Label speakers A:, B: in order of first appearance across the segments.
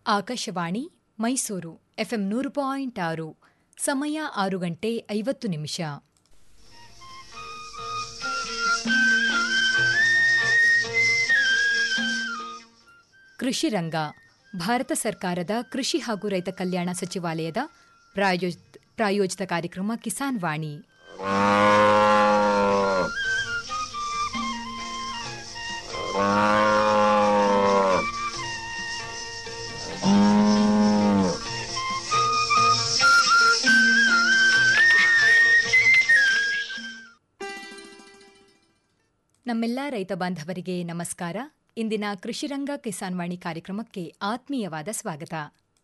A: Akashvani Mysuru FM ನೂರು point ಆರು ಸಮಯ ಆರು ಗಂಟೆ ಐವತ್ತು ನಿಮಿಷ ಕೃಷಿ ರಂಗ ಭಾರತ ಸರ್ಕಾರದ ಕೃಷಿ ಹಾಗೂ ರೈತ ಕಲ್ಯಾಣ ಸಚಿವಾಲಯದ ಪ್ರಾಯೋಜಿತ ಪ್ರಾಯೋಜಿತ ಕಾರ್ಯಕ್ರಮ ಕಿಸಾನ್ ವಾಣಿ ನಮ್ಮೆಲ್ಲ ರೈತ ಬಾಂಧವರಿಗೆ ನಮಸ್ಕಾರ ಇಂದಿನ ಕೃಷಿರಂಗ ಕಿಸಾನ್ ವಾಣಿ ಕಾರ್ಯಕ್ರಮಕ್ಕೆ ಆತ್ಮೀಯವಾದ ಸ್ವಾಗತ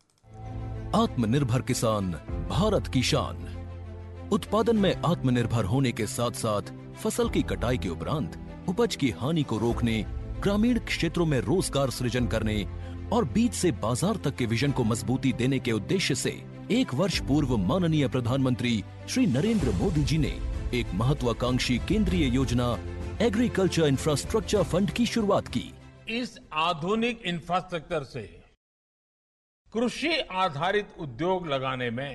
B: आत्मनिर्भर किसान भारत की शान उत्पादन में आत्मनिर्भर होने के साथ साथ फसल की कटाई के उपरांत उपज की हानि को रोकने ग्रामीण क्षेत्रों में रोजगार सृजन करने और बीज से बाजार तक के विजन को मजबूती देने के उद्देश्य से एक वर्ष पूर्व माननीय प्रधानमंत्री श्री नरेंद्र मोदी जी ने एक महत्वाकांक्षी केंद्रीय योजना एग्रीकल्चर इंफ्रास्ट्रक्चर फंड की शुरुआत की
C: इस आधुनिक इंफ्रास्ट्रक्चर से कृषि आधारित उद्योग लगाने में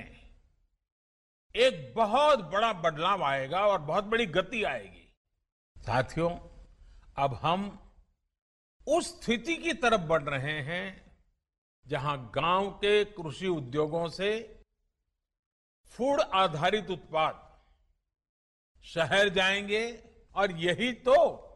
C: एक बहुत बड़ा बदलाव आएगा और बहुत बड़ी गति आएगी साथियों अब हम उस स्थिति की तरफ बढ़ रहे हैं जहां गांव के कृषि उद्योगों से फूड आधारित उत्पाद शहर जाएंगे और यही तो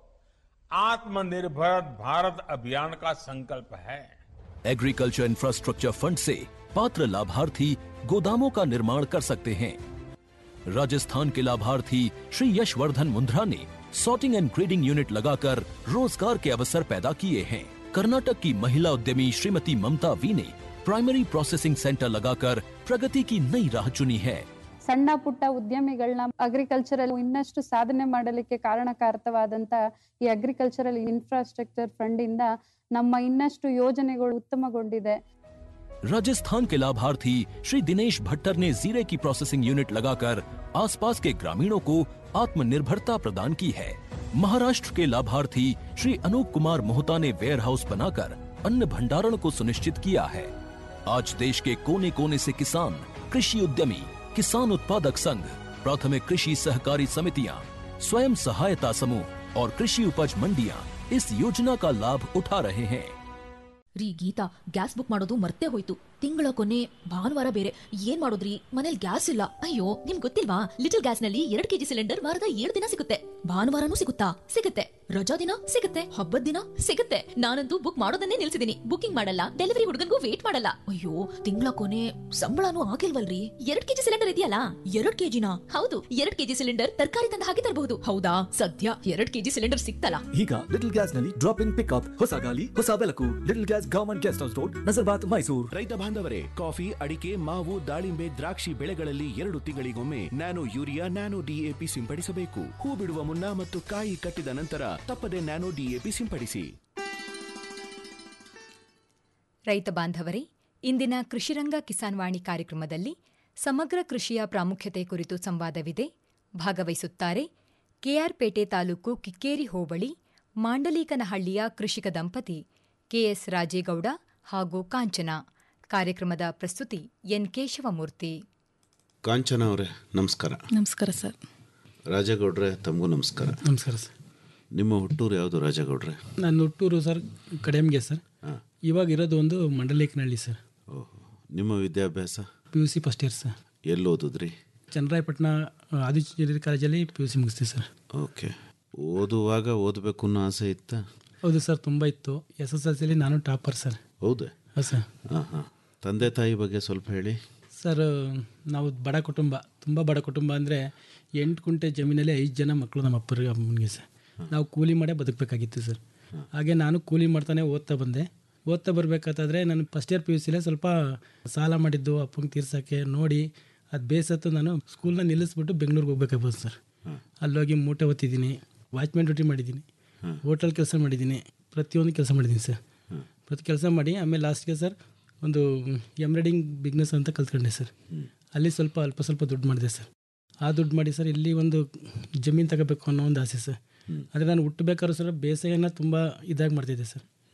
C: आत्मनिर्भर भारत अभियान का संकल्प है
B: एग्रीकल्चर इंफ्रास्ट्रक्चर फंड से पात्र लाभार्थी गोदामों का निर्माण कर सकते हैं राजस्थान के लाभार्थी श्री यशवर्धन मुंद्रा ने सॉर्टिंग एंड ग्रेडिंग यूनिट लगाकर रोजगार के अवसर पैदा किए हैं कर्नाटक की महिला उद्यमी श्रीमती ममता वी ने प्राइमरी प्रोसेसिंग सेंटर लगाकर प्रगति की नई राह चुनी है
D: ಸಣ್ಣ ಪುಟ್ಟ ಉದ್ಯಮಿಗಳನ್ನ ಅಗ್ರಿಕಲ್ಚರಲ್ ಇನ್ನಷ್ಟು ಸಾಧನೆ ಮಾಡಲಿಕ್ಕೆ ಕಾರಣಕಾರಕವಾದಂತ ಈ ಅಗ್ರಿಕಲ್ಚರಲ್ ಇನ್ಫ್ರಾಸ್ಟ್ರಕ್ಚರ್ ಫಂಡ್ ಇಂದ ನಮ್ಮ ಇನ್ನಷ್ಟು ಯೋಜನೆಗಳು ಉತ್ತಮಗೊಂಡಿದೆ
B: राजस्थान के लाभार्थी श्री दिनेश भट्टर ने जीरे की प्रोसेसिंग यूनिट लगाकर आसपास के ग्रामीणों को आत्मनिर्भरता प्रदान की है महाराष्ट्र के लाभार्थी श्री अनूप कुमार मोहता ने वेयर हाउस बनाकर अन्न भंडारण को सुनिश्चित किया है आज देश के कोने कोने से किसान कृषि उद्यमी किसान उत्पादक संघ प्राथमिक कृषि सहकारी समितियां स्वयं सहायता समूह और कृषि उपज मंडियां इस योजना का लाभ उठा रहे हैं
E: ರೀ ಗೀತಾ ಗ್ಯಾಸ್ ಬುಕ್ ಮಾಡೋದು ಮರ್ತೇ ಹೋಯ್ತು ತಿಂಗಳ ಕೊನೆ ಭಾನುವಾರ ಬೇರೆ ಏನ್ ಮಾಡೋದ್ರಿ ಮನೇಲಿ ಗ್ಯಾಸ್ ಇಲ್ಲ ಅಯ್ಯೋ ನಿಮ್ ಗೊತ್ತಿಲ್ವಾ ಲಿಟಲ್ ಗ್ಯಾಸ್ ನಲ್ಲಿ ಎರಡ್ ಕೆಜಿ ಸಿಲಿಂಡರ್ ವಾರದ ಏಳು ದಿನ ಸಿಗುತ್ತೆ ಭಾನುವಾರನೂ ಸಿಗುತ್ತಾ ಸಿಗುತ್ತೆ ರಜಾ ದಿನ ಸಿಗುತ್ತೆ ಹಬ್ಬದ ದಿನ ಸಿಗುತ್ತೆ ನಾನಂತೂ ಬುಕ್ ಮಾಡೋದನ್ನೇ ನಿಲ್ಸಿದೀನಿ ಬುಕಿಂಗ್ ಮಾಡಲ್ಲ ಡೆಲಿವರಿ ಹುಡುಗನ್ಗೂ ವೇಟ್ ಮಾಡಲ್ಲ ಅಯ್ಯೋ ತಿಂಗಳ ಕೊನೆ ಸಂಬಳನೂ ಆಗಿಲ್ವಲ್ರಿ ಎರಡ್ ಕೆಜಿ ಸಿಲಿಂಡರ್ ಇದೆಯಲ್ಲ ಎರಡ್ ಕೆಜಿನ ಹೌದು ಎರಡ್ ಕೆಜಿ ಸಿಲಿಂಡರ್ ತರಕಾರಿ ತಂದ ಹಾಗೆ ತರಬಹುದು ಹೌದಾ ಸದ್ಯ ಎರಡ್ ಕೆಜಿ ಸಿಲಿಂಡರ್ ಸಿಕ್ತಲ್ಲ
F: ಈಗ ಲಿಟಲ್ ಗ್ಯಾಸ್ ನಲ್ಲಿ ಡ್ರಾಪ್ ಇನ್ ಪಿಕ್ಅಪ್ ಹೊಸ ಗಾಲಿ ಹೊಸ ಬೆಳಕು little gas government guest house road Nazarbad Mysuru
G: ರೈತ ಬಾಂಧವರೇ ಕಾಫಿ ಅಡಿಕೆ ಮಾವು ದಾಳಿಂಬೆ ದ್ರಾಕ್ಷಿ ಬೆಳೆಗಳಲ್ಲಿ ಎರಡು ತಿಂಗಳಿಗೊಮ್ಮೆ ನ್ಯಾನೋ ಯೂರಿಯಾ ನ್ಯಾನೋ ಡಿಎಪಿ ಸಿಂಪಡಿಸಬೇಕು ಹೂ ಬಿಡುವ ಮುನ್ನ ಮತ್ತು ಕಾಯಿ ಕಟ್ಟಿದ ನಂತರ ತಪ್ಪದೆ ನ್ಯಾನೋ ಡಿಎಪಿ ಸಿಂಪಡಿಸಿ
A: ರೈತ ಬಾಂಧವರೇ ಇಂದಿನ ಕೃಷಿರಂಗ ಕಿಸಾನ್ ವಾಣಿ ಕಾರ್ಯಕ್ರಮದಲ್ಲಿ ಸಮಗ್ರ ಕೃಷಿಯ ಪ್ರಾಮುಖ್ಯತೆ ಕುರಿತು ಸಂವಾದವಿದೆ ಭಾಗವಹಿಸುತ್ತಾರೆ ಕೆಆರ್ಪೇಟೆ ತಾಲೂಕು ಕಿಕ್ಕೇರಿ ಹೋಬಳಿ ಮಾಂಡಲೀಕನಹಳ್ಳಿಯ ಕೃಷಿಕ ದಂಪತಿ ಕೆಎಸ್ ರಾಜೇಗೌಡ ಹಾಗೂ ಕಾಂಚನ ಕಾರ್ಯಕ್ರಮದ ಪ್ರಸ್ತುತಿ ಎನ್ ಕೇಶವಮೂರ್ತಿ
H: ಕಾಂಚನ ಅವರೇ ನಮಸ್ಕಾರ
I: ನಮಸ್ಕಾರ ಸರ್
H: ರಾಜೇಗೌಡ್ರೆ ತಮಗೂ ನಮಸ್ಕಾರ
I: ನಮಸ್ಕಾರ ಸರ್
H: ನಿಮ್ಮ ಹುಟ್ಟೂರು ಯಾವುದು ರಾಜೇಗೌಡ್ರೆ
I: ನಾನು ಹುಟ್ಟೂರು ಸರ್ ಕಡೆಮ್ಗೆ ಸರ್
H: ಹಾಂ
I: ಇವಾಗ ಇರೋದು ಒಂದು ಮಂಡಲೇಕನಹಳ್ಳಿ ಸರ್
H: ಓಹೋ ನಿಮ್ಮ ವಿದ್ಯಾಭ್ಯಾಸ
I: P U C first year sir
H: ಎಲ್ಲಿ ಓದಿದ್ರಿ
I: ಚನ್ನರಾಯಪಟ್ಟಣ ಆದಿಚುಂಚನಗಿರಿ ಕಾಲೇಜಲ್ಲಿ ಪಿ ಯು ಸಿ ಮುಗಿಸ್ತೀವಿ ಸರ್
H: ಓಕೆ ಓದುವಾಗ ಓದಬೇಕು ಅನ್ನೋ ಆಸೆ ಇತ್ತಾ
I: ಹೌದು ಸರ್ ತುಂಬ ಇತ್ತು ಎಸ್ ಎಸ್ ಎಲ್ ಸಿಲಿ ನಾನು ಟಾಪರ್ ಸರ್
H: ಹೌದೇ
I: ಹೌದು ಸರ್
H: ಹಾಂ ಹಾಂ ತಂದೆ ತಾಯಿ ಬಗ್ಗೆ ಸ್ವಲ್ಪ ಹೇಳಿ
I: ಸರ್ ನಾವು ಬಡ ಕುಟುಂಬ ತುಂಬ ಬಡ ಕುಟುಂಬ ಅಂದರೆ ಎಂಟು ಕುಂಟೆ ಜಮೀನಲ್ಲಿ ಐದು ಜನ ಮಕ್ಕಳು ನಮ್ಮ ಅಪ್ಪರಿಗೆ ಅಮ್ಮನಿಗೆ ಸರ್ ನಾವು ಕೂಲಿ ಮಾಡೇ ಬದುಕಬೇಕಾಗಿತ್ತು ಸರ್ ಹಾಗೆ ನಾನು ಕೂಲಿ ಮಾಡ್ತಾನೆ ಓದ್ತಾ ಬಂದೆ ಓದ್ತಾ ಬರಬೇಕಾದ್ರೆ ನಾನು ಫಸ್ಟ್ ಇಯರ್ ಪಿ ಯು ಸಿಲೇ ಸ್ವಲ್ಪ ಸಾಲ ಮಾಡಿದ್ದು ಅಪ್ಪಂಗೆ ತೀರ್ಸೋಕ್ಕೆ ನೋಡಿ ಅದು ಬೇಸತ್ತು ನಾನು ಸ್ಕೂಲ್ನ ನಿಲ್ಲಿಸ್ಬಿಟ್ಟು ಬೆಂಗಳೂರಿಗೆ ಹೋಗ್ಬೇಕಾಗ್ಬೋದು ಸರ್ ಅಲ್ಲೋಗಿ ಮೂಟೆ ಒತ್ತಿದ್ದೀನಿ ವಾಚ್ಮ್ಯಾನ್ ಡ್ಯೂಟಿ ಮಾಡಿದ್ದೀನಿ ಹೋಟೆಲ್ ಕೆಲಸ ಮಾಡಿದ್ದೀನಿ ಪ್ರತಿಯೊಂದು ಕೆಲಸ ಮಾಡಿದ್ದೀನಿ ಸರ್ ಪ್ರತಿ ಕೆಲಸ ಮಾಡಿ ಆಮೇಲೆ ಲಾಸ್ಟ್ಗೆ ಸರ್ ಒಂದು ಎಂಬ್ರಾಯ್ಡಿಂಗ್ ಬಿಸ್ನೆಸ್ ಅಂತ ಕಲ್ತ್ಕೊಂಡೆ ಸರ್ ಅಲ್ಲಿ ಸ್ವಲ್ಪ ಅಲ್ಪ ಸ್ವಲ್ಪ ದುಡ್ಡು ಮಾಡಿದೆ ಸರ್ ಆ ದುಡ್ಡು ಮಾಡಿ ಸರ್ ಇಲ್ಲಿ ಒಂದು ಜಮೀನು ತಗೋಬೇಕು ಅನ್ನೋ ಒಂದು ಆಸೆ ಸರ್ ಆದರೆ ನಾನು ಹುಟ್ಟಬೇಕಾದ್ರೂ ಸರ್ ಬೇಸಾಯನ ತುಂಬ ಇದಾಗಿ ಮಾಡ್ತಿದ್ದೆ ಸರ್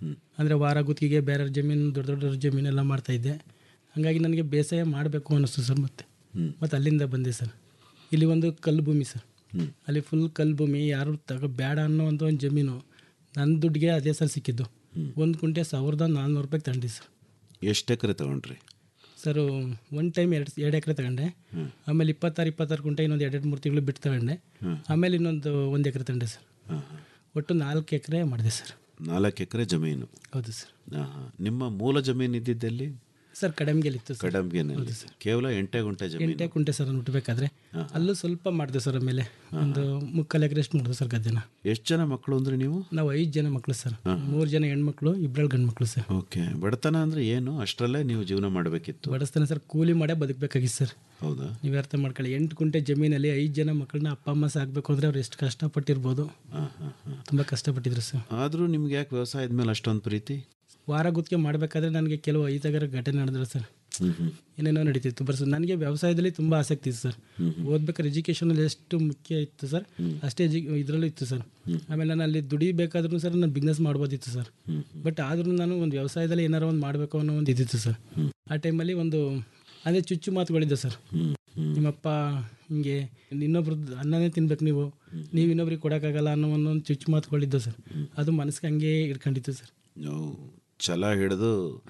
I: ಅಂದರೆ ವಾರ ಗುತ್ತಿಗೆ ಬೇರೆ ಜಮೀನು ದೊಡ್ಡ ದೊಡ್ಡ ಜಮೀನೆಲ್ಲ ಮಾಡ್ತಾಯಿದ್ದೆ ಹಾಗಾಗಿ ನನಗೆ ಬೇಸಾಯ ಮಾಡಬೇಕು ಅನ್ನಿಸ್ತು ಸರ್ ಮತ್ತೆ ಮತ್ತು ಅಲ್ಲಿಂದ ಬಂದೆ ಸರ್ ಇಲ್ಲಿ ಒಂದು ಕಲ್ಲು ಭೂಮಿ ಸರ್ ಅಲ್ಲಿ ಫುಲ್ ಕಲ್ಲು ಭೂಮಿ ಯಾರು ತಗೋ ಬೇಡ ಅನ್ನೋ ಒಂದು ಒಂದು ಜಮೀನು ನನ್ನ ದುಡ್ಡಿಗೆ ಅದೇ ಸರ್ ಸಿಕ್ಕಿದ್ದು ಒಂದು ಕುಂಟೆ ಸಾವಿರದ ನಾಲ್ನೂರು ರೂಪಾಯಿಗೆ ತಗೊಂಡಿ ಸರ್
H: ಎಷ್ಟು ಎಕರೆ ತಗೊಂಡ್ರಿ
I: ಸರ್ ಒನ್ ಟೈಮ್ ಎರಡು ಎರಡು ಎಕರೆ ತಗೊಂಡೆ ಆಮೇಲೆ ಇಪ್ಪತ್ತಾರು ಇಪ್ಪತ್ತಾರು ಕುಂಟೆ ಇನ್ನೊಂದು ಎರಡು ಮೂರು ತಿಂಗಳು ಬಿಟ್ಟು ತಗೊಂಡೆ ಆಮೇಲೆ ಇನ್ನೊಂದು ಒಂದು ಎಕರೆ ತಗೊಂಡೆ ಸರ್ ಒಟ್ಟು ನಾಲ್ಕು ಎಕರೆ ಮಾಡಿದೆ ಸರ್
H: ನಾಲ್ಕು ಎಕರೆ ಜಮೀನು
I: ಹೌದು ಸರ್
H: ಹಾಂ ಹಾಂ ನಿಮ್ಮ ಮೂಲ ಜಮೀನು ಇದ್ದಿದ್ದಲ್ಲಿ
I: ಸರ್ ಕಡಮ್ಗೆಲಿತ್ತು ಸರ್
H: ಕಡಂಬಿನಲ್ಲಿ ಕೇವಲ ಎಂಟೇ ಗುಂಟೆ ಜಮೀನು
I: ಎಂಟೇ ಕುಂಟೆ ಸರ್ ಹುಟ್ಟಬೇಕಾದ್ರೆ ಅಲ್ಲೂ ಸ್ವಲ್ಪ ಮಾಡಿದೆ ಸರ್ ಆಮೇಲೆ ಒಂದು ಮುಕ್ಕಾಲು ಎಕರೆ ಎಷ್ಟು ಮಾಡಿದೆ ಸರ್ ಗದ್ದೆನ
H: ಎಷ್ಟು ಜನ ಮಕ್ಕಳು ಅಂದ್ರೆ ನೀವು
I: ನಾವು ಐದು ಜನ ಮಕ್ಕಳು ಸರ್ ಮೂರು ಜನ ಹೆಣ್ಮಕ್ಳು ಇಬ್ಬರಲ್ಲಿ ಗಂಡು ಮಕ್ಕಳು ಸರ್
H: ಓಕೆ ಬಡತನ ಅಂದ್ರೆ ಏನು ಅಷ್ಟರಲ್ಲೇ ನೀವು ಜೀವನ ಮಾಡಬೇಕಿತ್ತು
I: ಬಡಿಸ್ತಾನೆ ಸರ್ ಕೂಲಿ ಮಾಡೇ ಬದುಕಬೇಕಾಗಿತ್ತು ಸರ್
H: ಹೌದಾ
I: ನೀವು ಅರ್ಥ ಮಾಡ್ಕೊಳ್ಳಿ ಎಂಟು ಕುಂಟೆ ಜಮೀನಲ್ಲಿ ಐದು ಜನ ಮಕ್ಕಳನ್ನ ಅಪ್ಪ ಅಮ್ಮ ಸಾಕಬೇಕು ಅಂದರೆ ಅವ್ರು ಎಷ್ಟು ಕಷ್ಟಪಟ್ಟಿರ್ಬೋದು
H: ಹಾಂ ಹಾಂ ಹಾಂ
I: ತುಂಬ ಕಷ್ಟಪಟ್ಟಿದ್ರು ಸರ್
H: ಆದರೂ ನಿಮ್ಗೆ ಯಾಕೆ ವ್ಯವಸಾಯದ ಮೇಲೆ ಅಷ್ಟೊಂದು ಪ್ರೀತಿ
I: ವಾರ ಗುತ್ತಿಗೆ ಮಾಡಬೇಕಾದ್ರೆ ನನಗೆ ಕೆಲವು ಐದಾಗರ ಘಟನೆ ನಡೆದ್ರು ಸರ್
H: ಹ್ಮ್ ಹ್ಮ್
I: ಏನೇನೋ ನಡೀತಿತ್ತು ಬರ್ಸ್ ನನಗೆ ವ್ಯವಸಾಯದಲ್ಲಿ ತುಂಬ ಆಸಕ್ತಿ ಇತ್ತು ಸರ್ ಓದ್ಬೇಕಾದ್ರೆ ಎಜುಕೇಷನಲ್ಲಿ ಎಷ್ಟು ಮುಖ್ಯ ಇತ್ತು ಸರ್ ಅಷ್ಟೇ ಎಜು ಇದರಲ್ಲೂ ಇತ್ತು ಸರ್ ಆಮೇಲೆ ನಾನು ಅಲ್ಲಿ ದುಡಿಬೇಕಾದ್ರೂ ಸರ್ ನಾನು ಬಿಸ್ನೆಸ್ ಮಾಡ್ಬೋದಿತ್ತು ಸರ್ ಬಟ್ ಆದ್ರೂ ನಾನು ಒಂದು ವ್ಯವಸಾಯದಲ್ಲಿ ಏನಾರು ಒಂದು ಮಾಡಬೇಕು ಅನ್ನೋ ಒಂದು ಇದಿತ್ತು ಸರ್ ಆ ಟೈಮಲ್ಲಿ ಒಂದು ಅದೇ ಚುಚ್ಚು ಮಾತುಗಳಿದ್ದೆ ಸರ್ ನಿಮ್ಮಪ್ಪ ಹಿಂಗೆ ಇನ್ನೊಬ್ರು ಅನ್ನನೇ ತಿನ್ಬೇಕು ನೀವು ನೀವು ಇನ್ನೊಬ್ರಿಗೆ ಕೊಡೋಕ್ಕಾಗಲ್ಲ ಅನ್ನೋ ಒಂದೊಂದು ಚುಚ್ಚು ಮಾತುಗಳಿದ್ದೆ ಸರ್ ಅದು ಮನಸ್ಸಿಗೆ ಹಂಗೆ ಇಟ್ಕೊಂಡಿತ್ತು ಸರ್
H: ನಾವು ಛಲ ಹಿಡಿದು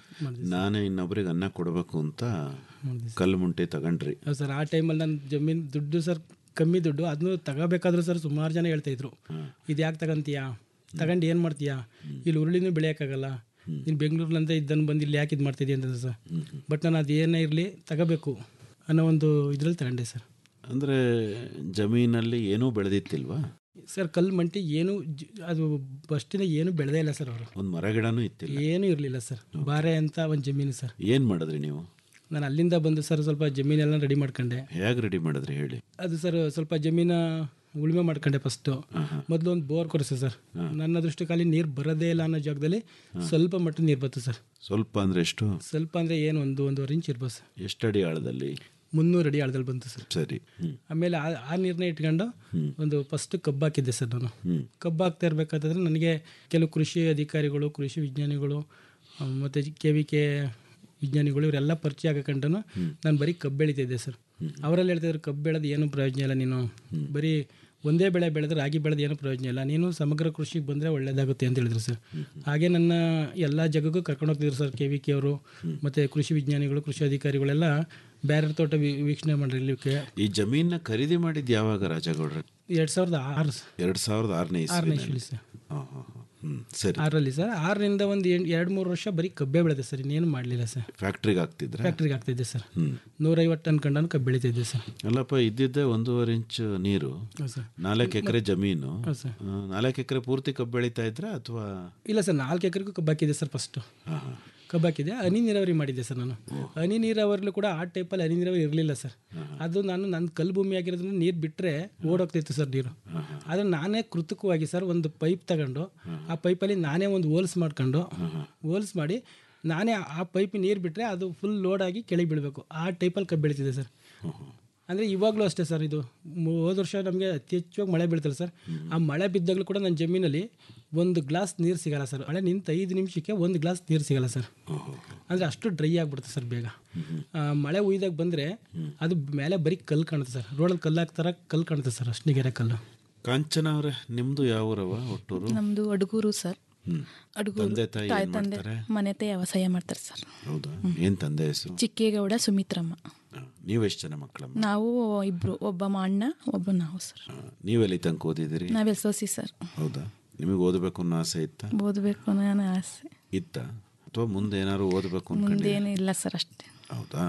H: ನಾನೇ ಇನ್ನೊಬ್ರಿಗೆ ಅನ್ನ ಕೊಡಬೇಕು ಅಂತ ಕಲ್ಲು ಮುಂಟೆ ತಗೊಂಡ್ರಿ
I: ಹೌದು ಸರ್ ಆ ಟೈಮಲ್ಲಿ ನನ್ನ ಜಮೀನು ದುಡ್ಡು ಸರ್ ಕಮ್ಮಿ ದುಡ್ಡು ಅದನ್ನು ತಗೋಬೇಕಾದ್ರೂ ಸರ್ ಸುಮಾರು ಜನ ಹೇಳ್ತಾ ಇದ್ರು ಇದು ಯಾಕೆ ತಗೊಂತೀಯಾ ತಗೊಂಡು ಏನು ಮಾಡ್ತೀಯಾ ಇಲ್ಲಿ ಉರುಳಿನೂ ಬೆಳೆಯೋಕ್ಕಾಗಲ್ಲ ನೀನು ಬೆಂಗಳೂರಿನಂತ ಇದ್ದನ್ನು ಬಂದು ಇಲ್ಲಿ ಯಾಕೆ ಇದು ಮಾಡ್ತಿದ್ದೀಯ ಅಂತ ಸರ್ ಬಟ್ ನಾನು ಅದು ಏನೇ ಇರಲಿ ತಗೋಬೇಕು ಅನ್ನೋ ಒಂದು ಇದರಲ್ಲಿ ತಗೊಂಡೆ ಸರ್
H: ಅಂದರೆ ಜಮೀನಲ್ಲಿ ಏನೂ ಬೆಳೆದಿತ್ತಿಲ್ವಾ
I: ಸರ್ ಕಲ್ಲು ಮಂಟಿ ಏನು ಜ- ಅದು ಫಸ್ಟಿನ ಏನು ಬೆಳೆದೇ ಇಲ್ಲ ಸರ್ ಅವರು
H: ಒಂದು ಮರ ಗಿಡನೂ ಇತ್ತಿಲ್ಲ
I: ಏನೂ ಇರಲಿಲ್ಲ ಸರ್ ಬಾರೆ ಅಂತ ಒಂದು ಜಮೀನು ಸರ್
H: ಏನು ಮಾಡಿದ್ರಿ ನೀವು
I: ನಾನು ಅಲ್ಲಿಂದ ಬಂದು ಸರ್ ಸ್ವಲ್ಪ ಜಮೀನೆಲ್ಲ ರೆಡಿ ಮಾಡ್ಕೊಂಡೆ
H: ಹೇಗೆ ರೆಡಿ ಮಾಡಿದ್ರಿ ಹೇಳಿ
I: ಅದು ಸರ್ ಸ್ವಲ್ಪ ಜಮೀನ ಉಳುಮೆ ಮಾಡ್ಕೊಂಡೆ ಫಸ್ಟು ಮೊದಲು ಒಂದು ಬೋರ್ ಕೊಡಿಸಿ ಸರ್ ನನ್ನ ದೃಷ್ಟಿಕಾಲಿ ನೀರು ಬರೋದೇ ಇಲ್ಲ ಅನ್ನೋ ಜಾಗದಲ್ಲಿ ಸ್ವಲ್ಪ ಮಟ್ಟ ನೀರು ಬತ್ತು ಸರ್
H: ಸ್ವಲ್ಪ ಅಂದರೆ ಎಷ್ಟು
I: ಸ್ವಲ್ಪ ಅಂದರೆ ಏನು ಒಂದು ಒಂದೂವರೆ ಇಂಚ್ ಇರ್ಬೋದು ಸರ್
H: ಎಷ್ಟಡಿ ಆಳದಲ್ಲಿ
I: ಮುನ್ನೂರು ಅಡಿ ಆಳದಲ್ಲಿ ಬಂತು ಸರ್
H: ಸರಿ ಹ್ಮ್.
I: ಆಮೇಲೆ ಆ ಆ ನೀರನ್ನ ಇಟ್ಕೊಂಡು ಒಂದು ಫಸ್ಟ್ ಕಬ್ಬು ಹಾಕಿದ್ದೆ ಸರ್ ನಾನು ಕಬ್ಬು ಹಾಕ್ತಾ ಇರಬೇಕಾದ್ರೆ ನನಗೆ ಕೆಲವು ಕೃಷಿ ಅಧಿಕಾರಿಗಳು ಕೃಷಿ ವಿಜ್ಞಾನಿಗಳು ಆ, ಮತ್ತು ಕೆ ವಿ ಕೆ ವಿಜ್ಞಾನಿಗಳು ಇವರೆಲ್ಲ ಪರಿಚಯ ಆಗಕೊಂಡು ನಾನು ಬರೀ ಕಬ್ಬು ಬೆಳಿತಿದ್ದೆ ಸರ್ ಅವರಲ್ಲಿ ಹೇಳ್ತಿದ್ರು ಕಬ್ಬು ಬೆಳೆದು ಏನು ಪ್ರಯೋಜನ ಇಲ್ಲ ನೀನು ಬರೀ ಒಂದೇ ಬೆಳೆ ಬೆಳೆದ್ರೆ ರಾಗಿ ಬೆಳೆದು ಏನು ಪ್ರಯೋಜನ ಇಲ್ಲ ನೀನು ಸಮಗ್ರ ಕೃಷಿಗೆ ಬಂದರೆ ಒಳ್ಳೇದಾಗುತ್ತೆ ಅಂತ ಹೇಳಿದ್ರು ಸರ್ ಹಾಗೆ ನನ್ನ ಎಲ್ಲ ಜಾಗಕ್ಕೂ ಕರ್ಕೊಂಡು ಹೋಗ್ತಿದ್ರು ಸರ್ ಕೆ ವಿ ಕೆ ಅವರು ಮತ್ತು ಕೃಷಿ ವಿಜ್ಞಾನಿಗಳು ಕೃಷಿ ಅಧಿಕಾರಿಗಳೆಲ್ಲ ಬೇರೆ ತೋಟ ವೀ- ವೀಕ್ಷಣೆ ಮಾಡಿರ್ಲಿಕ್ಕೆ
H: ಈ ಜಮೀನ ಖರೀದಿ ಮಾಡಿದ್ದು ಯಾವಾಗ ರಾಜಗೌಡ್ರೆ
I: ಎರಡು ಸಾವಿರದ ಆರು
H: ಎರಡು ಸಾವಿರದ ಆರನೇ
I: ಆರನೇ
H: ಇಸ್ವಿನಲ್ಲಿ
I: ಇಸ್ವಿ ಸರ್
H: ಹಾಂ ಹಾಂ ಹಾಂ ಹ್ಞೂ ಸರಿ
I: ಆರರಲ್ಲಿ ಸರ್ ಆರರಿಂದ ಒಂದು ಎರಡು ಮೂರು ವರ್ಷ ಬರೀ ಕಬ್ಬೆ ಬೆಳೆದೆ ಸರ್ ಇನ್ನೇನು ಮಾಡಲಿಲ್ಲ ಸರ್
H: ಫ್ಯಾಕ್ಟ್ರಿಗೆ ಆಗ್ತಿದ್ರೆ
I: ಫ್ಯಾಕ್ಟ್ರಿಗೆ ಆಗ್ತಿದ್ದೆ ಸರ್ ನೂರೈವತ್ತು ಟನ್ ಕಂಡನು ಕಬ್ಬು ಬೆಳೀತಿದ್ದೆ ಸರ್
H: ಅಲ್ಲಪ್ಪ ಇದ್ದಿದ್ದೆ ಒಂದೂವರೆ ಇಂಚ್ ನೀರು
I: ಹೌದು ಸರ್
H: ನಾಲ್ಕು ಎಕರೆ ಜಮೀನು
I: ಹೌದು ಸರ್
H: ಆ, ನಾಲ್ಕು ಎಕರೆ ಪೂರ್ತಿ ಕಬ್ಬು ಬೆಳೀತಾ ಇದ್ರ ಅಥವಾ
I: ಇಲ್ಲ ಸರ್ ನಾಲ್ಕು ಎಕರೆಗೂ ಕಬ್ಬು ಹಾಕಿದೆ ಸರ್ ಫಸ್ಟು ಕಬ್ಬು ಹಾಕಿದೆ ಹನಿ ನೀರಾವರಿ ಮಾಡಿದ್ದೆ ಸರ್ ನಾನು ಹನಿ ನೀರಾವರಿಲೂ ಕೂಡ ಆ ಟೈಪಲ್ಲಿ ಹನಿ ನೀರಾವರಿ ಇರಲಿಲ್ಲ ಸರ್ ಅದು ನಾನು ನನ್ನ ಕಲ್ಲು ಭೂಮಿ ಆಗಿರೋದ್ರಿಂದ ನೀರು ಬಿಟ್ಟರೆ ಓಡೋಗ್ತಿತ್ತು ಸರ್ ನೀರು ಆದರೆ ನಾನೇ ಕೃತಕವಾಗಿ ಸರ್ ಒಂದು ಪೈಪ್ ತಗೊಂಡು ಆ ಪೈಪಲ್ಲಿ ನಾನೇ ಒಂದು ಹೋಲ್ಸ್ ಮಾಡ್ಕೊಂಡು ಹೋಲ್ಸ್ ಮಾಡಿ ನಾನೇ ಆ ಪೈಪ್ ನೀರು ಬಿಟ್ಟರೆ ಅದು ಫುಲ್ ಲೋಡ್ ಆಗಿ ಕೆಳಗೆ ಬೀಳಬೇಕು ಆ ಟೈಪಲ್ಲಿ ಕಬ್ಬು ಬೆಳೀತಿದೆ ಸರ್ ಅಂದರೆ ಇವಾಗಲೂ ಅಷ್ಟೇ ಸರ್ ಇದು ಮು- ಹೋದ ವರ್ಷ ನಮಗೆ ಅತಿ ಹೆಚ್ಚಾಗಿ ಮಳೆ ಬೀಳ್ತಲ್ಲ ಸರ್ ಆ ಮಳೆ ಬಿದ್ದಾಗಲೂ ಕೂಡ ನನ್ನ ಜಮೀನಲ್ಲಿ ಒಂದು ಗ್ಲಾಸ್ ನೀರು ಸಿಗಲ್ಲ ಸರ್ ಮಳೆ ನಿಂತ ಐದು ನಿಮಿಷಕ್ಕೆ ಒಂದು ಗ್ಲಾಸ್ ನೀರು ಸಿಗಲ್ಲ ಸರ್ ಅಂದರೆ ಅಷ್ಟು ಡ್ರೈ ಆಗಿಬಿಡುತ್ತೆ ಸರ್ ಬೇಗ ಆ, ಮಳೆ ಉಯ್ದಾಗ ಬಂದರೆ ಅದು ಮೇಲೆ ಬರೀ ಕಲ್ಲು ಕಾಣುತ್ತೆ ಸರ್ ರೋಡಲ್ಲಿ ಕಲ್ಲು ಹಾಕ್ತಾರ ಕಲ್ಲು ಕಾಣುತ್ತೆ ಸರ್ ಅಷ್ಟಿಗೆರೆ ಕಲ್ಲು
H: ಕಾಂಚನ ಅವರೇ ನಿಮ್ಮದು ಯಾವ ಊರವ ಒಟ್ಟೂರು
J: ನಮ್ಮದು ಅಡುಗೂರು ಸರ್
H: ಹ್ಮ್.
J: ಅಡುಗೂರು
H: ತಂದೆ ತಾಯಿ
J: ತಾಯಿ
H: ಏನ್
J: ತಂದೆ
H: ಮಾಡ್ತಾರೆ?
J: ಮನೆತೆ ವ್ಯವಸಾಯ ಮಾಡ್ತಾರೆ ಸರ್
H: ಹೌದಾ ಏನು ತಂದೆ ಹೆಸರು
J: ಚಿಕ್ಕೇಗೌಡ ಸುಮಿತ್ರಮ್ಮ
H: ನೀವೆಷ್ಟು ಜನ ಮಕ್ಕಳಮ್ಮ
J: ನಾವು ಇಬ್ರು ಒಬ್ಬ ಮಾ ಅಣ್ಣ ಒಬ್ಬ ನಾವು ಸರ್
H: ಆ, ನೀವೆಲ್ಲಿ ತನಕ ಓದಿದಿರಿ
J: ನಾವು ಎಲ್ ಸಿ ಸರ್
H: ಹೌದಾ ನಿಮಗೆ ಓದಬೇಕು ಅನ್ನೋ ಆಸೆ ಇತ್ತಾ
J: ಓದಬೇಕು ಅನ್ನೋ ನನ್ನ ಆಸೆ
H: ಇತ್ತ ಅಥವಾ ಮುಂದೆ ಏನಾದ್ರು ಓದಬೇಕು ಅನ್ಕೊಂಡು
J: ಮುಂದೇನು ಇಲ್ಲ ಸರ್ ಅಷ್ಟೇ
H: ಹೌದಾ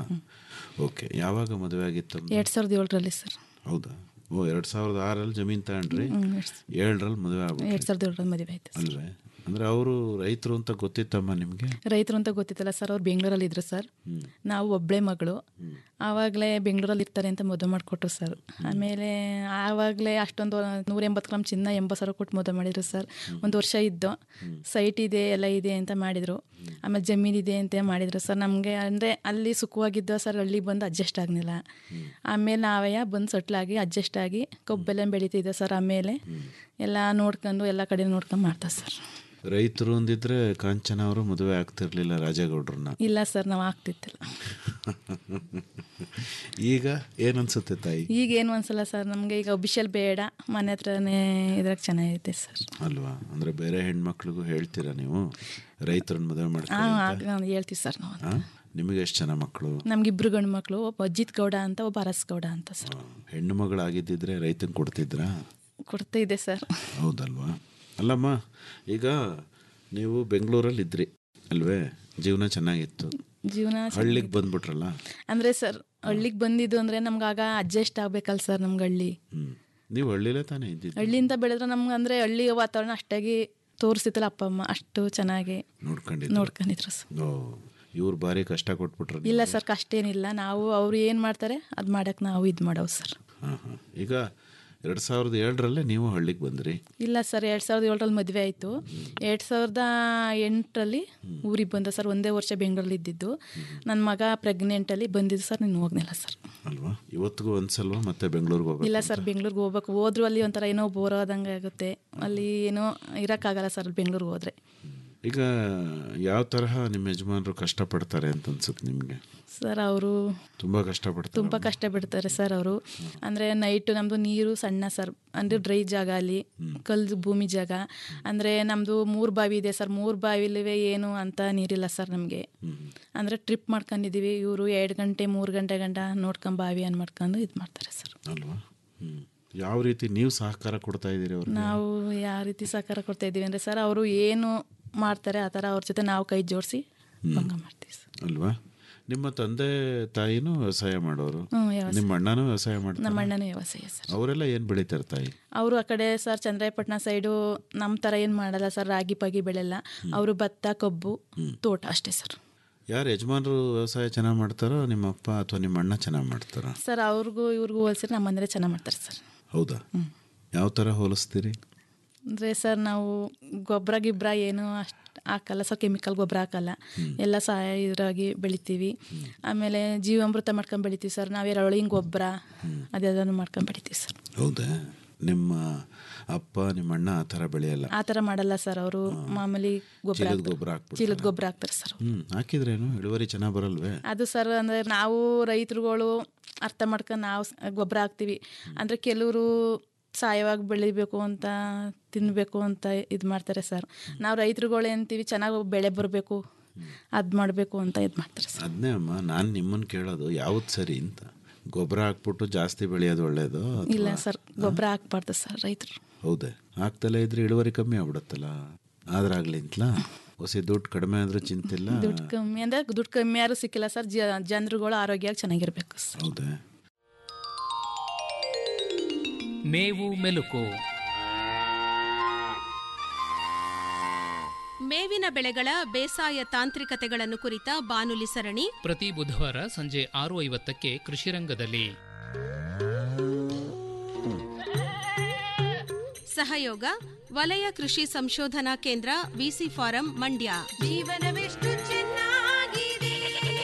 H: ಓಕೆ ಯಾವಾಗ ಮದುವೆ ಆಗಿತ್ತು ತಮ್ದು?
J: ಎರಡು ಸಾವಿರದ ಏಳರಲ್ಲಿ ಸರ್
H: ಹೌದಾ ಓ ಎರಡು ಸಾವಿರದ ಆರಲ್ಲಿ ಜಮೀನು ತಗೊಂಡ್ರಿ
J: ಹ್ಮ್, ಎರಡ್ ಸ-
H: ಏಳರಲ್ಲಿ ಮದುವೆ ಆಗ್ಬಿಟ್ರಿ
J: ಎರಡು ಸಾವಿರದ ಏಳರಲ್ಲಿ ಮದುವೆ ಆಯ್ತು ಸರ್
H: ಅಲ್ವೇ ಅಂದರೆ ಅವರು ರೈತರು ಅಂತ ಗೊತ್ತಿತ್ತಮ್ಮ ನಿಮಗೆ
J: ರೈತರು ಅಂತ ಗೊತ್ತಿತ್ತಲ್ಲ ಸರ್ ಅವ್ರು ಬೆಂಗಳೂರಲ್ಲಿ ಇದ್ರು ಸರ್ ನಾವು ಒಬ್ಬಳೇ ಮಗಳು ಆವಾಗಲೇ ಬೆಂಗಳೂರಲ್ಲಿ ಇರ್ತಾರೆ ಅಂತ ಮದುವೆ ಮಾಡಿಕೊಟ್ರು ಸರ್ ಆಮೇಲೆ ಆವಾಗಲೇ ಅಷ್ಟೊಂದು ನೂರ ಎಂಬತ್ತು ಗ್ರಾಮ್ ಚಿನ್ನ ಎಂಬತ್ತು ಸಾವಿರ ಕೊಟ್ಟು ಮದುವೆ ಮಾಡಿದ್ರು ಸರ್ ಒಂದು ವರ್ಷ ಇದ್ದು ಸೈಟ್ ಇದೆ ಎಲ್ಲ ಇದೆ ಅಂತ ಮಾಡಿದರು ಆಮೇಲೆ ಜಮೀನು ಇದೆ ಅಂತ ಮಾಡಿದರು ಸರ್ ನಮಗೆ ಅಂದರೆ ಅಲ್ಲಿ ಸುಖವಾಗಿದ್ದೋ ಸರ್ ಹಳ್ಳಿಗೆ ಬಂದು ಅಡ್ಜಸ್ಟ್ ಆಗಲಿಲ್ಲ ಆಮೇಲೆ ನಾವೇ ಬಂದು ಸಟ್ಲಾಗಿ ಅಡ್ಜಸ್ಟ್ ಆಗಿ ಕೊಬ್ಬೆಲ್ಲ ಬೆಳೀತಿದ್ದೆ ಸರ್ ಆಮೇಲೆ ಎಲ್ಲ ನೋಡ್ಕೊಂಡು ಎಲ್ಲ ಕಡೆ ನೋಡ್ಕೊಂಡು ಮಾಡ್ತಾರೆ ಸರ್
H: ರೈತರು ಅಂದಿದ್ರೆ ಕಾಂಚನ ಅವರು ಮದುವೆ ಆಗ್ತಿರ್ಲಿಲ್ಲ ರಾಜೇಗೌಡ್ರನ್ನ
J: ಇಲ್ಲ ಸರ್ ನಾವು ಆಗ್ತಿತ್ತಿಲ್ಲ
H: ಈಗ ಏನನ್ಸುತ್ತೆ ತಾಯಿ
J: ಈಗ ಏನು ಅನ್ಸಲ್ಲ ಸರ್ ನಮಗೆ ಈಗ ಅಫಿಷಿಯಲ್ ಬೇಡ ಮನೆ ಹತ್ರನೇ ಇದ್ರಾಗ ಚೆನ್ನಾಗೈತೆ ಸರ್
H: ಅಲ್ವಾ ಅಂದ್ರೆ ಬೇರೆ ಹೆಣ್ಮಕ್ಳಿಗೂ ಹೇಳ್ತೀರಾ ನೀವು ರೈತರನ್ನ ಮದುವೆ
J: ಹಾಂ
H: ಮಾಡ್ಕೊಂಡು
J: ಹೇಳ್ತೀವಿ ಸರ್ ನಾವು
H: ಹಾ ನಿಮಗೆ ಎಷ್ಟು ಜನ ಮಕ್ಕಳು
J: ನಮ್ಗಿಬ್ರು ಗಂಡು ಮಕ್ಕಳು ಒಬ್ಬ ಅಜಿತ್ ಗೌಡ ಅಂತ ಒಬ್ಬ ಅರಸ್ ಗೌಡ ಅಂತ ಸರ್
H: ಹೆಣ್ಣು ಮಗಳಾಗಿದ್ದಿದ್ರೆ ರೈತನ್ ಕೊಡ್ತಿದ್ರಾ
J: ಕೊಡ್ತಾ ಇದೆ ಸರ್
H: ಹೌದಲ್ವಾ ಅಲ್ಲಮ್ಮ ಈಗ ನೀವು ಬೆಂಗಳೂರಲ್ಲಿ ಇದ್ರಿ ಅಲ್ವೇ ಜೀವನ ಚೆನ್ನಾಗಿತ್ತು
J: ಜೀವನ
H: ಹಳ್ಳಿಗೆ ಬಂದ್ಬಿಟ್ರಲ್ಲ
J: ಅಂದರೆ ಸರ್ ಹಳ್ಳಿಗೆ ಬಂದಿದ್ದು ಅಂದರೆ ನಮ್ಗೆ ಆಗ ಅಡ್ಜಸ್ಟ್ ಆಗ್ಬೇಕಲ್ಲ ಸರ್ ನಮ್ಗೆ ಹಳ್ಳಿ
H: ಹ್ಮ್ ನೀವು ಹಳ್ಳಿಲೇ ತಾನೇ ಇದ್ದಿದ್ದು
J: ಹಳ್ಳಿಯಿಂದ ಬೆಳೆದ್ರೆ ನಮ್ಗೆ ಅಂದರೆ ಹಳ್ಳಿ ವಾತಾವರಣ ಅಷ್ಟಾಗಿ ತೋರಿಸ್ತಿತ್ತಲ್ಲ ಅಪ್ಪ ಅಮ್ಮ ಅಷ್ಟು ಚೆನ್ನಾಗಿ
H: ನೋಡ್ಕೊಂಡಿದ್ದು
J: ನೋಡ್ಕೊಂಡಿದ್ರು ಸರ್
H: ಓ ಇವ್ರು ಭಾರಿ ಕಷ್ಟ ಕೊಟ್ಬಿಟ್ರ
J: ಇಲ್ಲ ಸರ್ ಕಷ್ಟ ಏನಿಲ್ಲ ನಾವು ಅವ್ರು ಏನು ಮಾಡ್ತಾರೆ ಅದು ಮಾಡೋಕ್ಕೆ ನಾವು ಇದು ಮಾಡವು ಸರ್
H: ಹಾಂ ಹಾಂ ಈಗ ಎರಡು ಸಾವಿರದ ಏಳರಲ್ಲೇ ನೀವು ಹಳ್ಳಿಗೆ ಬಂದ್ರಿ
J: ಇಲ್ಲ ಸರ್ ಎರಡು ಸಾವಿರದ ಏಳರಲ್ಲಿ ಮದುವೆ ಆಯಿತು ಎರಡು ಸಾವಿರದ ಎಂಟರಲ್ಲಿ ಊರಿಗೆ ಬಂದ ಸರ್ ಒಂದೇ ವರ್ಷ ಬೆಂಗಳೂರಲ್ಲಿ ಇದ್ದಿದ್ದು ನನ್ನ ಮಗ ಪ್ರೆಗ್ನೆಂಟಲ್ಲಿ ಬಂದಿದ್ದು ಸರ್ ನೀನು ಹೋಗ್ನಿಲ್ಲ ಸರ್
H: ಅಲ್ವಾ ಇವತ್ತಿಗೂ ಅನ್ಸಲ್ವಾ ಮತ್ತೆ ಬೆಂಗಳೂರಿಗೆ ಹೋಗ್ಬೇಕು
J: ಇಲ್ಲ ಸರ್ ಬೆಂಗಳೂರಿಗೆ ಹೋಗ್ಬೇಕು ಹೋದ್ರು ಅಲ್ಲಿ ಒಂಥರ ಏನೋ ಬೋರ್ ಆದಂಗೆ ಆಗುತ್ತೆ ಅಲ್ಲಿ ಏನೋ ಇರೋಕ್ಕಾಗಲ್ಲ ಸರ್ ಅಲ್ಲಿ ಬೆಂಗಳೂರಿಗೆ ಹೋದರೆ
H: ಈಗ ಯಾವ ತರಹ ನಿಮ್ಮ ಯಜಮಾನರು ಕಷ್ಟಪಡ್ತಾರೆ ಅಂತ ಅನ್ಸುತ್ತೆ ನಿಮಗೆ
J: ಸರ್ ಅವರು
H: ತುಂಬ ಕಷ್ಟಪಡ್ತಾರೆ
J: ತುಂಬ ಕಷ್ಟ ಬಿಡ್ತಾರೆ ಸರ್ ಅವರು ಅಂದರೆ ನೈಟು ನಮ್ಮದು ನೀರು ಸಣ್ಣ ಸರ್ ಅಂದರೆ ಡ್ರೈ ಜಾಗ ಅಲ್ಲಿ ಕಲ್ಲು ಭೂಮಿ ಜಾಗ ಅಂದರೆ ನಮ್ಮದು ಮೂರು ಬಾವಿ ಇದೆ ಸರ್ ಮೂರು ಬಾವಿಲಿವೆ ಏನು ಅಂತ ನೀರಿಲ್ಲ ಸರ್ ನಮಗೆ ಅಂದರೆ ಟ್ರಿಪ್ ಮಾಡ್ಕೊಂಡಿದ್ದೀವಿ ಇವರು ಎರಡು ಗಂಟೆ ಮೂರು ಗಂಟೆ ಗಂಟ ನೋಡ್ಕೊಂಡು ಬಾವಿ ಅನ್ ಮಾಡ್ಕೊಂಡು ಇದು ಮಾಡ್ತಾರೆ ಸರ್
H: ಅಲ್ವಾ ಹ್ಮ್ ಯಾವ ರೀತಿ ನೀವು ಸಹಕಾರ ಕೊಡ್ತಾ ಇದ್ದೀರಿ ಅವ್ರಿಗೆ
J: ನಾವು ಯಾವ ರೀತಿ ಸಹಕಾರ ಕೊಡ್ತಾ ಇದ್ದೀವಿ ಅಂದರೆ ಸರ್ ಅವರು ಏನು ಮಾಡ್ತಾರೆ ಆ ಥರ ಅವ್ರ ಜೊತೆ ನಾವು ಕೈ ಜೋಡಿಸಿ ಭಂಗ ಮಾಡ್ತೀವಿ ಸರ್
H: ಅಲ್ವಾ ನಿಮ್ಮ ತಂದೆ ತಾಯಿನೂ ವ್ಯವಸಾಯ ಮಾಡೋರು
J: ಹ್ಮ್, ವ್ಯವಸಾಯ.
H: ನಿಮ್ಮ ಅಣ್ಣನೂ ವ್ಯವಸಾಯ ಮಾಡ್ತಾರೆ
J: ನಮ್ಮ ಅಣ್ಣನೂ ವ್ಯವಸಾಯ ಸರ್
H: ಅವರೆಲ್ಲ ಏನು ಬೆಳಿತಾರೆ ತಾಯಿ
J: ಅವರು ಆ ಕಡೆ ಸರ್ ಚಂದ್ರಾಯಪಟ್ಟಣ ಸೈಡು ನಮ್ಮ ಥರ ಏನು ಮಾಡಲ್ಲ ಸರ್ ರಾಗಿ ಪಾಗಿ ಬೆಳೆಲ್ಲ ಅವರು ಭತ್ತ ಕಬ್ಬು ತೋಟ ಅಷ್ಟೇ ಸರ್
H: ಯಾರು ಯಜಮಾನರು ವ್ಯವಸಾಯ ಚೆನ್ನಾಗಿ ಮಾಡ್ತಾರೋ ನಿಮ್ಮ ಅಪ್ಪ ಅಥವಾ ನಿಮ್ಮ ಅಣ್ಣ ಚೆನ್ನಾಗಿ ಮಾಡ್ತಾರೋ
J: ಸರ್ ಅವ್ರಿಗೂ ಇವ್ರಿಗೂ ಹೋಲಿಸಿದ್ರೆ ನಮ್ಮ ಮನೇಲೆ ಚೆನ್ನಾಗಿ ಮಾಡ್ತಾರೆ ಸರ್
H: ಹೌದಾ ಯಾವ ಥರ ಹೋಲಿಸ್ತೀರಿ
J: ಅಂದರೆ ಸರ್ ನಾವು ಗೊಬ್ಬರ ಗಿಬ್ಬರ ಏನು ಅಷ್ಟು ಹಾಕಲ್ಲ ಸರ್ ಕೆಮಿಕಲ್ ಗೊಬ್ಬರ ಹಾಕಲ್ಲ ಎಲ್ಲ ಸಹಾಯ ಇದ್ರಾಗಿ ಬೆಳಿತೀವಿ ಆಮೇಲೆ ಜೀವಾಮೃತ ಮಾಡ್ಕೊಂಡು ಬೆಳಿತೀವಿ ಸರ್ ನಾವೇ ರೊಳಿಂಗ್ ಗೊಬ್ಬರ ಅದೆಲ್ಲನೂ ಮಾಡ್ಕೊಂಡು ಬೆಳಿತೀವಿ ಸರ್
H: ಹೌದಾ ನಿಮ್ಮ ಅಪ್ಪ ನಿಮ್ಮ ಅಣ್ಣ ಆ ಥರ ಬೆಳೆಯಲ್ಲ
J: ಆ ಥರ ಮಾಡಲ್ಲ ಸರ್ ಅವರು ಮಾಮೂಲಿ ಗೊಬ್ಬರ
H: ಚೀಲದ ಗೊಬ್ಬರ ಹಾಕ್ಬಿಡ್ತಾರೆ
J: ಚೀಲದ ಗೊಬ್ಬರ ಹಾಕ್ತಾರೆ ಸರ್
H: ಹ್ಞೂ ಹಾಕಿದ್ರೇನು ಇಳುವರಿ ಚೆನ್ನಾಗಿ ಬರಲ್ವೇ
J: ಅದು ಸರ್ ಅಂದರೆ ನಾವು ರೈತರುಗಳು ಅರ್ಥ ಮಾಡ್ಕೊಂಡು ನಾವು ಗೊಬ್ಬರ ಹಾಕ್ತೀವಿ ಅಂದರೆ ಕೆಲವರು ಸಾಯವಾಗಿ ಬೆಳಿಬೇಕು ಅಂತ ತಿನ್ನಬೇಕು ಅಂತ ಇದು ಮಾಡ್ತಾರೆ ಸರ್ ನಾವು ರೈತರುಗಳು ಅಂತೀವಿ ಚೆನ್ನಾಗಿ ಬೆಳೆ ಬರಬೇಕು ಅದು ಮಾಡಬೇಕು ಅಂತ ಇದು ಮಾಡ್ತಾರೆ ಸರ್
H: ಅದನ್ನೇ ಅಮ್ಮ ನಾನು ನಿಮ್ಮನ್ನು ಕೇಳೋದು ಯಾವ್ದು ಸರಿ ಅಂತ ಗೊಬ್ಬರ ಹಾಕ್ಬಿಟ್ಟು ಜಾಸ್ತಿ ಬೆಳೆಯೋದು ಒಳ್ಳೇದು
J: ಇಲ್ಲ ಸರ್ ಗೊಬ್ಬರ ಹಾಕ್ಬಾರ್ದು ಸರ್ ರೈತರು
H: ಹೌದೇ ಹಾಕ್ತಲೇ ಇದ್ರೆ ಇಳುವರಿ ಕಮ್ಮಿ ಆಗ್ಬಿಡುತ್ತಲ್ಲ ಆದ್ರಾಗ್ಲಿ ಅಂತಲಾ ಹೊಸ ದುಡ್ಡು ಕಡಿಮೆ ಆದ್ರೂ ಚಿಂತಿಲ್ಲ
J: ದುಡ್ಡು ಕಮ್ಮಿ ಅಂದರೆ ದುಡ್ಡು ಕಮ್ಮಿ ಯಾರು ಸಿಕ್ಕಿಲ್ಲ ಸರ್ ಜ ಜನರುಗಳು ಆರೋಗ್ಯ ಚೆನ್ನಾಗಿರ್ಬೇಕು ಸರ್
H: ಹೌದೇ
K: ಮೇವು ಮೆಲುಕು
L: ಮೇವಿನ ಬೆಳೆಗಳ ಬೇಸಾಯ ತಾಂತ್ರಿಕತೆಗಳನ್ನು ಕುರಿತ ಬಾನುಲಿ ಸರಣಿ
K: ಪ್ರತಿ ಬುಧವಾರ ಸಂಜೆ ಆರು ಐವತ್ತಕ್ಕೆ ಕೃಷಿರಂಗದಲ್ಲಿ
L: ಸಹಯೋಗ ವಲಯ ಕೃಷಿ ಸಂಶೋಧನಾ ಕೇಂದ್ರ ವಿಸಿ ಫಾರಂ ಮಂಡ್ಯ
M: ಜೀವನವೆಷ್ಟು ಚೆನ್ನಾಗಿದೆ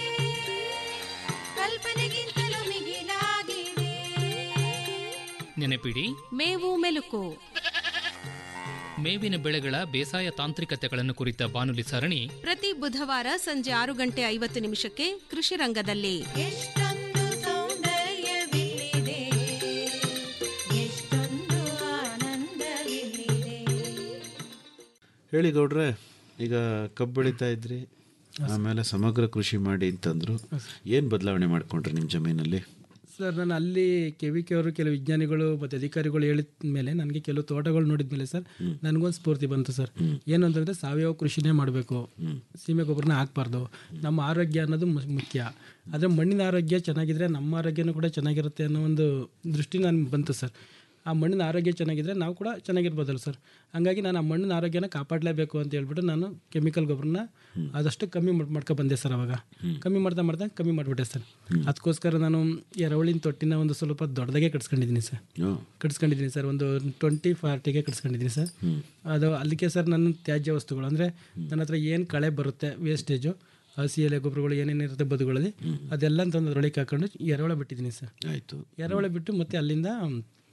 M: ಕಲ್ಪನೆಗಿಂತಲೂ ಮಿಗಿಲಾಗಿದೆ
K: ನೆನಪಿಡಿ
L: ಮೇವು ಮೆಲುಕು
K: ಮೇವಿನ ಬೆಳೆಗಳ ಬೇಸಾಯ ತಾಂತ್ರಿಕತೆಗಳನ್ನು ಕುರಿತ ಬಾನುಲಿ ಸರಣಿ
L: ಪ್ರತಿ ಬುಧವಾರ ಸಂಜೆ ಆರು ಗಂಟೆ ಐವತ್ತು ನಿಮಿಷಕ್ಕೆ ಕೃಷಿ ರಂಗದಲ್ಲಿ
M: ಎಷ್ಟೊಂದು ಸೌಂದರ್ಯವಿಲ್ಲಿದೆ ಎಷ್ಟೊಂದು ಆನಂದವಿಲ್ಲಿದೆ
H: ಹೇಳಿ ಗೌಡ್ರೆ ಈಗ ಕಬ್ಬು ಬೆಳೀತಾ ಇದ್ರಿ ಆಮೇಲೆ ಸಮಗ್ರ ಕೃಷಿ ಮಾಡಿ ಅಂತಂದ್ರು ಏನು ಬದಲಾವಣೆ ಮಾಡ್ಕೊಂಡ್ರಿ ನಿಮ್ಮ ಜಮೀನಲ್ಲಿ
I: ಸರ್ ನಾನು ಅಲ್ಲಿ ಕೆ ವಿ ಕೆ ಅವರು ಕೆಲವು ವಿಜ್ಞಾನಿಗಳು ಮತ್ತು ಅಧಿಕಾರಿಗಳು ಹೇಳಿದ ಮೇಲೆ ನನಗೆ ಕೆಲವು ತೋಟಗಳು ನೋಡಿದ ಮೇಲೆ ಸರ್ ನನಗೊಂದು ಸ್ಫೂರ್ತಿ ಬಂತು ಸರ್ ಏನು ಅಂತಂದರೆ ಸಾವಯವ ಕೃಷಿನೇ ಮಾಡಬೇಕು ಸೀಮೆ ಗೊಬ್ಬರನ ಹಾಕ್ಬಾರ್ದು ನಮ್ಮ ಆರೋಗ್ಯ ಅನ್ನೋದು ಮು- ಮುಖ್ಯ ಆದರೆ ಮಣ್ಣಿನ ಆರೋಗ್ಯ ಚೆನ್ನಾಗಿದ್ರೆ ನಮ್ಮ ಆರೋಗ್ಯನೂ ಕೂಡ ಚೆನ್ನಾಗಿರುತ್ತೆ ಅನ್ನೋ ಒಂದು ದೃಷ್ಟಿ ನನಗೆ ಬಂತು ಸರ್ ಆ ಮಣ್ಣಿನ ಆರೋಗ್ಯ ಚೆನ್ನಾಗಿದ್ರೆ ನಾವು ಕೂಡ ಚೆನ್ನಾಗಿರ್ಬೋದಲ್ಲ ಸರ್ ಹಂಗಾಗಿ ನಾನು ಆ ಮಣ್ಣಿನ ಆರೋಗ್ಯನ ಕಾಪಾಡಲೇಬೇಕು ಅಂತ ಹೇಳ್ಬಿಟ್ಟು ನಾನು ಕೆಮಿಕಲ್ ಗೊಬ್ಬರನ ಆದಷ್ಟು ಕಮ್ಮಿ ಮಾಡ್ ಮಾಡ್ಕೊ ಬಂದೆ ಸರ್ ಅವಾಗ ಕಮ್ಮಿ ಮಾಡ್ತಾ ಮಾಡ್ತಾ ಕಮ್ಮಿ ಮಾಡಿಬಿಟ್ಟೆ ಸರ್ ಅದಕ್ಕೋಸ್ಕರ ನಾನು ಎರವಳಿನ ತೊಟ್ಟಿನ ಒಂದು ಸ್ವಲ್ಪ ದೊಡ್ಡದಾಗೆ ಕಟ್ಸ್ಕೊಂಡಿದ್ದೀನಿ ಸರ್ ಕಟ್ಸ್ಕೊಂಡಿದ್ದೀನಿ ಸರ್ ಒಂದು ಟ್ವೆಂಟಿ ಫಾರ್ಟಿಗೆ ಕಟ್ಸ್ಕೊಂಡಿದ್ದೀನಿ ಸರ್ ಅದು ಅಲ್ಲಿಗೆ ಸರ್ ನನ್ನ ತ್ಯಾಜ್ಯ ವಸ್ತುಗಳು ಅಂದರೆ ನನ್ನ ಹತ್ರ ಏನು ಕಳೆ ಬರುತ್ತೆ ವೇಸ್ಟೇಜು ಹಸಿ ಎಲೆ ಗೊಬ್ಬರಗಳು ಏನೇನಿರುತ್ತೆ ಬದುಗಳಲ್ಲಿ ಅದೆಲ್ಲ ತಂದು ಅದರೊಳಗೆ ಹಾಕೊಂಡು ಎರವಳ ಬಿಟ್ಟಿದ್ದೀನಿ ಸರ್
H: ಆಯಿತು
I: ಎರವಳ ಬಿಟ್ಟು ಮತ್ತೆ ಅಲ್ಲಿಂದ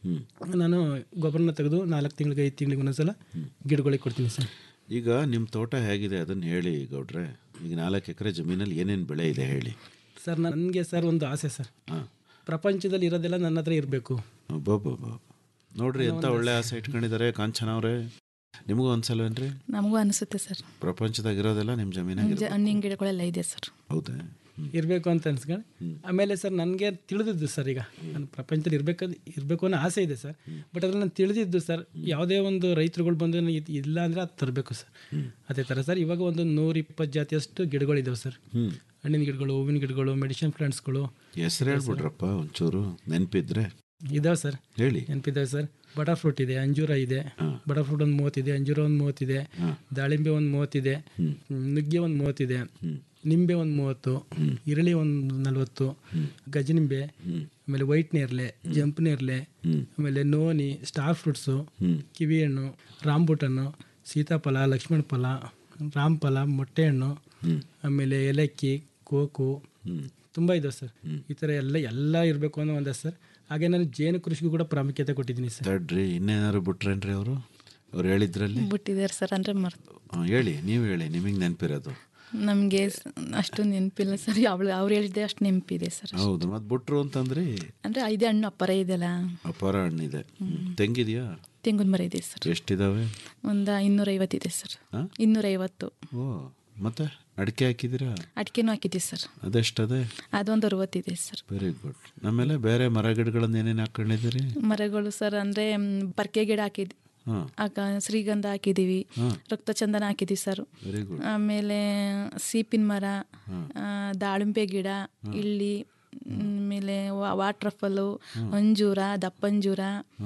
I: ನಾನು ಗೊಬ್ಬರನ ತೆಗೆದು ನಾಲ್ಕು ತಿಂಗಳಿಗೆ ಐದು ತಿಂಗಳಿಗೆ ಒಂದೊಂದ್ಸಲ ಗಿಡಗಳಿಗೆ ಕೊಡ್ತೀನಿ ಸರ್
H: ಈಗ ನಿಮ್ಮ ತೋಟ ಹೇಗಿದೆ ಅದನ್ನು ಹೇಳಿ ಗೌಡ್ರೆ ಈಗ ನಾಲ್ಕು ಎಕರೆ ಜಮೀನಲ್ಲಿ ಏನೇನು ಬೆಳೆ ಇದೆ ಹೇಳಿ
I: ಸರ್ ನನಗೆ ಸರ್ ಒಂದು ಆಸೆ ಸರ್ ಪ್ರಪಂಚದಲ್ಲಿ ಇರೋದೆಲ್ಲ ನನ್ನ ಹತ್ರ ಇರಬೇಕು
H: ಬಾಬಾ ನೋಡ್ರಿ ಎಂತ ಒಳ್ಳೆ ಆಸೆ ಇಟ್ಕೊಂಡಿದ್ದಾರೆ ಕಾಂಚನ ಅವರೇ ನಿಮಗೂ ಅನ್ಸಲ್ವೇನ್ರಿ
J: ನಮಗೂ ಅನಿಸುತ್ತೆ ಸರ್
H: ಪ್ರಪಂಚದಾಗ ಇರೋದೆಲ್ಲ ನಿಮ್ಮ ಜಮೀನಾಗ
J: ಜ- ಹಣ್ಣಿನ ಗಿಡಗಳೆಲ್ಲ ಇದೆ ಸರ್
H: ಹೌದಾ
I: ಇರಬೇಕು ಅಂತ ಅನ್ಸ್ಕೊಂಡು ಆಮೇಲೆ ಸರ್ ನನಗೆ ತಿಳಿದಿದ್ದು ಸರ್ ಈಗ ನಾನು ಪ್ರಪಂಚದಲ್ಲಿ ಇರಬೇಕಂತ ಇರಬೇಕು ಅನ್ನೋ ಆಸೆ ಇದೆ ಸರ್ ಬಟ್ ಅದ್ರಲ್ಲಿ ನಾನು ತಿಳಿದಿದ್ದು ಸರ್ ಯಾವುದೇ ಒಂದು ರೈತರುಗಳು ಬಂದು ನನಗೆ ಇದ್- ಇಲ್ಲ ಅಂದರೆ ಅದು ತರಬೇಕು ಸರ್ ಅದೇ ಥರ ಸರ್ ಇವಾಗ ಒಂದು ನೂರ ಇಪ್ಪತ್ತು ಜಾತಿಯಷ್ಟು ಗಿಡಗಳಿದ್ದಾವೆ ಸರ್
H: ಹ್ಮ್.
I: ಹಣ್ಣಿನ ಗಿಡಗಳು ಹೂವಿನ ಗಿಡಗಳು ಮೆಡಿಸಿನ್ ಪ್ಲಾಂಟ್ಸ್ಗಳು
H: ಹೆಸರು ಹೇಳ್ಬಿಡ್ರಪ್ಪ ಒಂಚೂರು ನೆನಪಿದ್ರೆ
I: ಇದಾವೆ ಸರ್
H: ಹೇಳಿ
I: ನೆನಪಿದ್ದಾವೆ ಸರ್ ಬಟರ್ ಫ್ರೂಟ್ ಇದೆ ಅಂಜೂರ ಇದೆ ಬಟರ್ ಫ್ರೂಟ್ ಒಂದು ಮೂವತ್ತಿದೆ ಅಂಜೂರ ಒಂದು ಮೂವತ್ತಿದೆ ದಾಳಿಂಬೆ ಒಂದು ಮೂವತ್ತಿದೆ ನುಗ್ಗೆ ಒಂದು ಮೂವತ್ತಿದೆ ನಿಂಬೆ ಒಂದು ಮೂವತ್ತು ಇರಳಿ ಒಂದು ನಲ್ವತ್ತು ಗಜನಿಂಬೆ ಆಮೇಲೆ ವೈಟ್ ನೇರ್ಲೆ ಜಂಪ್ ನೇರ್ಲೆ ಆಮೇಲೆ ನೋನಿ ಸ್ಟಾರ್ ಫ್ರೂಟ್ಸು ಕಿವಿ ಹಣ್ಣು ರಾಂಬುಟನ್ನು ಸೀತಾಫಲ ಲಕ್ಷ್ಮಣ ಫಲ ರಾಮಫಲ ಮೊಟ್ಟೆ ಹಣ್ಣು ಆಮೇಲೆ ಏಲಕ್ಕಿ ಕೋಕು ತುಂಬ ಇದಾವೆ ಸರ್ ಈ ಥರ ಎಲ್ಲ ಎಲ್ಲ ಇರಬೇಕು ಅನ್ನೋ ಒಂದ ಸರ್ ಹಾಗೆ ನಾನು ಜೇನು ಕೃಷಿಗೂ ಕೂಡ ಪ್ರಾಮುಖ್ಯತೆ ಕೊಟ್ಟಿದ್ದೀನಿ ಸರ್
H: ತಡ್ರಿ ಇನ್ನೇನಾದ್ರು ಬಿಟ್ರೇನ್ರಿ ಅವರು ಅವ್ರು ಹೇಳಿದ್ರಲ್ಲಿ
J: ಬಿಟ್ಟಿದ್ದಾರೆ ಸರ್ ಅಂದರೆ ಮರ್ತು
H: ಆ, ಹೇಳಿ ನೀವು ಹೇಳಿ ನಿಮಗೆ ನೆನಪಿರೋದು
J: ನಮಗೆ ಅಷ್ಟು ನೆನಪಿಲ್ಲ ಸರ್ ಅವಳು ಅವ್ರು ಹೇಳಿದ್ದೆ ಅಷ್ಟು ನೆನಪಿದೆ ಸರ್
H: ಹೌದು ಮತ್ತೆ ಬಿಟ್ರು ಅಂತಂದ್ರಿ
J: ಅಂದರೆ ಐದೇ ಹಣ್ಣು ಅಪ್ಪರ ಇದೆಯಲ್ಲ
H: ಅಪಾರ ಹಣ್ಣಿದೆ ತೆಂಗಿದೆಯಾ
J: ತೆಂಗಿನ ಮರ ಇದೆ ಸರ್
H: ಎಷ್ಟಿದಾವೆ
J: ಒಂದು ಇನ್ನೂರೈವತ್ತಿದೆ ಸರ್
H: ಆ?
J: ಇನ್ನೂರೈವತ್ತು
H: ಓ ಮತ್ತೆ ಅಡಿಕೆ ಹಾಕಿದ್ದೀರಾ
J: ಅಡಿಕೆನೂ ಹಾಕಿದ್ದೀವಿ ಸರ್
H: ಅದೆಷ್ಟದೆ
J: ಅದೊಂದು ಅರವತ್ತಿದೆ ಸರ್
H: ವೆರಿ ಗುಡ್ ಆಮೇಲೆ ಬೇರೆ ಮರ ಗಿಡಗಳನ್ನ ಏನೇನು ಹಾಕೊಂಡಿದ್ದೀರಿ
J: ಮರಗಳು ಸರ್ ಅಂದರೆ ಪರ್ಕೆ ಗಿಡ ಹಾಕಿದ್ವಿ
H: ಹಾಂ
J: ಆಗ ಶ್ರೀಗಂಧ ಹಾಕಿದ್ದೀವಿ
H: ಹಾಂ.
J: ರಕ್ತಚಂದನ ಹಾಕಿದ್ದೀವಿ ಸರ್
H: ವೆರಿ ಗುಡ್
J: ಆಮೇಲೆ ಸೀಪಿನ ಮರ ಆ, ದಾಳಿಂಬೆ ಗಿಡ ಇಳ್ಳಿ ಆಮೇಲೆ ವಾಟ್ರಫಲ್ಲು ಅಂಜೂರ ದಪ್ಪಂಜೂರ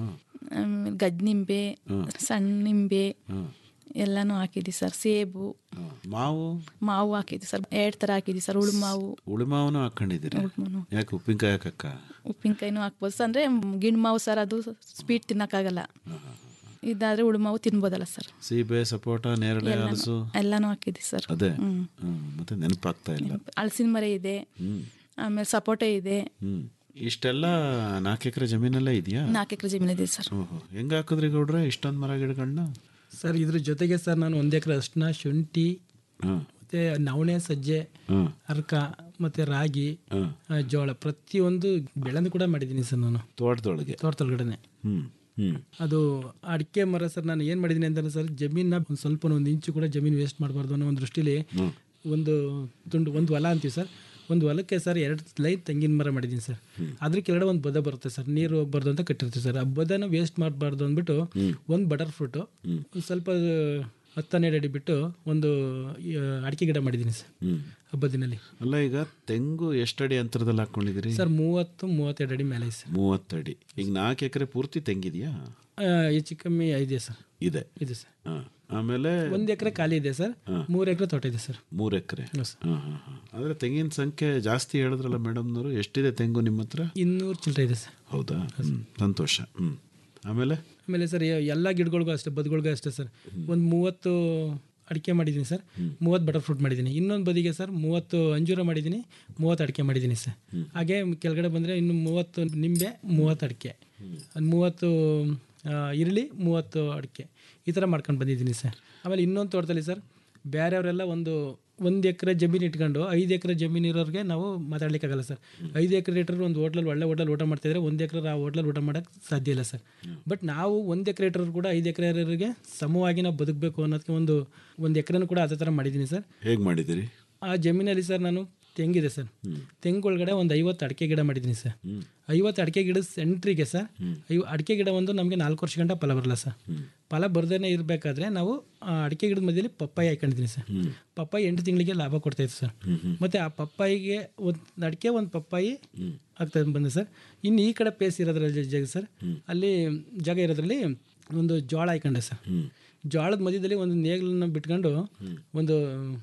J: ಆಮೇಲೆ ಗಜ್ನಿಂಬೆ ಸಣ್ಣ ನಿಂಬೆ ಎಲ್ಲನೂ ಹಾಕಿದ್ವಿ ಸರ್ ಸೇಬು
H: ಮಾವು
J: ಮಾವು ಹಾಕಿದ್ವಿ ಸರ್ ಎರಡು ಥರ ಹಾಕಿದ್ವಿ ಸರ್ ಉಳು ಮಾವು
H: ಉಳಿಮಾವನು ಹಾಕೊಂಡಿದ್ದೀರಿ
J: ಉಳುಮಾವು.
H: ಯಾಕೆ ಉಪ್ಪಿನಕಾಯಿ ಹಾಕಕ್ಕ
J: ಉಪ್ಪಿನಕಾಯಿನೂ ಹಾಕ್ಬೋದು ಸರ್ ಅಂದರೆ ಗಿಣ್ ಮಾವು ಸರ್ ಅದು ಸ್ವೀಟ್ ತಿನ್ನೋಕ್ಕಾಗಲ್ಲ ಇದಾದರೆ ಉಳುಮಾವು ತಿನ್ಬೋದಲ್ಲ ಸರ್
H: ಸೀಬೆ ಸಪೋಟ ನೇರಳೆ
J: ಎಲ್ಲಾನು-
H: ಹಲಸು
J: ಎಲ್ಲಾನು ಹಾಕಿದ್ವಿ ಸರ್
H: ಅದೇ
J: ಹ್ಮ್.
H: ಹ್ಮ್. ಮತ್ತೆ ನೆನಪಾಗ್ತಾ ಇಲ್ಲ
J: ಹಲಸಿನ ಮರ ಇದೆ
H: ಹ್ಮ್
J: ಆಮೇಲೆ ಸಪೋಟ ಇದೆ
H: ಹ್ಮ್ ಇಷ್ಟೆಲ್ಲ ನಾಲ್ಕು ಎಕರೆ ಜಮೀನಲ್ಲೇ ಇದೆಯಾ
J: ನಾಲ್ಕು ಎಕರೆ ಜಮೀನು ಇದೆ ಸರ್
H: ಓಹೋ ಹೆಂಗ್ ಹಾಕಿದ್ರಿ ಗೌಡ್ರೆ ಇಷ್ಟೊಂದು ಮರ ಗಿಡಗಳನ್ನ
I: ಸರ್ ಇದ್ರ ಜೊತೆಗೆ ಸರ್ ನಾನು ಒಂದು ಎಕರೆ ಅರ್ಶಿನ ಶುಂಠಿ
H: ಹಾಂ
I: ಮತ್ತು ನವಣೆ ಸಜ್ಜೆ
H: ಹಾಂ
I: ಅರ್ಕ ಮತ್ತು ರಾಗಿ ಆ, ಜೋಳ ಪ್ರತಿಯೊಂದು ಬೆಳೆನೂ ಕೂಡ ಮಾಡಿದ್ದೀನಿ ಸರ್ ನಾನು
H: ತೋಟದೊಳಗೆ
I: ತೋಟದೊಳಗಡೆ
H: ಹ್ಮ್ ಹ್ಮ್
I: ಅದು ಅಡಿಕೆ ಮರ ಸರ್ ನಾನು ಏನು ಮಾಡಿದ್ದೀನಿ ಅಂತಂದ್ರೆ ಸರ್ ಜಮೀನ ಒಂದು ಸ್ವಲ್ಪ ಒಂದು ಇಂಚು ಕೂಡ ಜಮೀನು ವೇಸ್ಟ್ ಮಾಡಬಾರ್ದು ಅನ್ನೋ ಒಂದು ದೃಷ್ಟಿಲಿ ಒಂದು ತುಂಡು ಒಂದು ಹೊಲ ಅಂತೀವಿ ಸರ್ ಒಂದು ಹೊಲಕ್ಕೆ ಸರ್ ಎರಡು ಲೈನ್ ತೆಂಗಿನ ಮರ ಮಾಡಿದ್ದೀನಿ ಸರ್ ಅದ್ರ ಕೆಳಗಡೆ ಒಂದು ಬದ ಬರುತ್ತೆ ಸರ್ ನೀರು ಹೋಗ್ಬಾರ್ದು ಅಂತ ಕಟ್ಟಿರ್ತೀವಿ ಸರ್ ಆ ಬದನ ವೇಸ್ಟ್ ಮಾಡಬಾರ್ದು ಅಂದ್ಬಿಟ್ಟು ಒಂದು ಬಟರ್ ಫ್ರೂಟು ಒಂದು ಸ್ವಲ್ಪ ಹತ್ತು ಹನ್ನೆರಡು ಅಡಿ ಬಿಟ್ಟು ಒಂದು ಈ, ಅಡಿಕೆ ಗಿಡ ಮಾಡಿದ್ದೀನಿ ಸರ್
H: ಹ್ಮ್
I: ಹಬ್ಬದಿನಲ್ಲಿ
H: ಅಲ್ಲ ಈಗ ತೆಂಗು ಎಷ್ಟಡಿ ಅಂತರದಲ್ಲಿ ಹಾಕೊಂಡಿದ್ದೀರಿ
I: ಸರ್ ಮೂವತ್ತು ಮೂವತ್ತೆರಡು ಅಡಿ ಮೇಲೆ ಇದೆ ಸರ್
H: ಮೂವತ್ತಡಿ ಈಗ ನಾಲ್ಕು ಎಕರೆ ಪೂರ್ತಿ ತೆಂಗಿದೆಯಾ
I: ಆ, ಹೆಚ್ಚು ಕಮ್ಮಿ ಇದೆ ಸರ್
H: ಇದೆ
I: ಇದೆ ಸರ್
H: ಹಾಂ ಆಮೇಲೆ
I: ಒಂದು ಎಕರೆ ಖಾಲಿ ಇದೆ ಸರ್ ಮೂರು ಎಕರೆ ತೋಟ ಇದೆ ಸರ್
H: ಮೂರು ಎಕರೆ
I: ಹೌದು ಸರ್.
H: ಹಾಂ ಹಾಂ ಹಾಂ ಆದರೆ ತೆಂಗಿನ ಸಂಖ್ಯೆ ಜಾಸ್ತಿ ಹೇಳಿದ್ರಲ್ಲ ಮೇಡಮ್ನವರು ಎಷ್ಟಿದೆ ತೆಂಗು ನಿಮ್ಮ ಹತ್ರ
I: ಇನ್ನೂರು ಚಿಲ್ಲರೆ ಇದೆ ಸರ್
H: ಹೌದಾ ಹ್ಮ್. ಸಂತೋಷ ಹ್ಞೂ ಆಮೇಲೆ
I: ಆಮೇಲೆ ಸರ್ ಎಲ್ಲ ಗಿಡಗಳಿಗೂ ಅಷ್ಟೇ ಬದುಗಳಿಗೂ ಅಷ್ಟೇ ಸರ್ ಒಂದು ಮೂವತ್ತು ಅಡಿಕೆ ಮಾಡಿದ್ದೀನಿ ಸರ್ ಮೂವತ್ತು ಬಟರ್ ಫ್ರೂಟ್ ಮಾಡಿದ್ದೀನಿ ಇನ್ನೊಂದು ಬದಿಗೆ ಸರ್ ಮೂವತ್ತು ಅಂಜೂರ ಮಾಡಿದ್ದೀನಿ ಮೂವತ್ತು ಅಡಿಕೆ ಮಾಡಿದ್ದೀನಿ ಸರ್ ಹಾಗೆ ಕೆಳಗಡೆ ಬಂದರೆ ಇನ್ನು ಮೂವತ್ತು ನಿಂಬೆ ಮೂವತ್ತು ಅಡಿಕೆ ಒಂದು ಮೂವತ್ತು ಆ, ಈರುಳ್ಳಿ ಮೂವತ್ತು ಅಡಿಕೆ ಈ ಥರ ಮಾಡ್ಕೊಂಡು ಬಂದಿದ್ದೀನಿ ಸರ್ ಆಮೇಲೆ ಇನ್ನೊಂದು ತೋಟದಲ್ಲಿ ಸರ್ ಬೇರೆಯವರೆಲ್ಲ ಒಂದು ಒಂದು ಎಕರೆ ಜಮೀನು ಇಟ್ಕೊಂಡು ಐದು ಎಕರೆ ಜಮೀನು ಇರೋರಿಗೆ ನಾವು ಮಾತಾಡ್ಲಿಕ್ಕಾಗಲ್ಲ ಸರ್ ಐದು ಎಕರೆ ಇಟ್ಟರು ಒಂದು ಹೋಟ್ಲಲ್ಲಿ ಒಳ್ಳೆ ಹೋಟೆಲ್ ಊಟ ಮಾಡ್ತಿದ್ರೆ ಒಂದು ಎಕರೆ ಆ ಹೋಟ್ಲಲ್ಲಿ ಊಟ ಮಾಡೋಕ್ಕೆ ಸಾಧ್ಯ ಇಲ್ಲ ಸರ್ ಬಟ್ ನಾವು ಒಂದು ಎಕರೆ ಇಟ್ಟರು ಕೂಡ ಐದು ಎಕರೆ ಇರೋರಿಗೆ ಸಮವಾಗಿ ನಾವು ಬದುಕಬೇಕು ಅನ್ನೋದಕ್ಕೆ ಒಂದು ಒಂದು ಎಕರೆನೂ ಕೂಡ ಅದೇ ಥರ ಮಾಡಿದ್ದೀನಿ ಸರ್
H: ಹೇಗೆ ಮಾಡಿದ್ದೀರಿ
I: ಆ ಜಮೀನಲ್ಲಿ ಸರ್ ನಾನು ತೆಂಗಿದೆ ಸರ್ ತೆಂಗು ಒಳಗಡೆ ಒಂದು ಐವತ್ತು ಅಡಿಕೆ ಗಿಡ ಮಾಡಿದ್ದೀನಿ ಸರ್ ಐವತ್ತು ಅಡಿಕೆ ಗಿಡದ ಸೆಂಟ್ರಿಗೆ ಸರ್ ಐವ ಅಡಿಕೆ ಗಿಡ ಒಂದು ನಮಗೆ ನಾಲ್ಕು ವರ್ಷ ಗಂಟ ಫಲ ಬರಲ್ಲ ಸರ್ ಫಲ ಬರ್ದೇನೆ ಇರಬೇಕಾದ್ರೆ ನಾವು ಆ ಅಡಿಕೆ ಗಿಡದ ಮಧ್ಯದಲ್ಲಿ ಪಪ್ಪಾಯಿ ಹಾಕೊಂಡಿದ್ದೀನಿ ಸರ್ ಪಪ್ಪಾಯಿ ಎಂಟು ತಿಂಗಳಿಗೆ ಲಾಭ ಕೊಡ್ತಾಯಿತ್ತು ಸರ್ ಮತ್ತು ಆ ಪಪ್ಪಾಯಿಗೆ ಒಂದು ಅಡಿಕೆ ಒಂದು ಪಪ್ಪಾಯಿ ಆಗ್ತಾ ಬಂದೆ ಸರ್ ಇನ್ನು ಈ ಕಡೆ ಪೇಸ್ ಇರೋದ್ರಲ್ಲಿ ಜಾಗ ಸರ್ ಅಲ್ಲಿ ಜಾಗ ಇರೋದ್ರಲ್ಲಿ ಒಂದು ಜೋಳ ಹಾಕೊಂಡೆ ಸರ್ ಜೋಳದ ಮಧ್ಯದಲ್ಲಿ ಒಂದು ನೇಗಿಲನ್ನ ಬಿಟ್ಕೊಂಡು ಒಂದು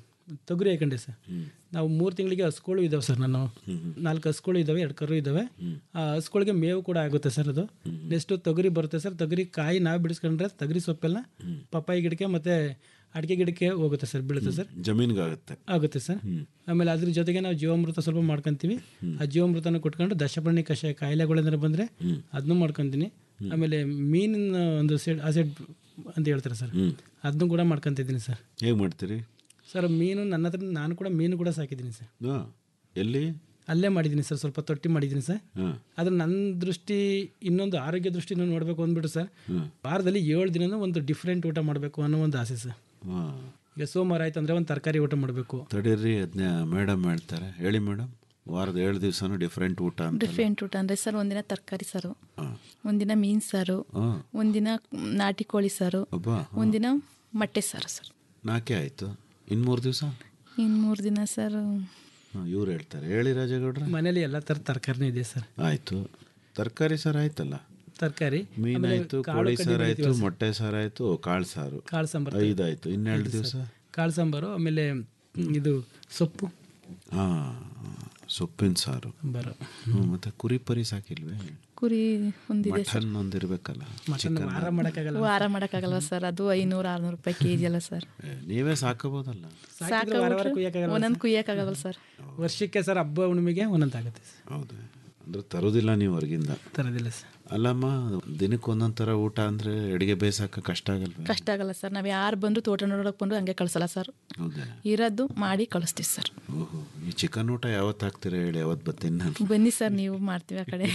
I: ತೊಗರಿ ಹಾಕೊಂಡೆ ಸರ್ ನಾವು ಮೂರು ತಿಂಗಳಿಗೆ ಹಸ್ಗಳು ಇದ್ದಾವೆ ಸರ್ ನಾನು ನಾಲ್ಕು ಹಸ್ಗಳು ಇದ್ದಾವೆ ಎರಡು ಕರು ಇದ್ದಾವೆ ಆ ಹಸ್ಗಳಿಗೆ ಮೇವು ಕೂಡ ಆಗುತ್ತೆ ಸರ್ ಅದು ನೆಕ್ಸ್ಟು ತೊಗರಿ ಬರುತ್ತೆ ಸರ್ ತೊಗರಿ ಕಾಯಿ ನಾವು ಬಿಡಿಸ್ಕೊಂಡ್ರೆ ತೊಗರಿ ಸೊಪ್ಪೆಲ್ಲ ಪಪ್ಪಾಯಿ ಗಿಡಕ್ಕೆ ಮತ್ತು ಅಡಿಕೆ ಗಿಡಕ್ಕೆ ಹೋಗುತ್ತೆ ಸರ್ ಬೀಳುತ್ತೆ ಸರ್
H: ಜಮೀನಿಗಾಗುತ್ತೆ
I: ಆಗುತ್ತೆ ಸರ್ ಆಮೇಲೆ ಅದ್ರ ಜೊತೆಗೆ ನಾವು ಜೀವಾಮೃತ ಸ್ವಲ್ಪ ಮಾಡ್ಕೊಂತೀವಿ ಆ ಜೀವಾಮೃತನ ಕೊಟ್ಕೊಂಡು ದಶಪರ್ಣಿ ಕಷಾಯ ಕಾಯಿಲೆಗಳೇನಾರು ಬಂದರೆ ಅದನ್ನೂ ಮಾಡ್ಕೊತೀನಿ ಆಮೇಲೆ ಮೀನಿನ ಒಂದು ಸೈಡ್ ಆ ಸೈಡ್ ಅಂತ ಹೇಳ್ತಾರೆ ಸರ್ ಅದನ್ನು ಕೂಡ ಮಾಡ್ಕೊಂತಿದ್ದೀನಿ ಸರ್
H: ಹೇಗೆ ಮಾಡ್ತೀರಿ
I: ಸರ್ ಮೀನು ನನ್ನ ಹತ್ರ ನಾನು ಕೂಡ ಮೀನು ಕೂಡ ಸಾಕಿದ್ದೀನಿ ಸರ್
H: ಹಾಂ ಎಲ್ಲಿ
I: ಅಲ್ಲೇ ಮಾಡಿದ್ದೀನಿ ಸರ್ ಸ್ವಲ್ಪ ತೊಟ್ಟಿ ಮಾಡಿದ್ದೀನಿ ಸರ್
H: ಹಾಂ
I: ಆದ್ರೆ ನನ್ನ ದೃಷ್ಟಿ ಇನ್ನೊಂದು ಆರೋಗ್ಯ ದೃಷ್ಟಿನ ನೋಡಬೇಕು ಅಂದ್ಬಿಟ್ಟು ಸರ್ ವಾರದಲ್ಲಿ ಏಳು ದಿನ ಒಂದು ಡಿಫ್ರೆಂಟ್ ಊಟ ಮಾಡಬೇಕು ಅನ್ನೋ ಒಂದು ಆಸೆ ಸರ್
H: ಹಾಂ
I: ಈಗ ಸೋಮವಾರ ಆಯ್ತು ಅಂದರೆ ಒಂದು ತರಕಾರಿ ಊಟ ಮಾಡಬೇಕು
H: ತಡೀರಿ ಅದನ್ನ ಮೇಡಮ್ ಹೇಳ್ತಾರೆ ಹೇಳಿ ಮೇಡಮ್ ವಾರದ ಏಳು ದಿವಸನೂ ಡಿಫ್ರೆಂಟ್ ಊಟ ಅಂತ
J: ಡಿಫ್ರೆಂಟ್ ಊಟ ಅಂದರೆ ಸರ್ ಒಂದಿನ ತರಕಾರಿ ಸಾರು ಒಂದಿನ ಮೀನು ಸಾರು
H: ಹಾಂ
J: ಒಂದಿನ ನಾಟಿ ಕೋಳಿ ಸಾರು
H: ಅಬ್ಬಾ
J: ಒಂದಿನ ಮೊಟ್ಟೆ ಸಾರು ಸರ್
H: ನಾಲ್ಕೇ ಆಯಿತು ಇನ್ನು ಮೂರು ದಿವಸ
J: ಇನ್ನು ಮೂರು ದಿನ ಸರ್
H: ಇವ್ರು ಹೇಳ್ತಾರೆ ಹೇಳಿ ರಾಜಗೌಡ್ರೆ
I: ಮನೇಲಿ ಎಲ್ಲ ಥರದ ತರಕಾರಿನೂ ಇದೆ ಸರ್
H: ಆಯಿತು ತರಕಾರಿ ಸಾರು ಆಯ್ತಲ್ಲ
I: ತರಕಾರಿ
H: ಮೀನಾಯ್ತು ಕೋಳಿ ಸಾರು ಆಯ್ತು ಮೊಟ್ಟೆ ಸಾರು ಆಯ್ತು ಕಾಳು ಸಾರು
I: ಕಾಳು ಸಾಂಬಾರು
H: ಐದಾಯ್ತು ಇನ್ನೆರಡು ದಿವಸ
I: ಕಾಳು ಸಾಂಬಾರು ಆಮೇಲೆ ಇದು ಸೊಪ್ಪು
H: ಹಾಂ ಸೊಪ್ಪಿನ ಸಾರು
I: ಸಾಂಬಾರು
H: ಹ್ಞೂ ಮತ್ತೆ ಕುರಿ ಪರಿ ಸಾಕಿಲ್ವೇ
J: ಕುರಿ ಒಂದಿದೆ ಸರ್
H: ಮಟನ್ ಒಂದಿರ್ಬೇಕಲ್ಲ
I: ಮಟನ್
H: ಚಿಕನ್
I: ವಾರ ಮಾಡೋಕ್ಕಾಗಲ್ಲ
J: ವಾರ ಮಾಡೋಕ್ಕಾಗಲ್ವ ಸರ್ ಅದು ಐನೂರು ಆರುನೂರು ರೂಪಾಯಿ ಕೆ ಜಿ ಅಲ್ಲ ಸರ್
H: ನೀವೇ ಸಾಕಬೋದಲ್ಲ
I: ಸಾಕಿದ್ರೆ ವಾರ ವಾರ ಕುಯ್ಯಕ್ಕಾಗಲ್ಲ
J: ಒಂದೊಂದು ಕುಯ್ಯೋಕ್ಕಾಗಲ್ಲ ಸರ್
I: ವರ್ಷಕ್ಕೆ ಸರ್ ಹಬ್ಬ ಹುಣ್ಣಿಮೆಗೆ ಒಂದೊಂದು ಆಗುತ್ತೆ ಸರ್
H: ಹೌದು ಅಂದ್ರೆ ತರೋದಿಲ್ಲ ನೀವು ಹೊರಗಿಂದ
I: ತರೋದಿಲ್ಲ ಸರ್
H: ಅಲ್ಲಮ್ಮ ದಿನಕ್ಕೆ ಒಂದೊಂದು ಥರ ಊಟ ಅಂದರೆ ಅಡುಗೆ ಬೇಯಿಸಕ್ಕೆ ಕಷ್ಟ ಆಗಲ್ವೇ
J: ಕಷ್ಟ ಆಗಲ್ಲ ಸರ್ ನಾವು ಯಾರು ಬಂದು ತೋಟ ನೋಡೋಕೆ ಬಂದು ಹಂಗೆ ಕಳಿಸಲ್ಲ ಸರ್
H: ಹೌದಾ
J: ಇರೋದು ಮಾಡಿ ಕಳಿಸ್ತೀವಿ ಸರ್
H: ಓಹೋ ಈ ಚಿಕನ್ ಊಟ ಯಾವತ್ತು ಹಾಕ್ತೀರಾ ಹೇಳಿ ಯಾವತ್ತು ಬರ್ತೀನಿ ನಾನು
J: ಬನ್ನಿ ಸರ್ ನೀವು ಮಾಡ್ತೀವಿ ಆ ಕಡೆ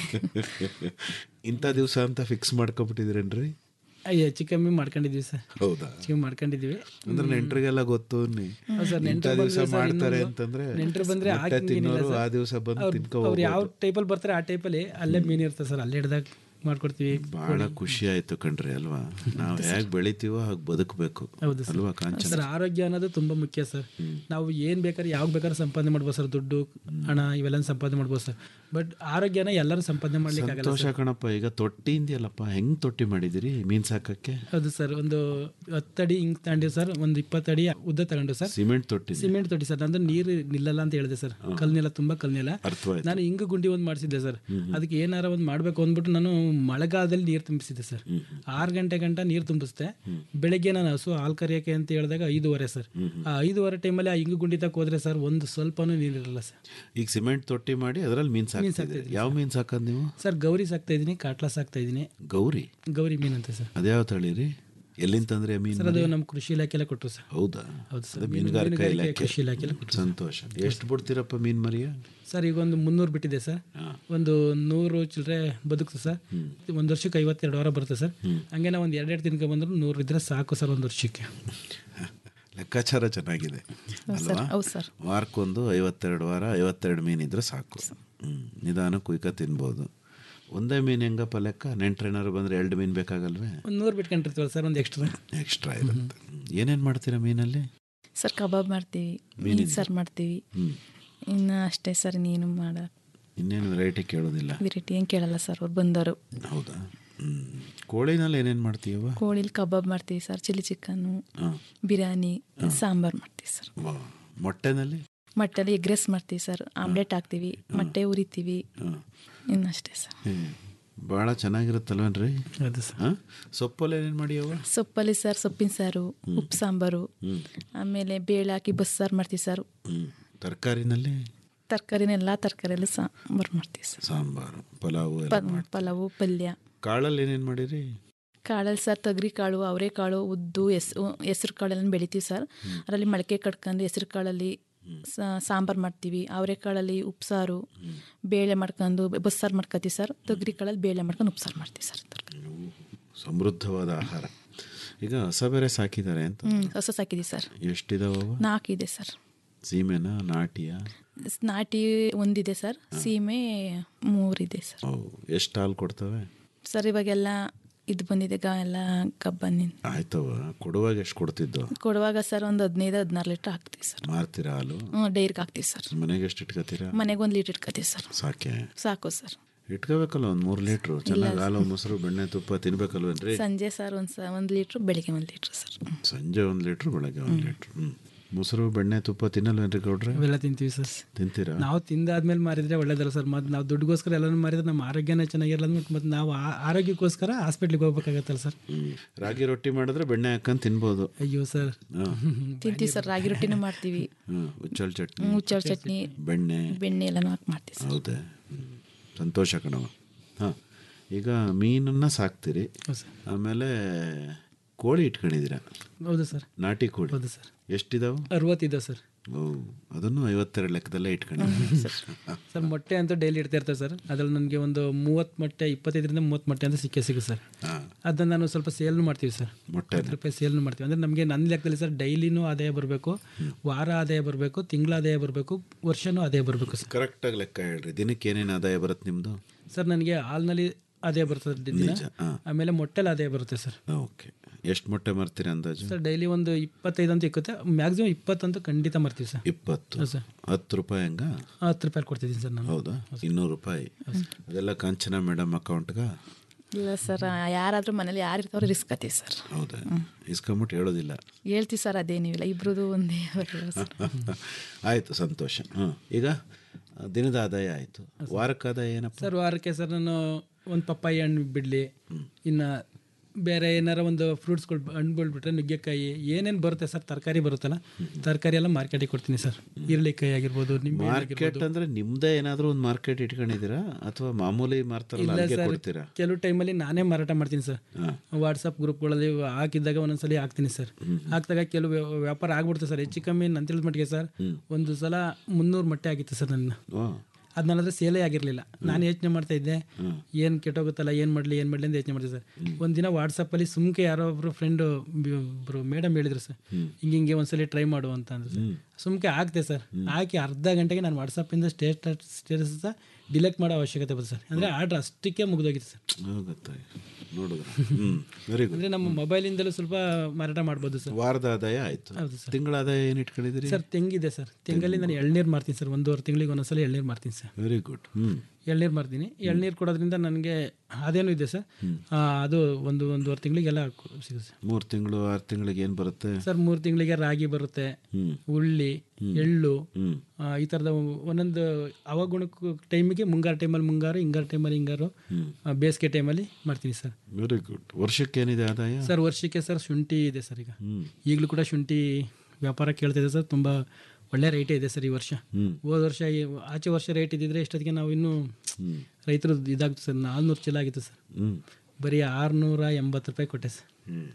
H: ಇಂಥ ದಿವಸ ಅಂತ ಫಿಕ್ಸ್ ಮಾಡ್ಕೊಬಿಟ್ಟಿದ್ರೇನ್ರಿ
I: ಅಯ್ಯ ಚಿಕಮ್ಮಿ ಮಾಡ್ಕೊಂಡಿದ್ವಿ ಸರ್
H: ಹೌದಾ
I: ಚಿಕನ್ ಮಾಡ್ಕೊಂಡಿದ್ವಿ
H: ಅಂದ್ರೆ ನೆಂಟ್ರಿಗೆಲ್ಲ ಗೊತ್ತು ನೀ
I: ಹೌದು ಸರ್,
H: ಇಂಥ
I: ನೆಂಟ್ರು
H: ದಿವಸ
I: ಬಂದ್ರೆ ಸರ್
H: ಮಾಡ್ತಾರೆ
I: ಇನ್ನೊಂದು
H: ಅಂತಂದ್ರೆ
I: ನೆಂಟ್ರು ಬಂದ್ರೆ
H: ಮೊಟ್ಟೆ
I: ಹಾಕಿಂಗೇನಿಲ್ಲ
H: ತಿನ್ನೋರು
I: ಸರ್.
H: ಆ ದಿವಸ ಬಂದು
I: ಅವ್ರು-
H: ತಿನ್ಕೊ
I: ಅವ್ರು ಯಾವ
H: ಹೋಗ್ಬೋದು.
I: ಟೈಪಲ್ಲಿ ಬರ್ತಾರೆ ಆ ಟೈಪಲ್ಲಿ ಅಲ್ಲೇ ಮೀನು ಇರ್ತದೆ ಸರ್ ಅಲ್ಲೇ ಹಿಡ್ದಾಗ ಮಾಡ್ಕೊಡ್ತೀವಿ
H: ಬಹಳ ಖುಷಿ ಆಯ್ತು ಕಣ್ರಿ ಅಲ್ವಾ ನಾವು ಹೇಗೆ ಬೆಳಿತೀವೋ ಹಾಗೆ ಬದುಕಬೇಕು
I: ಹೌದು ಸರ್
H: ಅಲ್ವಾ ಕಾಂಚನ
I: ಸರ್ ಆರೋಗ್ಯ ಅನ್ನೋದು ತುಂಬಾ ಮುಖ್ಯ ಸರ್ ನಾವು ಏನ್ ಬೇಕಾದ್ರೆ ಯಾವಾಗ ಬೇಕಾದ್ರೆ ಸಂಪಾದನೆ ಮಾಡ್ಬೋದು ಸರ್ ದುಡ್ಡು ಹಣ ಇವೆಲ್ಲ ಸಂಪಾದನೆ ಮಾಡ್ಬೋದು ಸರ್ ಬಟ್ ಆರೋಗ್ಯನ ಎಲ್ಲರೂ ಸಂಪಾದನೆ ಮಾಡ್ಲಿಕ್ಕೆ ಆಗಲ್ಲ
H: ಸಂತೋಷ ಕಣಪ್ಪ ಈಗ ತೊಟ್ಟಿ ಇಂದಿಯಲ್ಲಪ್ಪ ಹೆಂಗ್ ತೊಟ್ಟಿ ಮಾಡಿದಿರಿ ಮೀನ್ ಸಾಕಕ್ಕೆ
I: ಹೌದು ಸರ್ ಒಂದು ಹತ್ತಡಿ ಹಿಂಗ್ ತಗೊಂಡಿವಿ ಸರ್ ಒಂದು ಇಪ್ಪತ್ತಡಿ ಉದ್ದ ತಗೊಂಡು ಸರ್
H: ಸಿಮೆಂಟ್ ತೊಟ್ಟಿ
I: ಸಿಮೆಂಟ್ ತೊಟ್ಟಿ ಸರ್ ನಂದು ನೀರು ನಿಲ್ಲಲ್ಲ ಅಂತ ಹೇಳಿದೆ ಸರ್ ಕಲ್ನೆಲ್ಲ ತುಂಬಾ ಕಲ್ನೆಲ್ಲ
H: ಅರ್ಥವಾಯ್ತು
I: ನಾನು ಹಿಂಗು ಗುಂಡಿ ಒಂದು ಮಾಡಿಸಿದ್ದೆ ಸರ್ ಅದಕ್ಕೆ ಏನಾರ ಒಂದು ಮಾಡಬೇಕು ಅಂದ್ಬಿಟ್ಟು ನಾನು ಮಳೆಗಾಲದಲ್ಲಿ ನೀರು ತುಂಬಿಸಿದ್ದೆ ಸರ್ ಆರು ಗಂಟೆ ಗಂಟ ನೀರು ತುಂಬಿಸ್ದೆ ಬೆಳಗ್ಗೆ ನಾನು ಹಸು ಹಾಲು ಕರಿಯೋಕೆ ಅಂತ ಹೇಳಿದಾಗ ಐದೂವರೆ ಸರ್ ಆ ಐದೂವರೆ ಟೈಮಲ್ಲಿ ಆ ಹಿಂಗು ಗುಂಡಿ ತಕ್ಕ ಹೋದ್ರೆ ಸರ್ ಒಂದು ಸ್ವಲ್ಪನೂ ನೀರಿರಲ್ಲ ಸರ್
H: ಈಗ ಸಿಮೆಂಟ್ ತೊಟ್ಟಿ ಮಾಡಿ ಅದರಲ್ಲಿ ಮೀನ್ ಸಾಕ್ತಿದ್ರಿ ಯಾವ ಮೀನ್ ಸಾಕದ್ ನೀವು
I: ಸರ್ ಗೌರಿ ಸಾಕ್ತಾ ಇದ್ದೀನಿ ಕಾಟ್ಲಾ ಸಾಕ್ತಾ ಇದ್ದೀನಿ
H: ಗೌರಿ
I: ಗೌರಿ ಮೀನು ಅಂತ ಸರ್
H: ಅದ್ಯಾವ ತಳಿರಿ ಎಲ್ಲಿಂದ ತಂದ್ರಿ ಆ ಮೀನ್
I: ಸರ್ ಅದು ನಮ್ಮ ಕೃಷಿ ಇಲಾಖೆಲ್ಲ ಕೊಟ್ಟರು ಸರ್
H: ಹೌದಾ
I: ಹೌದು ಸರ್
H: ಅದು
I: ಮೀನು-
H: ಮೀನುಗಾರಿಕಾ
I: ಮೀನುಗಾರಿಕೆ
H: ಇಲಾಖೆ
I: ಕೃಷಿ ಇಲಾಖೆಲ್ಲ ಕೊಟ್ಟರು
H: ಸಂತೋಷ ಎಷ್ಟು ಬಿಡ್ತೀರಪ್ಪ ಮೀನ್ ಮರಿಯ
I: ಸರ್ ಈಗ ಒಂದು ಮುನ್ನೂರು ಬಿಟ್ಟಿದೆ ಸರ್ ಒಂದು ನೂರು ಚಿಲ್ಲರೆ ಬದುಕ್ತು ಸರ್ ಒಂದು ವರ್ಷಕ್ಕೆ ಐವತ್ತೆರಡು ವಾರ ಬರುತ್ತೆ ಸರ್ ಹಂಗೆ ನಾವು ಒಂದು ಎರಡೆರಡು ತಿನ್ಕೊ ಬಂದ್ರು ನೂರು ಇದ್ರೆ ಸಾಕು ಸರ್ ಒಂದು ವರ್ಷಕ್ಕೆ
H: ಲೆಕ್ಕಾಚಾರ ಚೆನ್ನಾಗಿದೆ ಅಲ್ವಾ
J: ಹೌದು ಸರ್
H: ವಾರಕ್ಕೊಂದು ಐವತ್ತೆರಡು ವಾರ ಐವತ್ತೆರಡು ಮೀನಿದ್ರೆ ಸಾಕು ಹ್ಮ್ ನಿಧಾನ ಕುಯ್ಕ ತಿನ್ಬೋದು ಒಂದೇ ಮೀನು ಹೆಂಗಪ್ಪ ಲೆಕ್ಕ ನೆಂಟ್ರೇನಾರು ಬಂದರೆ ಎರಡು ಮೀನು ಬೇಕಾಗಲ್ವೇ
I: ಒಂದು ನೂರು ಬಿಟ್ಕೊಂಡಿರ್ತೀವಲ್ಲ ಸರ್ ಒಂದು ಎಕ್ಸ್ಟ್ರಾ
H: ಎಕ್ಸ್ಟ್ರಾ ಇರುತ್ತೆ ಏನೇನು ಮಾಡ್ತೀರಾ ಮೀನಲ್ಲಿ
J: ಸರ್ ಕಬಾಬ್ ಮಾಡ್ತೀವಿ ಮೀನು ಸಾರು ಮಾಡ್ತೀವಿ ಇನ್ನು ಅಷ್ಟೇ ಸರ್ ನೀನು ಮಾಡ
H: ಇನ್ನೇನು ವೆರೈಟಿ ಕೇಳೋದಿಲ್ಲ
J: ವೆರೈಟಿ ಏನು ಕೇಳಲ್ಲ ಸರ್ ಅವ್ರು ಬಂದವರು
H: ಹೌದಾ ಹ್ಞೂ ಕೋಳಿನಲ್ಲಿ ಏನೇನು ಮಾಡ್ತೀಯವ್ವ
J: ಕೋಳಿಲಿ ಕಬಾಬ್ ಮಾಡ್ತೀವಿ ಸರ್ ಚಿಲ್ಲಿ ಚಿಕನ್ನು
H: ಹಾಂ
J: ಬಿರಿಯಾನಿ ಸಾಂಬಾರು ಮಾಡ್ತೀವಿ ಸರ್
H: ವಾ ಮೊಟ್ಟೆನಲ್ಲಿ
J: ಮೊಟ್ಟೆಲಿ ಎಗ್ ರೈಸ್ ಮಾಡ್ತೀವಿ ಸರ್ ಆಮ್ಲೆಟ್ ಹಾಕ್ತೀವಿ ಮೊಟ್ಟೆ ಉರಿತೀವಿ ಇನ್ನಷ್ಟೇ ಸರ್
H: ಭಾಳ ಚೆನ್ನಾಗಿರುತ್ತಲ್ವೇನ್ರಿ
I: ಹೌದು ಸರ್
H: ಹಾಂ ಸೊಪ್ಪಲ್ಲಿ ಏನೇನು ಮಾಡಿಯವ್ವ
J: ಸೊಪ್ಪಲ್ಲಿ ಸರ್ ಸೊಪ್ಪಿನ ಸಾರು ಉಪ್ಪು ಸಾಂಬಾರು
H: ಹ್ಞೂ
J: ಆಮೇಲೆ ಬೇಳೆ ಹಾಕಿ ಬಸ್ಸಾರು ಮಾಡ್ತೀವಿ ಸರ್
H: ಹ್ಞೂ ತರಕಾರಿನಲ್ಲಿ
J: ತರಕಾರಿನ ಎಲ್ಲ ತರಕಾರಿಯಲ್ಲೂ ಸಾಂಬಾರು ಮಾಡ್ತೀವಿ ಸರ್
H: ಸಾಂಬಾರು ಪಲಾವು ಎಲ್ಲ
J: ಪ-
H: ಮಾಡಿ
J: ಪಲಾವು ಪಲ್ಯ
H: ಕಾಳಲ್ಲಿ ಏನೇನು ಮಾಡಿರಿ
J: ಕಾಳಲ್ಲಿ ಸರ್ ತೊಗರಿ ಕಾಳು ಅವರೆಕಾಳು ಉದ್ದು ಹೆಸರು ಹೆಸ್ರು ಕಾಳೆಲ್ಲ ಬೆಳಿತೀವಿ ಸರ್ ಅದರಲ್ಲಿ ಮೊಳಕೆ ಕಟ್ಕೊಂಡು ಹೆಸ್ರು ಕಾಳಲ್ಲಿ ಸಾಂಬಾರು ಮಾಡ್ತೀವಿ ಅವರೆಕಾಳಲ್ಲಿ ಉಪ್ಸಾರು ಬೇಳೆ ಮಾಡ್ಕೊಂಡು ಬಸ್ಸಾರು ಮಾಡ್ಕೊತೀವಿ ಸರ್ ತೊಗರಿ ಕಾಳಲ್ಲಿ ಬೇಳೆ ಮಾಡ್ಕೊಂಡು ಉಪ್ಸಾರು ಮಾಡ್ತೀವಿ ಸರ್
H: ಸಮೃದ್ಧವಾದ ಆಹಾರ ಈಗ ಹೊಸ ಬೇರೆ ಸಾಕಿದ್ದಾರೆ ಅಂತ
J: ಹ್ಞೂ ಹೊಸ ಸಾಕಿದ್ದೀವಿ ಸರ್
H: ಎಷ್ಟಿದಾವವ
J: ನಾಲ್ಕಿದೆ ಸರ್
H: ಸೀಮೆನ ನಾಟಿಯ
J: ಸ್- ನಾಟಿ ಒಂದಿದೆ ಸರ್ ಸೀಮೆ ಮೂರಿದೆ ಸರ್
H: ಅವು ಎಷ್ಟು ಹಾಲು ಕೊಡ್ತವೆ
J: ಸರ್ ಇವಾಗೆಲ್ಲ ಇದು ಬಂದಿದೆ ಗ ಎಲ್ಲ ಕಬ್ಬನಿ
H: ಆಯ್ತವ ಕೊಡುವಾಗ ಎಷ್ಟು ಕೊಡ್ತಿದ್ದು
J: ಕೊಡುವಾಗ ಸರ್ ಒಂದು ಹದಿನೈದು ಹದಿನಾರು ಲೀಟ್ರ್ ಹಾಕ್ತೀವಿ ಸರ್
H: ಮಾರ್ತೀರಾ ಹಾಲು
J: ಹ್ಞೂ ಡೈರಿಗೆ ಹಾಕ್ತೀವಿ ಸರ್
H: ಮನೆಗೆ ಎಷ್ಟು ಇಟ್ಕೋತೀರಾ
J: ಮನೆಗೆ ಒಂದು ಲೀಟ್ರ್ ಇಟ್ಕೊತೀವಿ ಸರ್
H: ಸಾಕೆ
J: ಸಾಕು ಸರ್
H: ಇಟ್ಕೋಬೇಕಲ್ಲ ಒಂದು ಮೂರು ಲೀಟ್ರು ಚೆನ್ನಾಗಿ ಹಾಲು ಮೊಸರು ಬೆಣ್ಣೆ ತುಪ್ಪ ತಿನ್ಬೇಕಲ್ವೇನ್ರಿ
J: ಸಂಜೆ ಸರ್ ಒಂದು ಸ ಒಂದು ಲೀಟ್ರು ಬೆಳಿಗ್ಗೆ ಒಂದು ಲೀಟ್ರ್ ಸರ್
H: ಸಂಜೆ ಒಂದು ಲೀಟ್ರು ಬೆಳಗ್ಗೆ ಒಂದು ಲೀಟ್ರು ಹ್ಞೂ ಮೊಸರು ಬೆಣ್ಣೆ ತುಪ್ಪ ತಿನ್ನಲ್ವೇನ್ರಿ ಗೌಡ್ರೆ
I: ಅವೆಲ್ಲ ತಿಂತೀವಿ ಸರ್
H: ತಿಂತೀರಾ
I: ನಾವು ತಿಂದಾದ್ಮೇಲೆ ಮಾರಿದ್ರೆ ಒಳ್ಳೇದಲ್ಲ ಸರ್ ಮತ್ತು ನಾವು ದುಡ್ಡುಗೋಸ್ಕರ ಎಲ್ಲನೂ ಮಾರಿದ್ರೆ ನಮ್ಮ ಆರೋಗ್ಯನೇ ಚೆನ್ನಾಗಿರಲ್ಲ ಅಂದ್ಬಿಟ್ಟು ಮತ್ತು ನಾವು ಆ- ಆರೋಗ್ಯಕ್ಕೋಸ್ಕರ ಹಾಸ್ಪಿಟ್ಲಿಗೆ ಹೋಗ್ಬೇಕಾಗತ್ತಲ್ಲ ಸರ್
H: ಹ್ಮ್. ರಾಗಿ ರೊಟ್ಟಿ ಮಾಡಿದ್ರೆ ಬೆಣ್ಣೆ ಹಾಕೊಂಡು ತಿನ್ಬೋದು
I: ಅಯ್ಯೋ ಸರ್
J: ತಿಂತೀವಿ ಸರ್ ರಾಗಿ ರೊಟ್ಟಿನೂ ಮಾಡ್ತೀವಿ
H: ಹ್ಮ್ ಉಚ್ಚಲ್ ಚಟ್ನಿ
J: ಹ್ಮ್, ಉಚ್ಚಳ ಚಟ್ನಿ
H: ಬೆಣ್ಣೆ
J: ಬೆಣ್ಣೆ ಎಲ್ಲನೂ ಹಾಕಿ ಮಾಡ್ತೀವಿ ಸರ್
H: ಹೌದೇ ಹ್ಮ್. ಸಂತೋಷ ಕಣವ ಹಾಂ ಈಗ ಮೀನನ್ನ ಸಾಕ್ತೀರಿ ಆಮೇಲೆ ಕೋಳಿ ಇಟ್ಕೊಂಡಿದ್ದೀರಾ
I: ಹೌದು ಸರ್
H: ನಾಟಿ ಕೋಳಿ
I: ಹೌದು ಸರ್
H: ಎಷ್ಟಿದಾವು
I: ಅರವತ್ತಿದೆ ಸರ್
H: ಓ ಅದನ್ನು ಐವತ್ತೆರಡು ಲೆಕ್ಕದಲ್ಲೇ ಇಟ್ಕೊಂಡಿದ್ದೀರಿ
I: ಸರ್ ಮೊಟ್ಟೆ ಅಂತೂ ಡೈಲಿ ಇಡ್ತಾ ಇರ್ತಾರೆ ಸರ್ ಅದ್ರಲ್ಲಿ ನನಗೆ ಒಂದು ಮೂವತ್ತು ಮೊಟ್ಟೆ ಇಪ್ಪತ್ತೈದರಿಂದ ಮೂವತ್ತು ಮೊಟ್ಟೆ ಅಂತ ಸಿಕ್ಕೇ ಸಿಗುತ್ತೆ ಸರ್ ಅದನ್ನು ನಾನು ಸ್ವಲ್ಪ ಸೇಲ್ನು ಮಾಡ್ತೀವಿ ಸರ್
H: ಮೊಟ್ಟೆ
I: ಹತ್ತು ರೂಪಾಯಿ ಸೇಲ್ನು ಮಾಡ್ತೀವಿ ಅಂದರೆ ನಮಗೆ ನನ್ನ ಲೆಕ್ಕದಲ್ಲಿ ಸರ್ ಡೈಲಿನೂ ಆದಾಯ ಬರಬೇಕು ವಾರ ಆದಾಯ ಬರಬೇಕು ತಿಂಗಳ ಆದಾಯ ಬರಬೇಕು ವರ್ಷನೂ ಆದಾಯ ಬರಬೇಕು ಸರ್
H: ಕರೆಕ್ಟಾಗಿ ಲೆಕ್ಕ ಹೇಳ್ರಿ ದಿನಕ್ಕೆ ಏನೇನು ಆದಾಯ ಬರುತ್ತೆ ನಿಮ್ಮದು
I: ಸರ್ ನನಗೆ ಹಾಲ್ನಲ್ಲಿ ಆದಾಯ ಬರ್ತದೆ ದಿನ
H: ನಿಜ, ಹಾ.
I: ಆಮೇಲೆ ಮೊಟ್ಟೆಲಿ ಆದಾಯ ಬರುತ್ತೆ ಸರ್
H: ಓಕೆ ಎಷ್ಟು ಮೊಟ್ಟೆ ಮಾರ್ತೀರಿ ಅಂದಾಜು
I: ಸರ್ ಡೈಲಿ ಒಂದು ಇಪ್ಪತ್ತೈದು ಅಂತ ಇಕ್ಕುತ್ತೆ ಮ್ಯಾಕ್ಸಿಮಮ್ ಇಪ್ಪತ್ತಂತೂ ಖಂಡಿತ ಮಾಡ್ತೀವಿ ಸರ್
H: ಇಪ್ಪತ್ತು
I: ಹೌದು ಸರ್
H: ಹತ್ತು ರೂಪಾಯಿ ಹಂಗ
I: ಹತ್ತು ರೂಪಾಯಿ ಕೊಡ್ತಿದ್ದೀನಿ ಸರ್ ನಾನು
H: ಹೌದಾ ಇನ್ನೂರು ರೂಪಾಯಿ ಅದೆಲ್ಲ ಕಾಂಚನ ಮೇಡಮ್ ಅಕೌಂಟ್ಗ
J: ಇಲ್ಲ ಸರ್ ಯಾರಾದರೂ ಮನೇಲಿ ಯಾರು ಇರ್ತಾರೋ ರಿಸ್ಕ್ ಆತೀವಿ ಸರ್
H: ಹೌದಾ ಇಸ್ಕೊಂಬಿಟ್ಟು ಹೇಳೋದಿಲ್ಲ
J: ಹೇಳ್ತೀವಿ ಸರ್ ಅದೇನಿಲ್ಲ ಇಬ್ರದ್ದು ಒಂದೇ ಬರಲ್ಲ ಸರ್
H: ಆಯಿತು ಸಂತೋಷ ಹಾಂ ಈಗ ಆ, ದಿನದ ಆದಾಯ ಆಯಿತು ವಾರಕ್ಕೆ ಆದಾಯ ಏನಪ್ಪ
I: ಸರ್ ವಾರಕ್ಕೆ ಸರ್ ನಾನು ಒಂದು ಪಪ್ಪಾಯಿ ಹಣ್ಣು ಬಿಡಲಿ ಇನ್ನು ಬೇರೆ ಏನಾರ ಒಂದು ಫ್ರೂಟ್ಸ್ಗಳು ಹಣ್ಣುಗಳು ಬಿಟ್ರೆ ನುಗ್ಗೆಕಾಯಿ ಏನೇನು ಬರುತ್ತೆ ಸರ್ ತರಕಾರಿ ಬರುತ್ತಲ್ಲ ತರಕಾರಿ ಎಲ್ಲ ಮಾರ್ಕೆಟಿಗೆ ಕೊಡ್ತೀನಿ ಸರ್ ಈರುಳ್ಳಿಕಾಯಿ ಆಗಿರ್ಬೋದು ನಿಂಬೆ
H: ಮಾರ್ಕೆಟ್ ಅಂದ್ರೆ ನಿಮ್ದೇ ಏನಾದರೂ ಒಂದು ಮಾರ್ಕೆಟ್ ಇಟ್ಕೊಂಡಿದ್ದೀರಾ ಅಥವಾ ಮಾಮೂಲಿ ಮಾರ್ತಾರಲ್ಲ
I: ಇಲ್ಲ
H: ಅಲ್ಲಿಗೆ
I: ಸರ್
H: ಕೊಡ್ತೀರಾ
I: ಕೆಲವು ಟೈಮಲ್ಲಿ ನಾನೇ ಮಾರಾಟ ಮಾಡ್ತೀನಿ ಸರ್ ವಾಟ್ಸಪ್ ಗ್ರೂಪ್ಗಳಲ್ಲಿ ಹಾಕಿದ್ದಾಗ ಒಂದೊಂದ್ಸಲಿ ಹಾಕ್ತೀನಿ ಸರ್ ಹಾಕಿದಾಗ ಕೆಲವು ವ್ಯ- ವ್ಯಾಪಾರ ಆಗ್ಬಿಡುತ್ತೆ ಸರ್ ಹೆಚ್ಚು ಕಮ್ಮಿ ನನ್ನ ತಿಳಿದ ಮಟ್ಟಿಗೆ ಸರ್ ಒಂದು ಸಲ ಮುನ್ನೂರು ಮೊಟ್ಟೆ ಆಗಿತ್ತು ಸರ್ ನನ್ನ
H: ಓ
I: ಅದು ನನ್ನದು ಸೇಲೇ ಆಗಿರಲಿಲ್ಲ ನಾನು ಯೋಚನೆ ಮಾಡ್ತಾ ಇದ್ದೆ ಏನು ಕೆಟ್ಟೋಗುತ್ತಲ್ಲ ಏನು ಮಾಡಲಿ ಏನು ಮಾಡಲಿ ಅಂತ ಯೋಚನೆ ಮಾಡ್ತಿದ್ದೆ ಸರ್ ಒಂದಿನ ವಾಟ್ಸಪ್ಪಲ್ಲಿ ಸುಮ್ಕೆ ಯಾರೋ ಒಬ್ಬರು ಫ್ರೆಂಡು ಒಬ್ಬರು ಮೇಡಮ್ ಹೇಳಿದ್ರು ಸರ್ ಹಿಂಗೆ ಹಿಂಗೆ ಒಂದ್ಸಲಿ ಟ್ರೈ ಮಾಡು ಅಂತ ಅಂದ್ರು ಸರ್ ಸುಮ್ಕೆ ಹಾಕ್ತೆ ಸರ್ ಹಾಕಿ ಅರ್ಧ ಗಂಟೆಗೆ ನಾನು ವಾಟ್ಸಪ್ಪಿಂದ ಸ್ಟೇಟಸ್ ಸ್ಟೇಟಸ್ ಡಿಲೆಕ್ಟ್ ಮಾಡೋ ಅವಶ್ಯಕತೆ ಬಂತು ಸರ್ ಅಂದರೆ ಆರ್ಡ್ರ್ ಅಷ್ಟಕ್ಕೆ ಮುಗಿದೋಗಿತ್ತು ಸರ್
H: ಹೋಗುತ್ತೆ ನೋಡಿದ್ರ ಹ್ಞೂ ವೆರಿ ಗುಡ್
I: ಅಂದರೆ ನಮ್ಮ ಮೊಬೈಲಿಂದಲೂ ಸ್ವಲ್ಪ ಮಾರಾಟ ಮಾಡ್ಬೋದು ಸರ್
H: ವಾರದ ಆದಾಯ ಆಯಿತು
I: ಹೌದು ಸರ್
H: ತಿಂಗಳ ಆದಾಯ ಏನು ಇಟ್ಕೊಂಡಿದ್ದೀರಿ
I: ಸರ್ ತೆಂಗಿದೆ ಸರ್ ತೆಂಗಲ್ಲಿ ನಾನು ಎಳ್ನೀರು ಮಾಡ್ತೀನಿ ಸರ್ ಒಂದೂವರೆ ತಿಂಗಳಿಗೆ ಒಂದೊಂದ್ಸಲ ಎಳ್ನೀರು ಮಾಡ್ತೀನಿ ಸರ್
H: ವೆರಿ ಗುಡ್ ಹ್ಞೂ
I: ಎಳ್ನೀರು ಮಾರ್ತೀನಿ ಎಳ್ನೀರು ಕೊಡೋದ್ರಿಂದ ನನಗೆ ಅದೇನು ಇದೆ ಸರ್ ಆ, ಅದು ಒಂದು ಒಂದೂವರೆ ತಿಂಗಳಿಗೆಲ್ಲ ಸಿಗುತ್ತೆ ಸರ್
H: ಮೂರು ತಿಂಗಳು ಆರು ತಿಂಗಳಿಗೆ ಏನು ಬರುತ್ತೆ
I: ಸರ್ ಮೂರು ತಿಂಗಳಿಗೆ ರಾಗಿ ಬರುತ್ತೆ
H: ಹ್ಮ್.
I: ಉಳ್ಳಿ ಎಳ್ಳು
H: ಹ್ಮ್.
I: ಆ, ಈ ಥರದ ಒಂದೊಂದು ಅವಗುಣಕ್ಕೂ ಟೈಮಿಗೆ ಮುಂಗಾರು ಟೈಮಲ್ಲಿ ಮುಂಗಾರು ಹಿಂಗಾರು ಟೈಮಲ್ಲಿ ಹಿಂಗಾರು ಆ, ಬೇಸಿಗೆ ಟೈಮಲ್ಲಿ ಮಾಡ್ತೀನಿ ಸರ್
H: ವೆರಿ ಗುಡ್ ವರ್ಷಕ್ಕೆ ಏನಿದೆ ಆದಾಯ
I: ಸರ್ ವರ್ಷಕ್ಕೆ ಸರ್ ಶುಂಠಿ ಇದೆ ಸರ್ ಈಗ
H: ಹ್ಮ್.
I: ಈಗಲೂ ಕೂಡ ಶುಂಠಿ ವ್ಯಾಪಾರ ಕೇಳ್ತಿದೆ ಸರ್ ತುಂಬ ಒಳ್ಳೆ ರೇಟೇ ಇದೆ ಸರ್ ಈ ವರ್ಷ
H: ಹ್ಮ್.
I: ಹೋದ ವರ್ಷ ಈ- ಆಚೆ ವರ್ಷ ರೇಟ್ ಇದ್ದಿದ್ರೆ ಇಷ್ಟೊತ್ತಿಗೆ ನಾವು ಇನ್ನೂ ರೈತರು ಇದಾಗ್ತು ಸರ್ ನಾಲ್ನೂರು ಚೀಲ ಆಗಿತ್ತು ಸರ್
H: ಹ್ಮ್.
I: ಬರೀ ಆರುನೂರ ಎಂಬತ್ತು ರೂಪಾಯಿ ಕೊಟ್ಟೆ ಸರ್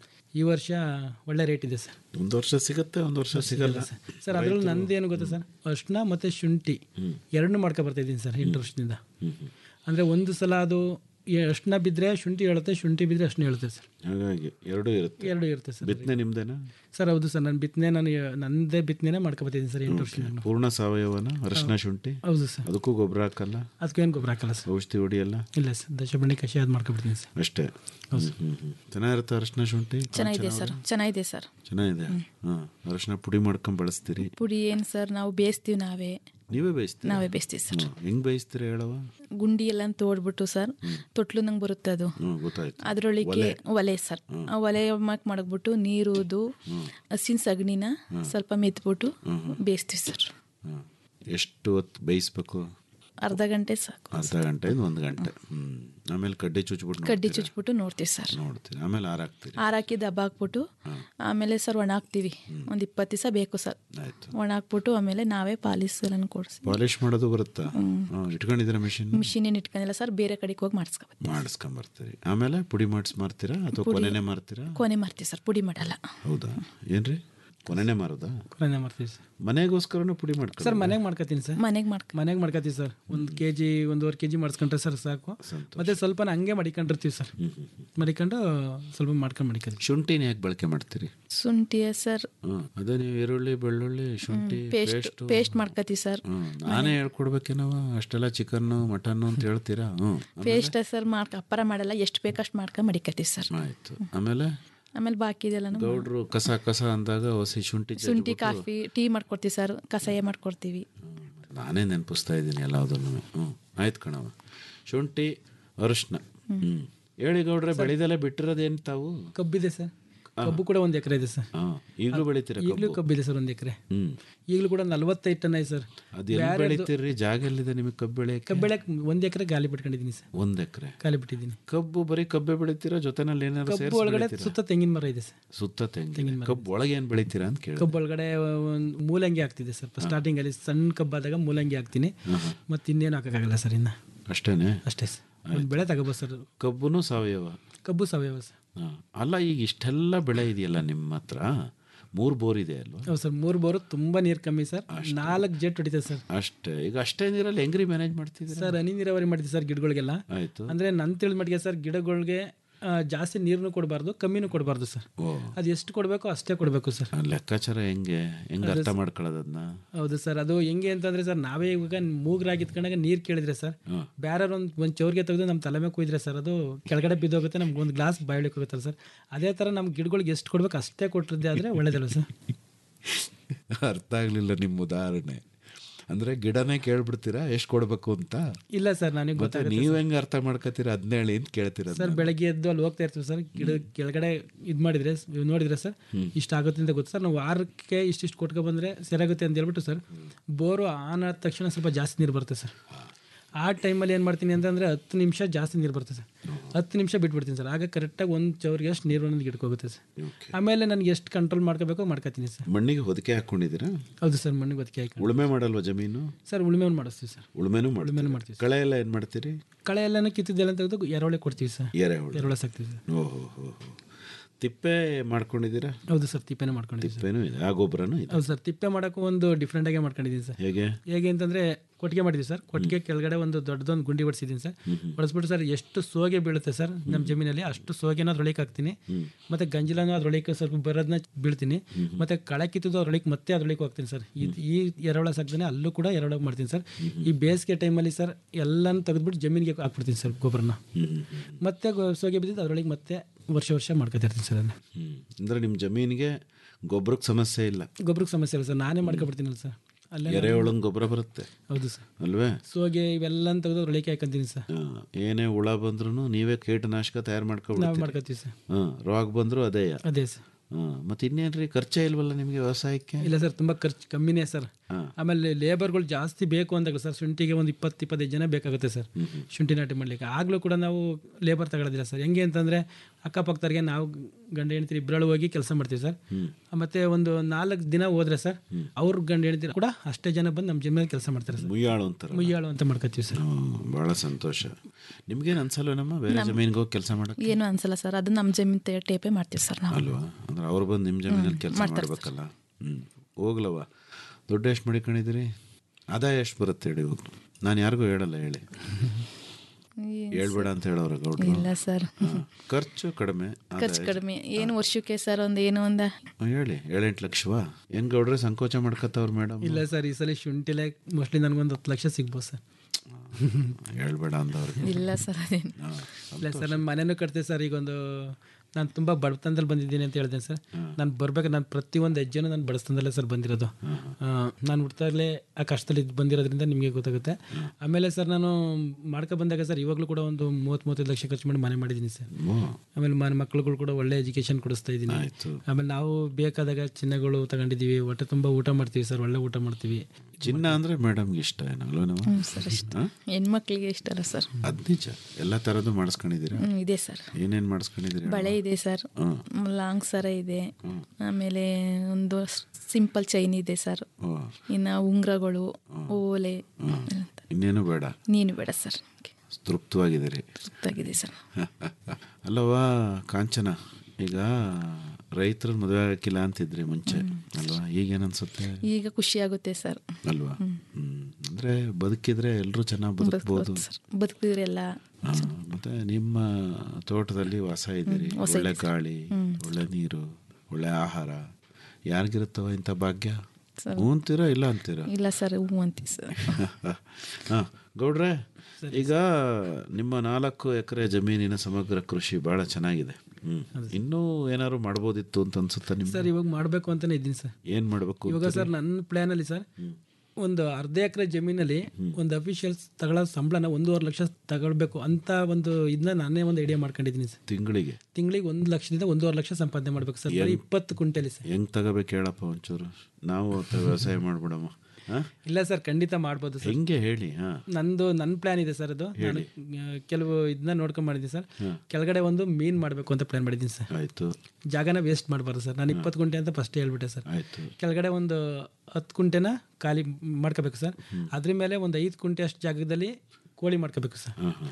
I: ಈ ವರ್ಷ ಒಳ್ಳೆ ರೇಟ್ ಇದೆ ಸರ್
H: ಒಂದು ವರ್ಷ ಸಿಗುತ್ತೆ ಒಂದು ವರ್ಷ ಸಿಗಲ್ಲ
I: ಸರ್ ಅದರಲ್ಲಿ ನಂದೇನು ಗೊತ್ತಾ ಸರ್ ಅರ್ಶಿನ ಮತ್ತು ಶುಂಠಿ ಎರಡನ್ನೂ ಮಾಡ್ಕೊ ಬರ್ತಾ ಇದ್ದೀನಿ ಸರ್ ಎಂಟು ವರ್ಷದಿಂದ ಅಂದರೆ ಒಂದು ಸಲ ಅದು ಈ ಅರ್ಶಿನ ಬಿದ್ದರೆ ಶುಂಠಿ ಹೇಳುತ್ತೆ ಶುಂಠಿ ಬಿದ್ದರೆ ಅರ್ಶಿನ ಹೇಳುತ್ತೆ ಸರ್
H: ಹಾಗಾಗಿ ಎರಡೂ ಇರುತ್ತೆ
I: ಎರಡು ಇರುತ್ತೆ ಸರ್
H: ಬಿತ್ತನೆ ನಿಮ್ದೇನಾ
I: ಸರ್ ಹೌದು ಸರ್ ನಾನು ಬಿತ್ತನೆ ನಾನು ನನ್ನದೇ ಬಿತ್ತನೆ ಮಾಡ್ಕೊಬತ್ತಿದ್ದೀನಿ ಸರ್ ಎಂಟು ವರ್ಷದಿಂದ ನಾನು.
H: ಪೂರ್ಣ ಸಾವಯವನ ಅರಿಶಿನ ಶುಂಠಿ
I: ಹೌದು ಸರ್
H: ಅದಕ್ಕೂ ಗೊಬ್ಬರ ಹಾಕಲ್ಲ
I: ಅದಕ್ಕೇನು ಗೊಬ್ಬರ ಹಾಕಲ್ಲ ಸರ್
H: ಔಷಧಿ ಹೊಡಿಯಲ್ಲ
I: ಇಲ್ಲ ಸರ್ ದಶಬಣ್ಣಿ ಕಷಾಯ ಅದು ಮಾಡ್ಕೊಬಿಡ್ತೀನಿ ಸರ್
H: ಅಷ್ಟೇ ಹ್ಮ್, ಹ್ಮ್, ಹ್ಮ್. ಚೆನ್ನಾಗಿರುತ್ತೆ ಅರಿಶಿನ ಶುಂಠಿ
J: ಚೆನ್ನಾಗಿದೆ ಸರ್ ಚೆನ್ನಾಗಿದೆ ಸರ್
H: ಚೆನ್ನಾಗಿದೆ ಹಾಂ ಅರಿಶಿನ ಪುಡಿ ಮಾಡ್ಕೊಂಡು ಬಳಸ್ತೀರಿ
J: ಪುಡಿ ಏನು ಸರ್ ನಾವು ಬೇಯಿಸ್ತೀವಿ ನಾವೇ
H: ನೀವೇ ಬೇಯಿಸ್ತೀರಿ
J: ನಾವೇ ಬೇಯಿಸ್ತೀವಿ ಸರ್
H: ಹೆಂಗ್ ಬೇಯಿಸ್ತೀರಿ ಹೇಳವ
J: ಗುಂಡಿ ಎಲ್ಲ ತೋಡ್ಬಿಟ್ಟು ಸರ್ ತೊಟ್ಲು ನಂಗೆ ಬರುತ್ತೆ ಅದು
H: ಹ್ಞೂ ಗೊತ್ತಾಯ್ತು
J: ಅದರೊಳಗೆ ಒಲೆ ಸರ್ ಆ ಒಲೆ ಮಾಕ್ ಮಾಡಕ್ಬಿಟ್ಟು ನೀರುದು ಹಸಿನ ಸಗಣಿನ ಸ್ವಲ್ಪ ಮೆತ್ಬಿಟ್ಟು ಬೇಯಿಸ್ತೀವಿ ಸರ್
H: ಹಾಂ ಎಷ್ಟು ಹೊತ್ತು ಬೇಯಿಸ್ಬೇಕು
J: ಅರ್ಧ ಗಂಟೆ ಸಾಕು
H: ಅರ್ಧ ಗಂಟೆಯಿಂದ ಒಂದು ಗಂಟೆ ಹ್ಞೂ ಆಮೇಲೆ ಕಡ್ಡಿ ಚುಚ್ಬಿಟ್ಟು
J: ಕಡ್ಡಿ
H: ನೋಡ್ತೀರಾ?
J: ಚುಚ್ಬಿಟ್ಟು ನೋಡ್ತೀವಿ ಸರ್
H: ನೋಡ್ತೀರಿ ಆಮೇಲೆ ಹಾರಾಕ್ತೀರಿ
J: ಹಾರಾಕಿ ದಬ್ಬ ಹಾಕ್ಬಿಟ್ಟು ಆಮೇಲೆ ಸರ್ ಒಣ ಹಾಕ್ತೀವಿ ಒಂದು ಇಪ್ಪತ್ತು ದಿವಸ ಬೇಕು ಸರ್
H: ಆಯ್ತು
J: ಒಣ ಹಾಕ್ಬಿಟ್ಟು ಆಮೇಲೆ ನಾವೇ ಪಾಲಿಸ್ ಎಲ್ಲ ಕೊಡಿಸಿ
H: ಪಾಲಿಶ್ ಮಾಡೋದು ಬರುತ್ತಾ ಹಾಂ ಇಟ್ಕೊಂಡಿದ್ದೀರಾ ಮಿಷಿನ್
J: ಮಿಷಿನ್ ಏನು ಇಟ್ಕೊಂಡಿಲ್ಲ ಸರ್ ಬೇರೆ ಕಡೆಗೆ ಹೋಗಿ ಮಾಡಿಸ್ಕೊಬೋದು
H: ಮಾಡಿಸ್ಕೊಂಬರ್ತೀರಿ ಆಮೇಲೆ ಪುಡಿ ಮಾಡಿಸ್ ಮಾರ್ತೀರಾ ಅಥವಾ ಕೊನೆನೇ ಮಾರ್ತೀರಾ
J: ಕೊನೆ ಮಾಡ್ತೀವಿ ಸರ್ ಪುಡಿ ಮಾಡಲ್ಲ
H: ಹೌದಾ ಏನ್ರಿ ಕೊನೆನೇ ಮಾರೋದಾ
I: ಕೊನೆ ಮಾಡ್ತೀವಿ ಸರ್
H: ಮನೆಗೋಸ್ಕರನೂ ಪುಡಿ ಮಾಡ್ಕೊ
I: ಸರ್ ಮನೆಗೆ ಮಾಡ್ಕೊತೀನಿ ಸರ್
J: ಮನೆಗೆ ಮಾಡ್ಕೊ
I: ಮನೆಗೆ ಮಾಡ್ಕೊತೀವಿ ಸರ್ ಒಂದು ಕೆ ಜಿ ಒಂದೂವರೆ ಕೆ ಜಿ ಮಾಡಿಸ್ಕೊಂಡ್ರೆ ಸರ್ ಸಾಕು ಮತ್ತೆ ಸ್ವಲ್ಪ ಹಂಗೆ ಮಡಿಕೊಂಡಿರ್ತೀವಿ ಸರ್ ಮಡಿಕೊಂಡು ಸ್ವಲ್ಪ ಮಾಡ್ಕೊಂಡು ಮಡಿಕೋತೀವಿ
H: ಶುಂಠಿನ ಹೇಗೆ ಬಳಕೆ ಮಾಡ್ತೀರಿ
J: ಶುಂಠಿಯ ಸರ್
H: ಹಾಂ ಅದೇ ನೀವು ಈರುಳ್ಳಿ ಬೆಳ್ಳುಳ್ಳಿ ಶುಂಠಿ
J: ಪೇಸ್ಟ್
H: ಪೇಸ್ಟು
J: ಪೇಸ್ಟ್ ಮಾಡ್ಕೊತೀವಿ ಸರ್
H: ಹ್ಞೂ ನಾನೇ ಹೇಳ್ಕೊಡ್ಬೇಕೇನವ ಅಷ್ಟೆಲ್ಲ ಚಿಕನ್ನು ಮಟನ್ನು ಅಂತ ಹೇಳ್ತೀರಾ ಹ್ಞೂ
J: ಪೇಸ್ಟ್ ಸರ್ ಮಾಡ್ಕ ಅಪ್ಪರ ಮಾಡಲ್ಲ ಎಷ್ಟು ಬೇಕಷ್ಟು ಮಾಡ್ಕೊಂಡು ಮಡಿಕತ್ತೀವಿ ಸರ್
H: ಆಯಿತು ಆಮೇಲೆ
J: ಆಮೇಲೆ ಬಾಕಿ ಇದೆಲ್ಲನೂ
H: ಗೌಡ್ರು ಕಸ ಕಸ ಅಂದಾಗ ಹೊಸಿ ಶುಂಠಿ
J: ಶುಂಠಿ
H: ಜಜ್ಬಿಟ್ಟು
J: ಕಾಫಿ ಟೀ ಮಾಡ್ಕೊಡ್ತೀವಿ ಸರ್ ಕಷಾಯ ಮಾಡ್ಕೊಡ್ತೀವಿ
H: ನಾನೇ ನೆನಪಿಸ್ತಾ ಇದ್ದೀನಿ ಎಲ್ಲದನ್ನು ಹ್ಞೂ ಆಯ್ತು ಕಣವ ಶುಂಠಿ ಅರಿಶಿನ ಹ್ಞೂ ಹೇಳಿ ಗೌಡ್ರೆ ಬೆಳೆದೆಲ್ಲ ಬಿಟ್ಟಿರೋದೇನು ತಾವು
I: ಕಬ್ಬಿದೆ ಸರ್ ಕಬ್ಬು ಕೂಡ ಒಂದು ಎಕರೆ ಇದೆ ಸರ್
H: ಹಾಂ ಈಗಲೂ ಬೆಳಿತೀರಾ
I: ಈಗಲೂ
H: ಕಬ್ಬು
I: ಕಬ್ಬಿದೆ ಸರ್ ಒಂದು ಎಕರೆ
H: ಹ್ಞೂ
I: ಈಗಲೂ ಕೂಡ ನಲ್ವತ್ತೈದು ಟನ್ ಐತೆ ಸರ್
H: ಅದು ಎಲ್ಲಿ ಬೆಳಿತೀರಿ ಜಾಗ ಎಲ್ಲಿದೆ ನಿಮಗೆ ಕಬ್ಬು ಬೆಳೆಯಕ್ಕೆ
I: ಕಬ್ಬು ಬೆಳೆಯಕ್ಕೆ ಒಂದು ಎಕರೆ ಗಾಲಿ ಬಿಟ್ಕೊಂಡಿದ್ದೀನಿ ಸರ್
H: ಒಂದು ಎಕರೆ
I: ಖಾಲಿ ಬಿಟ್ಟಿದ್ದೀನಿ
H: ಕಬ್ಬು ಬರೀ ಕಬ್ಬೆ ಬೆಳಿತೀರಾ ಜೊತೆನಲ್ಲಿ ಏನಾದ್ರು
I: ಕಬ್ಬು
H: ಸೇರಿಸಿ
I: ಒಳಗಡೆ
H: ಬೆಳಿತೀರಾ
I: ಸುತ್ತ ತೆಂಗಿನ ಮರ ಇದೆ ಸರ್
H: ಸುತ್ತ ತೆಂಗಿನ ಕಬ್ಬು ಒಳಗೆ ಏನು ಬೆಳಿತೀರಾ ಅಂತ ಕೇಳಿ
I: ಕಬ್ಬು ಒಳಗಡೆ ಒಂದು ಮೂಲಂಗಿ ಆಗ್ತಿದೆ ಸರ್ ಸ್ಟಾರ್ಟಿಂಗಲ್ಲಿ ಸಣ್ಣ ಕಬ್ಬಾದಾಗ ಮೂಲಂಗಿ ಹಾಕ್ತೀನಿ ಮತ್ತು ಇನ್ನೇನು ಹಾಕೋಕ್ಕಾಗಲ್ಲ ಸರ್ ಇನ್ನು
H: ಅಷ್ಟೇನೆ
I: ಅಷ್ಟೇ ಸರ್ ಒಂದು ಬೆಳೆ ತಗೋಬೋದು ಸರ್
H: ಕಬ್ಬುನು ಸಾವಯವ
I: ಕಬ್ಬು ಸಾವಯವ ಸರ್
H: ಹಾ. ಅಲ್ಲ ಈಗ ಇಷ್ಟೆಲ್ಲ ಬೆಳೆ ಇದೆಯಲ್ಲ ನಿಮ್ಮ ಹತ್ರ ಮೂರು ಬೋರ್ ಇದೆ ಅಲ್ವಾ
I: ಹೌದು ಸರ್ ಮೂರು ಬೋರು ತುಂಬ ನೀರು ಕಮ್ಮಿ ಸರ್ ನಾಲ್ಕು ಜೆಟ್ ಹೊಡಿತದೆ ಸರ್
H: ಅಷ್ಟೇ ಈಗ ಅಷ್ಟೇ ನೀರಲ್ಲಿ ಹೆಂಗ್ರಿ ಮ್ಯಾನೇಜ್ ಮಾಡ್ತಿದ್ದೀರಾ
I: ಸರ್ ಹನಿ ನೀರಾವರಿ ಮಾಡಿದ್ವಿ ಸರ್ ಗಿಡಗಳಿಗೆಲ್ಲ
H: ಆಯ್ತು
I: ಅಂದರೆ ನನ್ನ ತಿಳಿದ ಮಟ್ಟಿಗೆ ಸರ್ ಗಿಡಗಳಿಗೆ ಆ, ಜಾಸ್ತಿ ನೀರನ್ನು ಕೊಡಬಾರ್ದು ಕಮ್ಮಿನೂ ಕೊಡಬಾರ್ದು ಸರ್
H: ಓ
I: ಅದು ಎಷ್ಟು ಕೊಡಬೇಕು ಅಷ್ಟೇ ಕೊಡಬೇಕು ಸರ್
H: ಆ ಲೆಕ್ಕಾಚಾರ ಹೆಂಗೆ ಹೆಂಗೆ ಅರ್ಥ ಮಾಡ್ಕೊಳ್ಳೋದನ್ನ
I: ಹೌದು ಸರ್ ಅದು ಹೆಂಗೆ ಅಂತಂದ್ರೆ ಸರ್ ನಾವೇ ಇವಾಗ ಮೂಗ್ರಾಗಿತ್ಕೊಂಡಾಗ ನೀರು ಕೇಳಿದ್ರೆ ಸರ್
H: ಹ್ಮ್.
I: ಬೇರೆ ಒಂದು ಒಂದು ಚೌರ್ಗೆ ತೆಗೆದು ನಮ್ಮ ತಲೆ ಮೇಲೆ ಕುಯ್ದ್ರೆ ಸರ್ ಅದು ಕೆಳಗಡೆ ಬಿದ್ದೋಗುತ್ತೆ ನಮ್ಗೆ ಒಂದು ಗ್ಲಾಸ್ ಬಾಯ್ಲಿಕ್ಕೆ ಹೋಗುತ್ತಲ್ಲ ಸರ್ ಅದೇ ಥರ ನಮ್ಮ ಗಿಡಗಳಿಗೆ ಎಷ್ಟು ಕೊಡ್ಬೇಕು ಅಷ್ಟೇ ಕೊಟ್ಟಿದ್ದೆ ಆದರೆ ಒಳ್ಳೇದಲ್ಲ ಸರ್
H: ಅರ್ಥ ಆಗಲಿಲ್ಲ ನಿಮ್ಮ ಉದಾಹರಣೆ ಅಂದರೆ ಗಿಡನೇ ಕೇಳ್ಬಿಡ್ತೀರಾ ಎಷ್ಟು ಕೊಡಬೇಕು ಅಂತ
I: ಇಲ್ಲ ಸರ್ ನನಗೆ
H: ಮತ್ತೆ
I: ಗೊತ್ತಾಗುತ್ತೆ
H: ನೀವು ಹೆಂಗೆ ಅರ್ಥ ಮಾಡ್ಕೋತೀರಾ ಅದನ್ನ ಹೇಳಿ ಅಂತ ಕೇಳ್ತೀರ
I: ಸರ್ ಬೆಳಗ್ಗೆ ಎದ್ದು ಅಲ್ಲಿ ಹೋಗ್ತಾ ಇರ್ತೀವಿ ಸರ್ ಗಿಡ ಕೆಳಗಡೆ ಇದು ಮಾಡಿದ್ರೆ ಸ್- ನೋಡಿದ್ರೆ ಸರ್ ಇಷ್ಟ ಆಗುತ್ತೆ ಅಂತ ಗೊತ್ತು ಸರ್ ನಾವು ವಾರಕ್ಕೆ ಇಷ್ಟಿಷ್ಟು ಕೊಟ್ಕೊ ಬಂದರೆ ಸರಿಯಾಗುತ್ತೆ ಅಂತ ಹೇಳ್ಬಿಟ್ಟು ಸರ್ ಬೋರು ಆನ್ ಆದ ತಕ್ಷಣ ಸ್ವಲ್ಪ ಜಾಸ್ತಿ ನೀರು ಬರುತ್ತೆ ಸರ್ ಆ ಟೈಮಲ್ಲಿ ಏನು ಮಾಡ್ತೀನಿ ಅಂತಂದರೆ ಹತ್ತು ನಿಮಿಷ ಜಾಸ್ತಿ ನೀರು ಬರುತ್ತೆ ಸರ್ ಹತ್ತು ನಿಮಿಷ ಬಿಟ್ಬಿಡ್ತೀನಿ ಸರ್ ಆಗ ಕರೆಕ್ಟಾಗಿ ಒಂದು ಚೌರಿಗೆ ಅಷ್ಟು ನೀರು ಒಂದೊಂದು ಗಿಡಕ್ಕೆ ಹೋಗುತ್ತೆ ಸರ್ ಆಮೇಲೆ ನನಗೆ ಎಷ್ಟು ಕಂಟ್ರೋಲ್ ಮಾಡ್ಕೋಬೇಕೋ ಮಾಡ್ಕೋತೀನಿ ಸರ್
H: ಮಣ್ಣಿಗೆ ಹೊದಿಕೆ ಹಾಕ್ಕೊಂಡಿದ್ದೀರಾ
I: ಹೌದು ಸರ್ ಮಣ್ಣಿಗೆ ಬದುಕಿ ಹಾಕಿ
H: ಉಳುಮೆ ಮಾಡಲ್ವಾ ಜಮೀನು
I: ಸರ್ ಉಳುಮೆ ಮಾಡಿಸ್ತೀವಿ ಸರ್
H: ಉಳುಮೆನೂ
I: ಉಳುಮೆನೂ
H: ಮಾಡ್ತೀರಿ
I: ಮಾಡ್ತೀವಿ
H: ಕಳೆ ಎಲ್ಲ ಏನು ಮಾಡ್ತೀರಿ
I: ಕಳೆ ಎಲ್ಲನೂ ಕಿತ್ತಿದ್ದೆಲ್ಲ ತೆಗೆದು ಎರೆಹುಳೆ ಕೊಡ್ತೀವಿ ಸರ್
H: ಎರೆಹುಳು
I: ಎರೆಹುಳ ಸಾಕ್ತೀವಿ ಸರ್
H: ಓಹೋ ಹೋ ಹೋ ತಿಪ್ಪೆ ಮಾಡ್ಕೊಂಡಿದ್ದೀರಾ
I: ಹೌದು ಸರ್ ತಿಪ್ಪೆನೇ ಮಾಡ್ಕೊಂಡಿದ್ದೀವಿ ಸರ್
H: ತಿಪ್ಪೆನೂ ಇದೆ ಆ ಗೊಬ್ಬರನೂ ಇದೆ
I: ಹೌದು ಸರ್ ತಿಪ್ಪೆ ಮಾಡೋಕ್ಕೂ ಒಂದು ಡಿಫ್ರೆಂಟಾಗೆ ಮಾಡ್ಕೊಂಡಿದ್ದೀನಿ ಸರ್
H: ಹೇಗೆ
I: ಹೇಗೆ ಅಂತಂದರೆ ಕೊಟ್ಟಿಗೆ ಮಾಡಿದ್ವಿ ಸರ್ ಕೊಟ್ಟಿಗೆ ಕೆಳಗಡೆ ಒಂದು ದೊಡ್ಡದೊಂದು ಗುಂಡಿ ಹೊಡಿಸಿದ್ದೀನಿ ಸರ್ ಹೊಡೆಸ್ಬಿಟ್ಟು ಸರ್ ಎಷ್ಟು ಸೋಗೆ ಬೀಳುತ್ತೆ ಸರ್ ನಮ್ಮ ಜಮೀನಲ್ಲಿ ಅಷ್ಟು ಸೋಗೆನ ಅದ್ರೊಳಗೆ ಹಾಕ್ತೀನಿ ಮತ್ತು ಗಂಜಿಲನೂ ಅದ್ರೊಳಗೆ ಸ್ವಲ್ಪ ಬರೋದನ್ನ ಬೀಳ್ತೀನಿ ಮತ್ತು ಕಳೆ ಕಿತ್ತದು ಅದ್ರೊಳಗೆ ಮತ್ತೆ ಅದ್ರೊಳಗೆ ಹೋಗ್ತೀನಿ ಸರ್ ಇದು ಈ ಎರೆಹುಳ ಸಾಕ್ತಾನೆ ಅಲ್ಲೂ ಕೂಡ ಎರೆಹುಳ ಮಾಡ್ತೀನಿ ಸರ್ ಈ ಬೇಸಿಗೆ ಟೈಮಲ್ಲಿ ಸರ್ ಎಲ್ಲನೂ ತೆಗೆದ್ಬಿಟ್ಟು ಜಮೀನಿಗೆ ಹಾಕ್ಬಿಡ್ತೀನಿ ಸರ್ ಗೊಬ್ಬರನ ಮತ್ತೆ ಗೊ- ಸೋಗೆ ಬಿದ್ದಿದ್ದು ಅದ್ರೊಳಗೆ ಮತ್ತೆ ವರ್ಷ ವರ್ಷ ಮಾಡ್ಕೊತಿರ್ತೀನಿ ಸರ್ ಅದನ್ನ
H: ಹ್ಮ್. ಅಂದ್ರೆ ನಿಮ್ಮ ಜಮೀನಿಗೆ ಗೊಬ್ಬರಕ್ಕೆ ಸಮಸ್ಯೆ ಇಲ್ಲ
I: ಗೊಬ್ಬರಕ್ಕೆ ಸಮಸ್ಯೆ ಇಲ್ಲ ಸರ್ ನಾನೇ ಮಾಡ್ಕೊಬಿಡ್ತೀನಲ್ಲ ಸರ್ ಅಲ್ಲೇ
H: ಎರೆಹುಳಂಗೆ ಗೊಬ್ಬರ ಬರುತ್ತೆ
I: ಹೌದು ಸರ್
H: ಅಲ್ವೇ
I: ಸೋಗೆ ಇವೆಲ್ಲ ತೆಗೆದು ಅದ್ರೊಳಗೆ ಹಾಕೊಂತೀನಿ ಸರ್
H: ಹಾ. ಏನೇ ಹುಳ ಬಂದ್ರೂ ನೀವೇ ಕೀಟನಾಶಕ ತಯಾರು
I: ನಾವು
H: ಮಾಡ್ಕೊಬಿಡ್ತೀರಿ
I: ಮಾಡ್ಕೊತೀವಿ ಸರ್
H: ಹಾಂ ರೋಗ ಬಂದರೂ ಅದೇ
I: ಅದೇ ಸರ್
H: ಹಾಂ ಮತ್ತು ಇನ್ನೇನ್ರಿ ಖರ್ಚೇ ಇಲ್ವಲ್ಲ ನಿಮಗೆ ವ್ಯವಸಾಯಕ್ಕೆ
I: ಇಲ್ಲ ಸರ್ ತುಂಬ ಖರ್ಚು ಕಮ್ಮಿನೇ ಸರ್ ಆಮೇಲೆ ಲೇಬರ್ಗಳು ಜಾಸ್ತಿ ಬೇಕು ಅಂದಾಗ ಸರ್ ಶುಂಠಿಗೆ ಒಂದು ಇಪ್ಪತ್ತು ಇಪ್ಪತ್ತೈದು ಜನ ಬೇಕಾಗುತ್ತೆ ಸರ್ ಶುಂಠಿ ನಾಟಿ ಮಾಡಲಿಕ್ಕೆ ಆಗಲೂ ಕೂಡ ನಾವು ಲೇಬರ್ ತಗೊಳ್ಳೋದಿಲ್ಲ ಸರ್ ಹೆಂಗೆ ಅಂತಂದರೆ ಅಕ್ಕಪಕ್ಕದವ್ರಿಗೆ ನಾವು ಗಂಡ ಹೆಣ್ತಿರು ಇಬ್ಬರಳು ಹೋಗಿ ಕೆಲಸ ಮಾಡ್ತೀವಿ ಸರ್ ಮತ್ತು ಒಂದು ನಾಲ್ಕು ದಿನ ಹೋದ್ರೆ ಸರ್ ಅವ್ರ ಗಂಡ ಹೆಣ್ತಿರು ಕೂಡ ಅಷ್ಟೇ ಜನ ಬಂದು ನಮ್ಮ ಜಮೀನಲ್ಲಿ ಕೆಲಸ ಮಾಡ್ತಾರೆ ಸರ್
H: ಮುಯ್ಯಾಳು ಅಂತಾರೆ
I: ಮುಯ್ಯಾಳು ಅಂತ ಮಾಡ್ಕೊತೀವಿ ಸರ್
H: ಭಾಳ ಸಂತೋಷ ನಿಮ್ಗೇನು ಅನ್ಸಲ್ವೇನಮ್ಮ ಬೇರೆ ಜಮೀನಿಗೆ ಹೋಗಿ ಕೆಲಸ ಮಾಡಕ್ಕೆ
J: ಏನು ಅನ್ಸಲ್ಲ ಸರ್ ಅದು ನಮ್ಮ ಜಮೀನ್ ತೇ- ಟೇಪೇ ಮಾಡ್ತೀವಿ ಸರ್ ನಾವು
H: ಅಲ್ವಾ ಅಂದ್ರೆ ಅವ್ರು ಬಂದು ನಿಮ್ಮ ಜಮೀನಲ್ಲಿ ಕೆಲಸ
J: ಮಾಡ್ತಾರೆ
H: ಮಾಡ್ಬೇಕಲ್ಲ ಹ್ಞೂ ಹೋಗ್ಲವ ದುಡ್ಡು ಎಷ್ಟು ಮಡಿಕೊಂಡಿದ್ದೀರಿ ಆದಾಯ ಎಷ್ಟು ಬರುತ್ತೆ ಹೇಳಿ ಹೋಗ್ಲು ನಾನು ಯಾರಿಗೂ ಹೇಳಲ್ಲ ಹೇಳಿ ಹೇಳ್ಬೇಡ ಅಂತ ಹೇಳೋರ ಗೌಡ್ರು
J: ಇಲ್ಲ ಸರ್
H: ಹಾ. ಖರ್ಚು ಕಡಿಮೆ
J: ಖರ್ಚು
H: ಆದಾಯ
J: ಕಡಿಮೆ ಏನು ವರ್ಷಕ್ಕೆ ಸರ್ ಒಂದು ಏನು ಒಂದು
H: ಹಾ, ಹೇಳಿ ಏಳೆಂಟು ಲಕ್ಷವಾ ಹೆಂಗ್ ಗೌಡ್ರೆ ಸಂಕೋಚ ಮಾಡ್ಕೊತವ್ರು ಮೇಡಮ್
I: ಇಲ್ಲ ಸರ್ ಈ ಸಲ ಶುಂಠಿಲೆ ಮೋಸ್ಟ್ಲಿ ನನಗೊಂದು ಹತ್ತು ಲಕ್ಷ ಸಿಗ್ಬೋದು ಸರ್
H: ಹೇಳ್ಬೇಡ ಅಂದವ್ರಿಗೆ
J: ಇಲ್ಲ ಸರ್ ಅದೇನು
I: ಇಲ್ಲ ಸರ್ ನಮ್ಮ ಮನೆನೂ ಕಟ್ತೀವಿ ಸರ್ ಈಗೊಂದು ನಾನು ತುಂಬ ಬಡತನದಲ್ಲಿ ಬಂದಿದ್ದೀನಿ ಅಂತ ಹೇಳಿದೆ ಸರ್ ನಾನು ಬರ್ಬೇಕು ನಾನು ಪ್ರತಿಯೊಂದು ಹೆಜ್ಜೆನೂ ನಾನು ಬಡತನದಲ್ಲೇ ಸರ್ ಬಂದಿರೋದು ನಾನು ಹುಡ್ತಾಗಲೇ ಆ ಕಷ್ಟದಲ್ಲಿ ಇದ್ ಬಂದಿರೋದ್ರಿಂದ ನಿಮಗೆ ಗೊತ್ತಾಗುತ್ತೆ ಆಮೇಲೆ ಸರ್ ನಾನು ಮಾಡ್ಕೊ ಬಂದಾಗ ಸರ್ ಇವಾಗಲೂ ಕೂಡ ಒಂದು ಮೂವತ್ತು ಮೂವತ್ತೈದು ಲಕ್ಷ ಖರ್ಚು ಮಾಡಿ ಮನೆ ಮಾಡಿದ್ದೀನಿ ಸರ್ ಆಮೇಲೆ ಮನೆ ಮಕ್ಳುಗಳು ಕೂಡ ಒಳ್ಳೆ ಎಜುಕೇಶನ್ ಕೊಡಿಸ್ತಾ ಇದ್ದೀನಿ ಆಮೇಲೆ ನಾವು ಬೇಕಾದಾಗ ಚಿನ್ನಗಳು ತಗೊಂಡಿದ್ದೀವಿ ಹೊಟ್ಟೆ ತುಂಬ ಊಟ ಮಾಡ್ತೀವಿ ಸರ್ ಒಳ್ಳೆ ಊಟ ಮಾಡ್ತೀವಿ
H: ಚಿನ್ನ ಅಂದ್ರೆ ಮೇಡಮ್ಗೆ ಇಷ್ಟ ಏನಲ್ವ ನಾವು
J: ಹ್ಞೂ ಸರ್ ಇಷ್ಟ ಹೆಣ್ಮಕ್ಳಿಗೆ ಇಷ್ಟ ಅಲ್ಲ ಸರ್
H: ಅದ್ ನಿಜ ಎಲ್ಲ ಥರದ್ದು ಮಾಡಿಸ್ಕೊಂಡಿದ್ದೀರಾ
J: ಹ್ಞೂ ಇದೆ ಸರ್
H: ಏನೇನು ಮಾಡಿಸ್ಕೊಂಡಿದ್ದೀರಿ
J: ಬಳೆ ಇದೆ ಸರ್ ಲಾಂಗ್ ಸರ ಇದೆ ಆಮೇಲೆ ಒಂದು ಸಿಂಪಲ್ ಚೈನ್ ಇದೆ ಸರ್ ಇನ್ನು ಉಂಗುರಗಳು ಓಲೆ
H: ಇನ್ನೇನು ಬೇಡ
J: ನೀನು ಬೇಡ ಸರ್
H: ತೃಪ್ತವಾಗಿದ್ದೀರಿ
J: ಗೊತ್ತಾಗಿದೆ ಸರ್
H: ಅಲ್ಲವಾ ಕಾಂಚನ ಈಗ ರೈತರ ಮದುವೆ ಆಗಕ್ಕಿಲ್ಲ ಅಂತಿದ್ರಿ ಮುಂಚೆ ಅಲ್ವಾ ಈಗೇನು ಅನ್ಸುತ್ತೆ
J: ಈಗ ಖುಷಿ ಆಗುತ್ತೆ ಸರ್
H: ಅಲ್ವಾ ಹ್ಮ್ ಅಂದ್ರೆ ಬದುಕಿದ್ರೆ ಎಲ್ಲರೂ ಚೆನ್ನಾಗಿ ಬದುಕ್ಬೋದು
J: ಸರ್ ಬದುಕಿದ್ರೆಲ್ಲ
H: ಹಾ, ಮತ್ತೆ ನಿಮ್ಮ ತೋಟದಲ್ಲಿ ವಾಸ ಇದ್ದೀರಿ
J: ವಾಸ
H: ಒಳ್ಳೆ
J: ಇದೆ ಸರ್.
H: ಗಾಳಿ
J: ಹ್ಮ್.
H: ಒಳ್ಳೆ ನೀರು ಒಳ್ಳೆ ಆಹಾರ ಯಾರಿಗಿರುತ್ತವ ಇಂಥ ಭಾಗ್ಯ
J: ಸರ್.
H: ಹ್ಞೂ ಅಂತೀರಾ ಇಲ್ಲ ಅಂತೀರಾ
J: ಇಲ್ಲ ಸರ್ ಹ್ಞೂ ಅಂತೀವಿ ಸರ್
H: ಹಾಂ ಗೌಡ್ರೆ ಈಗ ನಿಮ್ಮ ನಾಲ್ಕು ಎಕರೆ ಜಮೀನಿನ ಸಮಗ್ರ ಕೃಷಿ ಭಾಳ ಚೆನ್ನಾಗಿದೆ ಹ್ಮ್ ಇನ್ನೂ ಏನಾದ್ರು ಮಾಡ್ಬೋದಿತ್ತು ಅಂತ ಅನ್ಸುತ್ತಾ ನಿಮ್ಗೆ
I: ಸರ್ ಇವಾಗ ಮಾಡಬೇಕು ಅಂತಲೇ ಇದ್ದೀನಿ ಸರ್
H: ಏನು ಮಾಡಬೇಕು
I: ಇವಾಗ ಸರ್ ನನ್ನ ಪ್ಲ್ಯಾನಲ್ಲಿ ಸರ್ ಒಂದು ಅರ್ಧ ಎಕರೆ ಜಮೀನಲ್ಲಿ ಒಂದು ಅಫಿಷಿಯಲ್ಸ್ ತಗೊಳ್ಳೋ ಸಂಬಳನ ಒಂದೂವರೆ ಲಕ್ಷ ತಗೊಳ್ಬೇಕು ಅಂತ ಒಂದು ಇದನ್ನ ನಾನೇ ಒಂದು ಐಡಿಯಾ ಮಾಡ್ಕೊಂಡಿದ್ದೀನಿ ಸರ್
H: ತಿಂಗಳಿಗೆ
I: ತಿಂಗಳಿಗೆ ಒಂದು ಲಕ್ಷದಿಂದ ಒಂದೂವರೆ ಲಕ್ಷ ಸಂಪಾದನೆ ಮಾಡ್ಬೇಕು ಸರ್ ಬರೀ ಇಪ್ಪತ್ತು ಕುಂಟೆಲಿ ಸರ್
H: ಹೆಂಗ್ ತಗೋಬೇಕು ಹೇಳಪ್ಪ ಒಂಚೂರು ನಾವು ಹೊತ್ತು ವ್ಯವಸಾಯ ಮಾಡ್ಬಿಡಮ್ಮ ಹಾಂ
I: ಇಲ್ಲ ಸರ್ ಖಂಡಿತ ಮಾಡ್ಬೋದು ಸರ್
H: ಹೆಂಗೆ ಹೇಳಿ ಹಾಂ
I: ನಂದು ನನ್ನ ಪ್ಲಾನ್ ಇದೆ ಸರ್ ಅದು ನಾನು ಆ, ಕೆಲವು ಇದನ್ನ ನೋಡ್ಕೊಂಡ್ ಮಾಡಿದ್ದೀನಿ ಸರ್ ಕೆಳಗಡೆ ಒಂದು ಮೀನ್ ಮಾಡಬೇಕು ಅಂತ ಪ್ಲಾನ್ ಮಾಡಿದ್ದೀನಿ ಸರ್
H: ಆಯಿತು
I: ಜಾಗನ ವೇಸ್ಟ್ ಮಾಡಬಾರ್ದು ಸರ್ ನಾನು ಇಪ್ಪತ್ತು ಗುಂಟೆ ಅಂತ ಫಸ್ಟ್ ಹೇಳ್ಬಿಟ್ಟೆ ಸರ್
H: ಆಯಿತು
I: ಕೆಳಗಡೆ ಒಂದು ಹತ್ತು ಕುಂಟೆನ ಖಾಲಿ ಮಾಡ್ಕೋಬೇಕು ಸರ್ ಅದ್ರ ಮೇಲೆ ಒಂದು ಐದು ಕುಂಟೆ ಅಷ್ಟು ಜಾಗದಲ್ಲಿ ಕೋಳಿ ಮಾಡ್ಕೋಬೇಕು ಸರ್
H: ಹಾಂ ಹಾಂ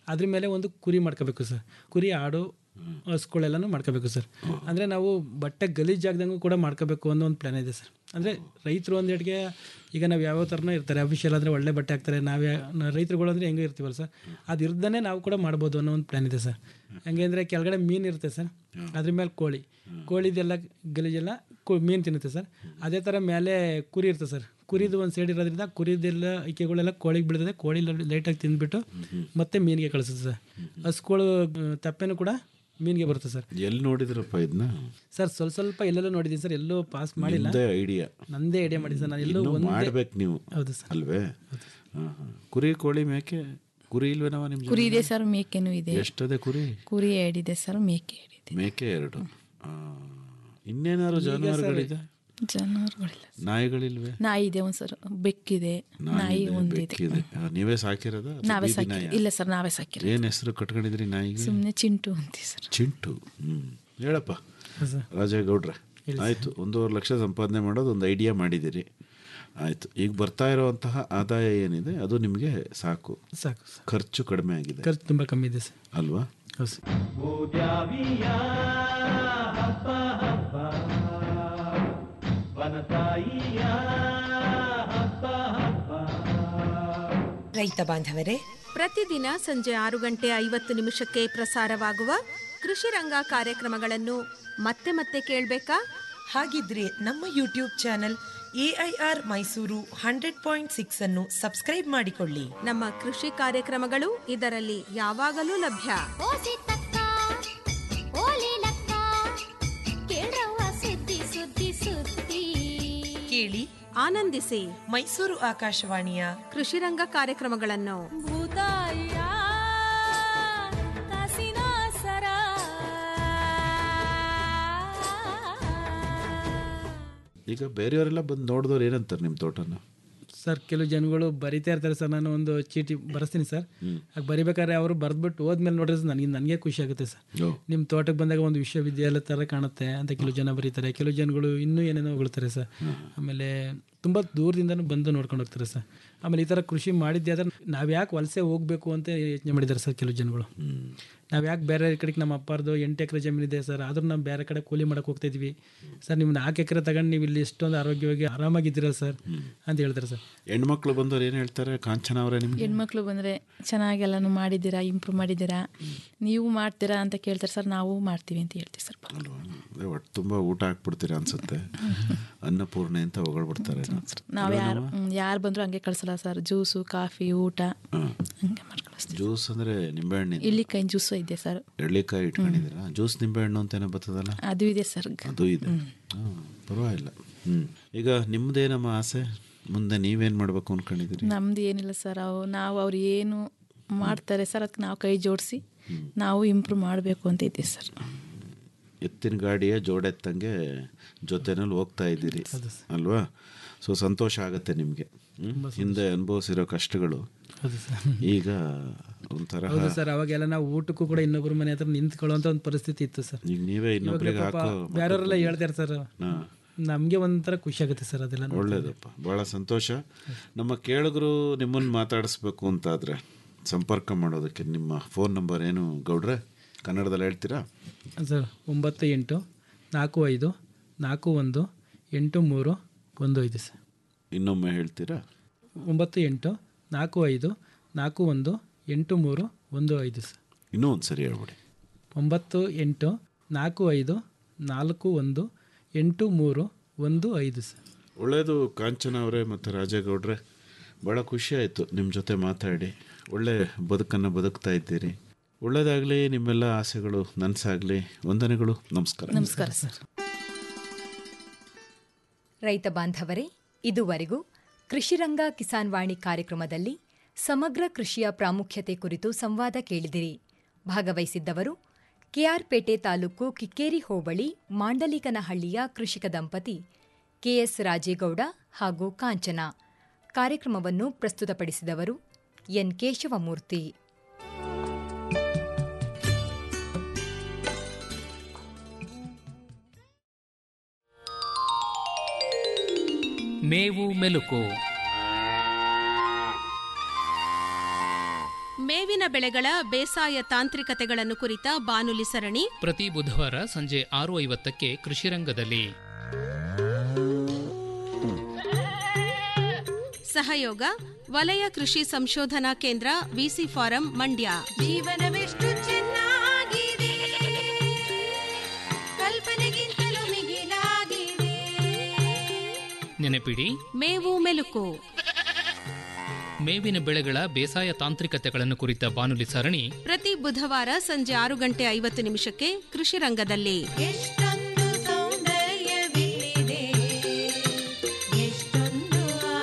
I: ಅದ್ರ ಮೇಲೆ ಒಂದು ಕುರಿ ಮಾಡ್ಕೋಬೇಕು ಸರ್ ಕುರಿ ಆಡು ಹಸುಗಳೆಲ್ಲನೂ ಮಾಡ್ಕೋಬೇಕು ಸರ್ ಅಂದರೆ ನಾವು ಬಟ್ಟೆ ಗಲೀಜ್ ಜಾಗದಂಗೂ ಕೂಡ ಮಾಡ್ಕೋಬೇಕು ಅನ್ನೋ ಒಂದು ಪ್ಲ್ಯಾನ್ ಇದೆ ಸರ್ ಅಂದರೆ ರೈತರು ಒಂದು ಎಡ್ಗೆ ಈಗ ನಾವು ಯಾವ್ಯಾವ ಥರನೂ ಇರ್ತಾರೆ ಅಫಿಷಿಯಲ್ ಆದರೆ ಒಳ್ಳೆ ಬಟ್ಟೆ ಹಾಕ್ತಾರೆ ನಾವೇ ರೈತರುಗಳು ಅಂದರೆ ಹೆಂಗೆ ಇರ್ತೀವಲ್ಲ ಸರ್ ಅದು ಇರ್ದೇ ನಾವು ಕೂಡ ಮಾಡ್ಬೋದು ಅನ್ನೋ ಒಂದು ಪ್ಲ್ಯಾನ್ ಇದೆ ಸರ್ ಹೆಂಗೆ ಅಂದರೆ ಕೆಳಗಡೆ ಮೀನು ಇರುತ್ತೆ ಸರ್ ಅದ್ರ ಮೇಲೆ ಕೋಳಿ ಕೋಳಿದೆಲ್ಲ ಗಲೀಜೆಲ್ಲ ಕೊ ಮೀನು ತಿನ್ನುತ್ತೆ ಸರ್ ಅದೇ ಥರ ಮೇಲೆ ಕುರಿ ಇರುತ್ತೆ ಸರ್ ಕುರಿದು ಒಂದು ಸೈಡ್ ಇರೋದ್ರಿಂದ ಕುರಿದೆಲ್ಲ ಇಕ್ಕೆಗಳೆಲ್ಲ ಕೋಳಿಗೆ ಬೀಳ್ತದೆ ಕೋಳಿ ಲೈಟಾಗಿ ತಿಂದ್ಬಿಟ್ಟು ಮತ್ತೆ ಮೀನಿಗೆ ಕಳಿಸುತ್ತೆ ಸರ್ ಹಸುಗಳು ತಪ್ಪೆನೂ ಕೂಡ ಮೀನಿಗೆ ಬರುತ್ತೆ ಸರ್
H: ಎಲ್ಲಿ ನೋಡಿದ್ರಪ್ಪ ಇದನ್ನ
I: ಸರ್ ಸ್ವಲ್ಪ ಸ್ವಲ್ಪ ಎಲ್ಲೆಲ್ಲೋ ನೋಡಿದ್ದೀನಿ ಸರ್ ಎಲ್ಲೂ ಪಾಸ್ ಮಾಡಿಲ್ಲ
H: ನಿಮ್ದೇ ಐಡಿಯಾ
I: ನಂದೇ ಐಡಿಯಾ ಮಾಡಿ ಸರ್ ನಾನು ಎಲ್ಲೂ
H: ಇನ್ನೂ
I: ಒಂದೇ
H: ಮಾಡ್ಬೇಕು ನೀವು
I: ಹೌದು ಸರ್
H: ಅಲ್ವೇ ಹಾ, ಹಾ. ಕುರಿ ಕೋಳಿ ಮೇಕೆ ಕುರಿ ಇಲ್ವೇನವ ನಿಮ್
J: ಕುರಿ ಇದೆ
H: ಜಮೀನಲ್ಲಿ?
J: ಸರ್ ಮೇಕೆನೂ ಇದೆ
H: ಎಷ್ಟದೆ ಕುರಿ
J: ಕುರಿ ಎರಡಿದೆ ಸರ್ ಮೇಕೆ ಎರಡಿದೆ
H: ಮೇಕೆ ಎರಡು ಆ, ಇನ್ನೇನಾದ್ರು ಜಾನುವಾರುಗಳಿದೆ
J: ಜಾನುವಾರುಗಳಿಲ್ಲ
H: ನಾಯಿಗಳಿಲ್ವೇ
J: ನಾಯಿ ಇದೆ ಒಂದು ಸರ್ ಬೆಕ್ಕಿದೆ ನಾಯಿ
H: ಇದೆ,
J: ಒಂದಿದೆ
H: ಬೆಕ್ಕಿದೆ. ಆ, ನೀವೇ ಸಾಕಿರೋದ
J: ನಾವೇ ಸಾಕಿ ಇಲ್ಲ ಸರ್ ನಾವೇ ಸಾಕಿರೋದು
H: ಏನ್ ಹೆಸರು ಕಟ್ಕೊಂಡಿದ್ರಿ ನಾಯಿಗೆ
J: ಸುಮ್ಮನೆ ಚಿಂಟು ಅಂತೀವಿ ಸರ್
H: ಚಿಂಟು ಹ್ಮ್ ಹೇಳಪ್ಪ
I: ಸರ್.
H: ರಾಜೇಗೌಡ್ರೆ ಆಯ್ತು ಒಂದೂವರೆ ಲಕ್ಷ ಸಂಪಾದನೆ ಮಾಡೋದು ಒಂದು ಐಡಿಯಾ ಮಾಡಿದಿರಿ ಆಯ್ತು ಈಗ ಬರ್ತಾ ಇರುವಂತಹ ಆದಾಯ ಏನಿದೆ ಅದು ನಿಮಗೆ ಸಾಕು
I: ಸಾಕು
H: ಖರ್ಚು ಕಡಿಮೆ ಆಗಿದೆ
I: ಖರ್ಚು ತುಂಬ ಕಮ್ಮಿ ಇದೆ ಸರ್
H: ಅಲ್ವಾ
I: ಹೌದು ಸರ್
N: ರೈತ ಬಾಂಧವರೇ
L: ಪ್ರತಿದಿನ ಸಂಜೆ ಆರು ಗಂಟೆ ಐವತ್ತು ನಿಮಿಷಕ್ಕೆ ಪ್ರಸಾರವಾಗುವ ಕೃಷಿ ರಂಗ ಕಾರ್ಯಕ್ರಮಗಳನ್ನು ಮತ್ತೆ ಮತ್ತೆ ಕೇಳಬೇಕಾ
N: ಹಾಗಿದ್ರೆ ನಮ್ಮ YouTube channel AIR Mysuru hundred point six ಅನ್ನು ಸಬ್ಸ್ಕ್ರೈಬ್ ಮಾಡಿಕೊಳ್ಳಿ
L: ನಮ್ಮ ಕೃಷಿ ಕಾರ್ಯಕ್ರಮಗಳು ಇದರಲ್ಲಿ ಯಾವಾಗಲೂ ಲಭ್ಯ
N: ಕೇಳಿ
L: ಆನಂದಿಸಿ
N: ಮೈಸೂರು ಆಕಾಶವಾಣಿಯ
L: ಕೃಷಿ ರಂಗ ಕಾರ್ಯಕ್ರಮಗಳನ್ನು
H: ಈಗ ಬೇರೆಯವರೆಲ್ಲ ಬಂದು ನೋಡಿದವ್ರು ಏನಂತಾರೆ ನಿಮ್ಮ ತೋಟನ
I: ಸರ್ ಕೆಲವು ಜನಗಳು ಬರಿತಾ ಇರ್ತಾರೆ ಸರ್ ನಾನು ಒಂದು ಚೀಟಿ ಬರೆಸ್ತೀನಿ ಸರ್ ಆಗ ಬರಿಬೇಕಾದ್ರೆ ಅವರು ಬರೆದ್ಬಿಟ್ಟು ಹೋದ್ಮೇಲೆ ನೋಡಿದ್ರೆ ನನಗೆ ನನಗೆ ಖುಷಿ ಆಗುತ್ತೆ ಸರ್ ನಿಮ್ಮ ತೋಟಕ್ಕೆ ಬಂದಾಗ ಒಂದು ವಿಶ್ವವಿದ್ಯಾಲಯ ಥರ ಕಾಣುತ್ತೆ ಅಂತ ಕೆಲವು ಜನ ಬರೀತಾರೆ ಕೆಲವು ಜನಗಳು ಇನ್ನೂ ಏನೇನೋ ಹೊಗಳ್ತಾರೆ ಸರ್ ಆಮೇಲೆ ತುಂಬ ದೂರದಿಂದನೂ ಬಂದು ನೋಡ್ಕೊಂಡು ಹೋಗ್ತಾರೆ ಸರ್ ಆಮೇಲೆ ಈ ಥರ ಕೃಷಿ ಮಾಡಿದ್ದೆ ಆದರೆ ನಾವು ಯಾಕೆ ವಲಸೆ ಹೋಗಬೇಕು ಅಂತ ಯೋಚನೆ ಮಾಡಿದ್ದಾರೆ ಸರ್ ಕೆಲವು ಜನಗಳು ನಾವು ಯಾಕೆ ಬೇರೆ ಕಡೆಗೆ ನಮ್ಮ ಅಪ್ಪಾರ್ದು ಎಂಟು ಎಕರೆ ಜಮೀನಿದೆ ಸರ್ ಆದ್ರೂ ನಾವು ಬೇರೆ ಕಡೆ ಕೂಲಿ ಮಾಡಕ್ಕೆ ಹೋಗ್ತಾ ಇದ್ವಿ ಸರ್ ನೀವು ನಾಲ್ಕು ಎಕರೆ ತಗೊಂಡು ನೀವು ಇಲ್ಲಿ ಎಷ್ಟೊಂದು ಆರೋಗ್ಯವಾಗಿ ಆರಾಮಾಗಿದ್ದೀರಾ ಸರ್ ಅಂತ ಹೇಳ್ತಾರೆ ಸರ್
H: ಹೆಣ್ಮಕ್ಳು ಬಂದವ್ರು ಏನು ಹೇಳ್ತಾರೆ ಕಾಂಚನ ಅವರೇ ನಿಮ್ಗೆ
J: ಹೆಣ್ಮಕ್ಳು ಬಂದರೆ ಚೆನ್ನಾಗೆಲ್ಲನೂ ಮಾಡಿದ್ದೀರಾ ಇಂಪ್ರೂವ್ ಮಾಡಿದ್ದೀರಾ ನೀವು ಮಾಡ್ತೀರಾ ಅಂತ ಕೇಳ್ತಾರೆ ಸರ್ ನಾವು ಮಾಡ್ತೀವಿ ಅಂತ ಹೇಳ್ತೀವಿ ಸರ್
H: ಅದೇ ಒಟ್ಟು ತುಂಬ ಊಟ ಹಾಕ್ಬಿಡ್ತೀರಾ ಅನ್ಸುತ್ತೆ ಅನ್ನಪೂರ್ಣೆ ಅಂತ ಹೊಗಳ್ಬಿಡ್ತಾರೆ
J: ನಾವು ಯಾರು ಯಾರು ಬಂದರೂ ಹಂಗೆ ಕಳಿಸಲ್ಲ ಸರ್ ಜ್ಯೂಸು ಕಾಫಿ ಊಟ ಹಂಗೆ ಮಾಡಿ ಕಳಿಸ್ತೀವಿ
H: ಜ್ಯೂಸ್ ಅಂದ್ರೆ ನಿಂಬೆಹಣ್ಣು
J: ಇಲ್ಲಿ ಕೈ ಜ್ಯೂಸು ಇದೆ ಸರ್
H: ಎಳ್ಳಿಕಾಯಿ ಇಟ್ಕೊಂಡಿದ್ದೀರಾ ಜ್ಯೂಸ್ ನಿಂಬೆಹಣ್ಣು ಅಂತ ಏನೋ ಬರ್ತದಲ್ಲ
J: ಅದು ಇದೆ ಸರ್
H: ಅದು ಇದೆ ಹಾ, ಪರವಾಗಿಲ್ಲ ಹ್ಮ್ ಈಗ ನಿಮ್ದೇನಮ್ಮ ಆಸೆ ಮುಂದೆ ನೀವೇನ್ ಮಾಡ್ಬೇಕು ಅನ್ಕೊಂಡಿದ್ದೀರಿ
J: ನಮ್ದು ಏನಿಲ್ಲ ಸರ್ ಅವು ನಾವು ಅವ್ರು ಏನು ಮಾಡ್ತಾರೆ ಸರ್ ಅದಕ್ಕೆ ನಾವು ಕೈ ಜೋಡಿಸಿ ನಾವು ಇಂಪ್ರೂವ್ ಮಾಡಬೇಕು ಅಂತ ಇದ್ದೀವಿ ಸರ್
H: ಎತ್ತಿನ ಗಾಡಿಯ ಜೋಡೆತ್ತಂಗೆ ಜೊತೆನಲ್ಲಿ ಹೋಗ್ತಾ ಇದ್ದೀರಿ ಅಲ್ವಾ ಸೊ ಸಂತೋಷ ಆಗುತ್ತೆ ನಿಮಗೆ ಹಿಂದೆ ಅನುಭವಿಸಿರೋ ಕಷ್ಟಗಳು
I: ಹೌದು ಸರ್
H: ಈಗ ಒಂಥರ
I: ಹೌದು ಸರ್ ಅವಾಗೆಲ್ಲ ನಾವು ಊಟಕ್ಕೂ ಕೂಡ ಇನ್ನೊಬ್ಬರ ಮನೆ ಹತ್ರ ನಿಂತ್ಕೊಳ್ಳುವಂಥ ಒಂದು ಪರಿಸ್ಥಿತಿ ಇತ್ತು ಸರ್
H: ಈಗ ನೀವೇ ಇನ್ನೊಬ್ರಿಗೆ
I: ಇವಾಗ್ಲೇ ಪಾಪ
H: ಹಾಕೋ
I: ಬೇರೆಯವರೆಲ್ಲ ಹೇಳ್ತಾರೆ ಸರ್
H: ಹಾ.
I: ನಮಗೆ ಒಂಥರ ಖುಷಿ ಆಗುತ್ತೆ ಸರ್ ಅದೆಲ್ಲ ನೋಡ್ತಾ
H: ಒಳ್ಳೇದಪ್ಪ ಭಾಳ ಸಂತೋಷ ನಮ್ಮ ಕೇಳುಗರು ನಿಮ್ಮನ್ನು ಮಾತಾಡಿಸ್ಬೇಕು ಅಂತಾದರೆ ಸಂಪರ್ಕ ಮಾಡೋದಕ್ಕೆ ನಿಮ್ಮ ಫೋನ್ ನಂಬರ್ ಏನು ಗೌಡ್ರೆ ಕನ್ನಡದಲ್ಲಿ ಹೇಳ್ತೀರಾ
I: ಸರ್ ಒಂಬತ್ತು ಎಂಟು ನಾಲ್ಕು ಐದು ನಾಲ್ಕು ಒಂದು ಎಂಟು ಮೂರು ಒಂದು ಐದು ಸರ್
H: ಇನ್ನೊಮ್ಮೆ ಹೇಳ್ತೀರಾ
I: ಒಂಬತ್ತು ಎಂಟು ನಾಲ್ಕು ಐದು ನಾಲ್ಕು ಒಂದು ಎಂಟು ಮೂರು ಒಂದು ಐದು ಸರ್
H: ಇನ್ನೂ ಒಂದು ಸರಿ ಹೇಳ್ಬಿಡಿ
I: ಒಂಬತ್ತು ಎಂಟು ನಾಲ್ಕು ಐದು ನಾಲ್ಕು ಒಂದು ಎಂಟು ಮೂರು ಒಂದು ಐದು ಸರ್
H: ಒಳ್ಳೆಯದು ಕಾಂಚನ ಅವರೇ ಮತ್ತು ರಾಜೇಗೌಡ್ರೆ ಭಾಳ ಖುಷಿ ಆಯಿತು ನಿಮ್ಮ ಜೊತೆ ಮಾತಾಡಿ ಒಳ್ಳೆ ಬದುಕನ್ನು ಬದುಕ್ತಾ ಇದ್ದೀರಿ ಒಳ್ಳೆಯದಾಗಲಿ ನಿಮ್ಮೆಲ್ಲ ಆಸೆಗಳು ನನಸಾಗಲಿ ವಂದನೆಗಳು ನಮಸ್ಕಾರ
J: ನಮಸ್ಕಾರ ಸರ್
A: ರೈತ ಬಾಂಧವರೇ ಇದುವರೆಗೂ ಕೃಷಿರಂಗ ಕಿಸಾನ್ ವಾಣಿ ಕಾರ್ಯಕ್ರಮದಲ್ಲಿ ಸಮಗ್ರ ಕೃಷಿಯ ಪ್ರಾಮುಖ್ಯತೆ ಕುರಿತು ಸಂವಾದ ಕೇಳಿದಿರಿ ಭಾಗವಹಿಸಿದ್ದವರು ಕೆಆರ್ಪೇಟೆ ತಾಲೂಕು ಕಿಕ್ಕೇರಿ ಹೋಬಳಿ ಮಾಂಡಲಿಕನಹಳ್ಳಿಯ ಕೃಷಿಕ ದಂಪತಿ ಕೆಎಸ್ ರಾಜೇಗೌಡ ಹಾಗೂ ಕಾಂಚನ ಕಾರ್ಯಕ್ರಮವನ್ನು ಪ್ರಸ್ತುತಪಡಿಸಿದವರು ಎನ್ ಕೇಶವಮೂರ್ತಿ
K: ಮೇವು ಮೆಲುಕು
L: ಮೇವಿನ ಬೆಳೆಗಳ ಬೇಸಾಯ ತಾಂತ್ರಿಕತೆಗಳನ್ನು ಕುರಿತ ಬಾನುಲಿ ಸರಣಿ
K: ಪ್ರತಿ ಬುಧವಾರ ಸಂಜೆ ಆರು ಐವತ್ತಕ್ಕೆ ಕೃಷಿರಂಗದಲ್ಲಿ
L: ಸಹಯೋಗ ವಲಯ ಕೃಷಿ ಸಂಶೋಧನಾ ಕೇಂದ್ರ ವಿಸಿ ಫಾರಂ ಮಂಡ್ಯ
M: ಜೀವನವೆಷ್ಟು ಚೆನ್ನಾಗಿದೆ ಕಲ್ಪನೆಗಿಂತಲೂ ಮಿಗಿಲಾಗಿದೆ
K: ನೆನಪಿಡಿ
L: ಮೇವು ಮೆಲುಕು
K: ಮೇವಿನ ಬೆಳೆಗಳ ಬೇಸಾಯ ತಾಂತ್ರಿಕತೆಗಳನ್ನು ಕುರಿತ ಬಾನುಲಿ ಸರಣಿ
L: ಪ್ರತಿ ಬುಧವಾರ ಸಂಜೆ ಆರು ಗಂಟೆ ಐವತ್ತು ನಿಮಿಷಕ್ಕೆ ಕೃಷಿ ರಂಗದಲ್ಲಿ
M: ಎಷ್ಟೋ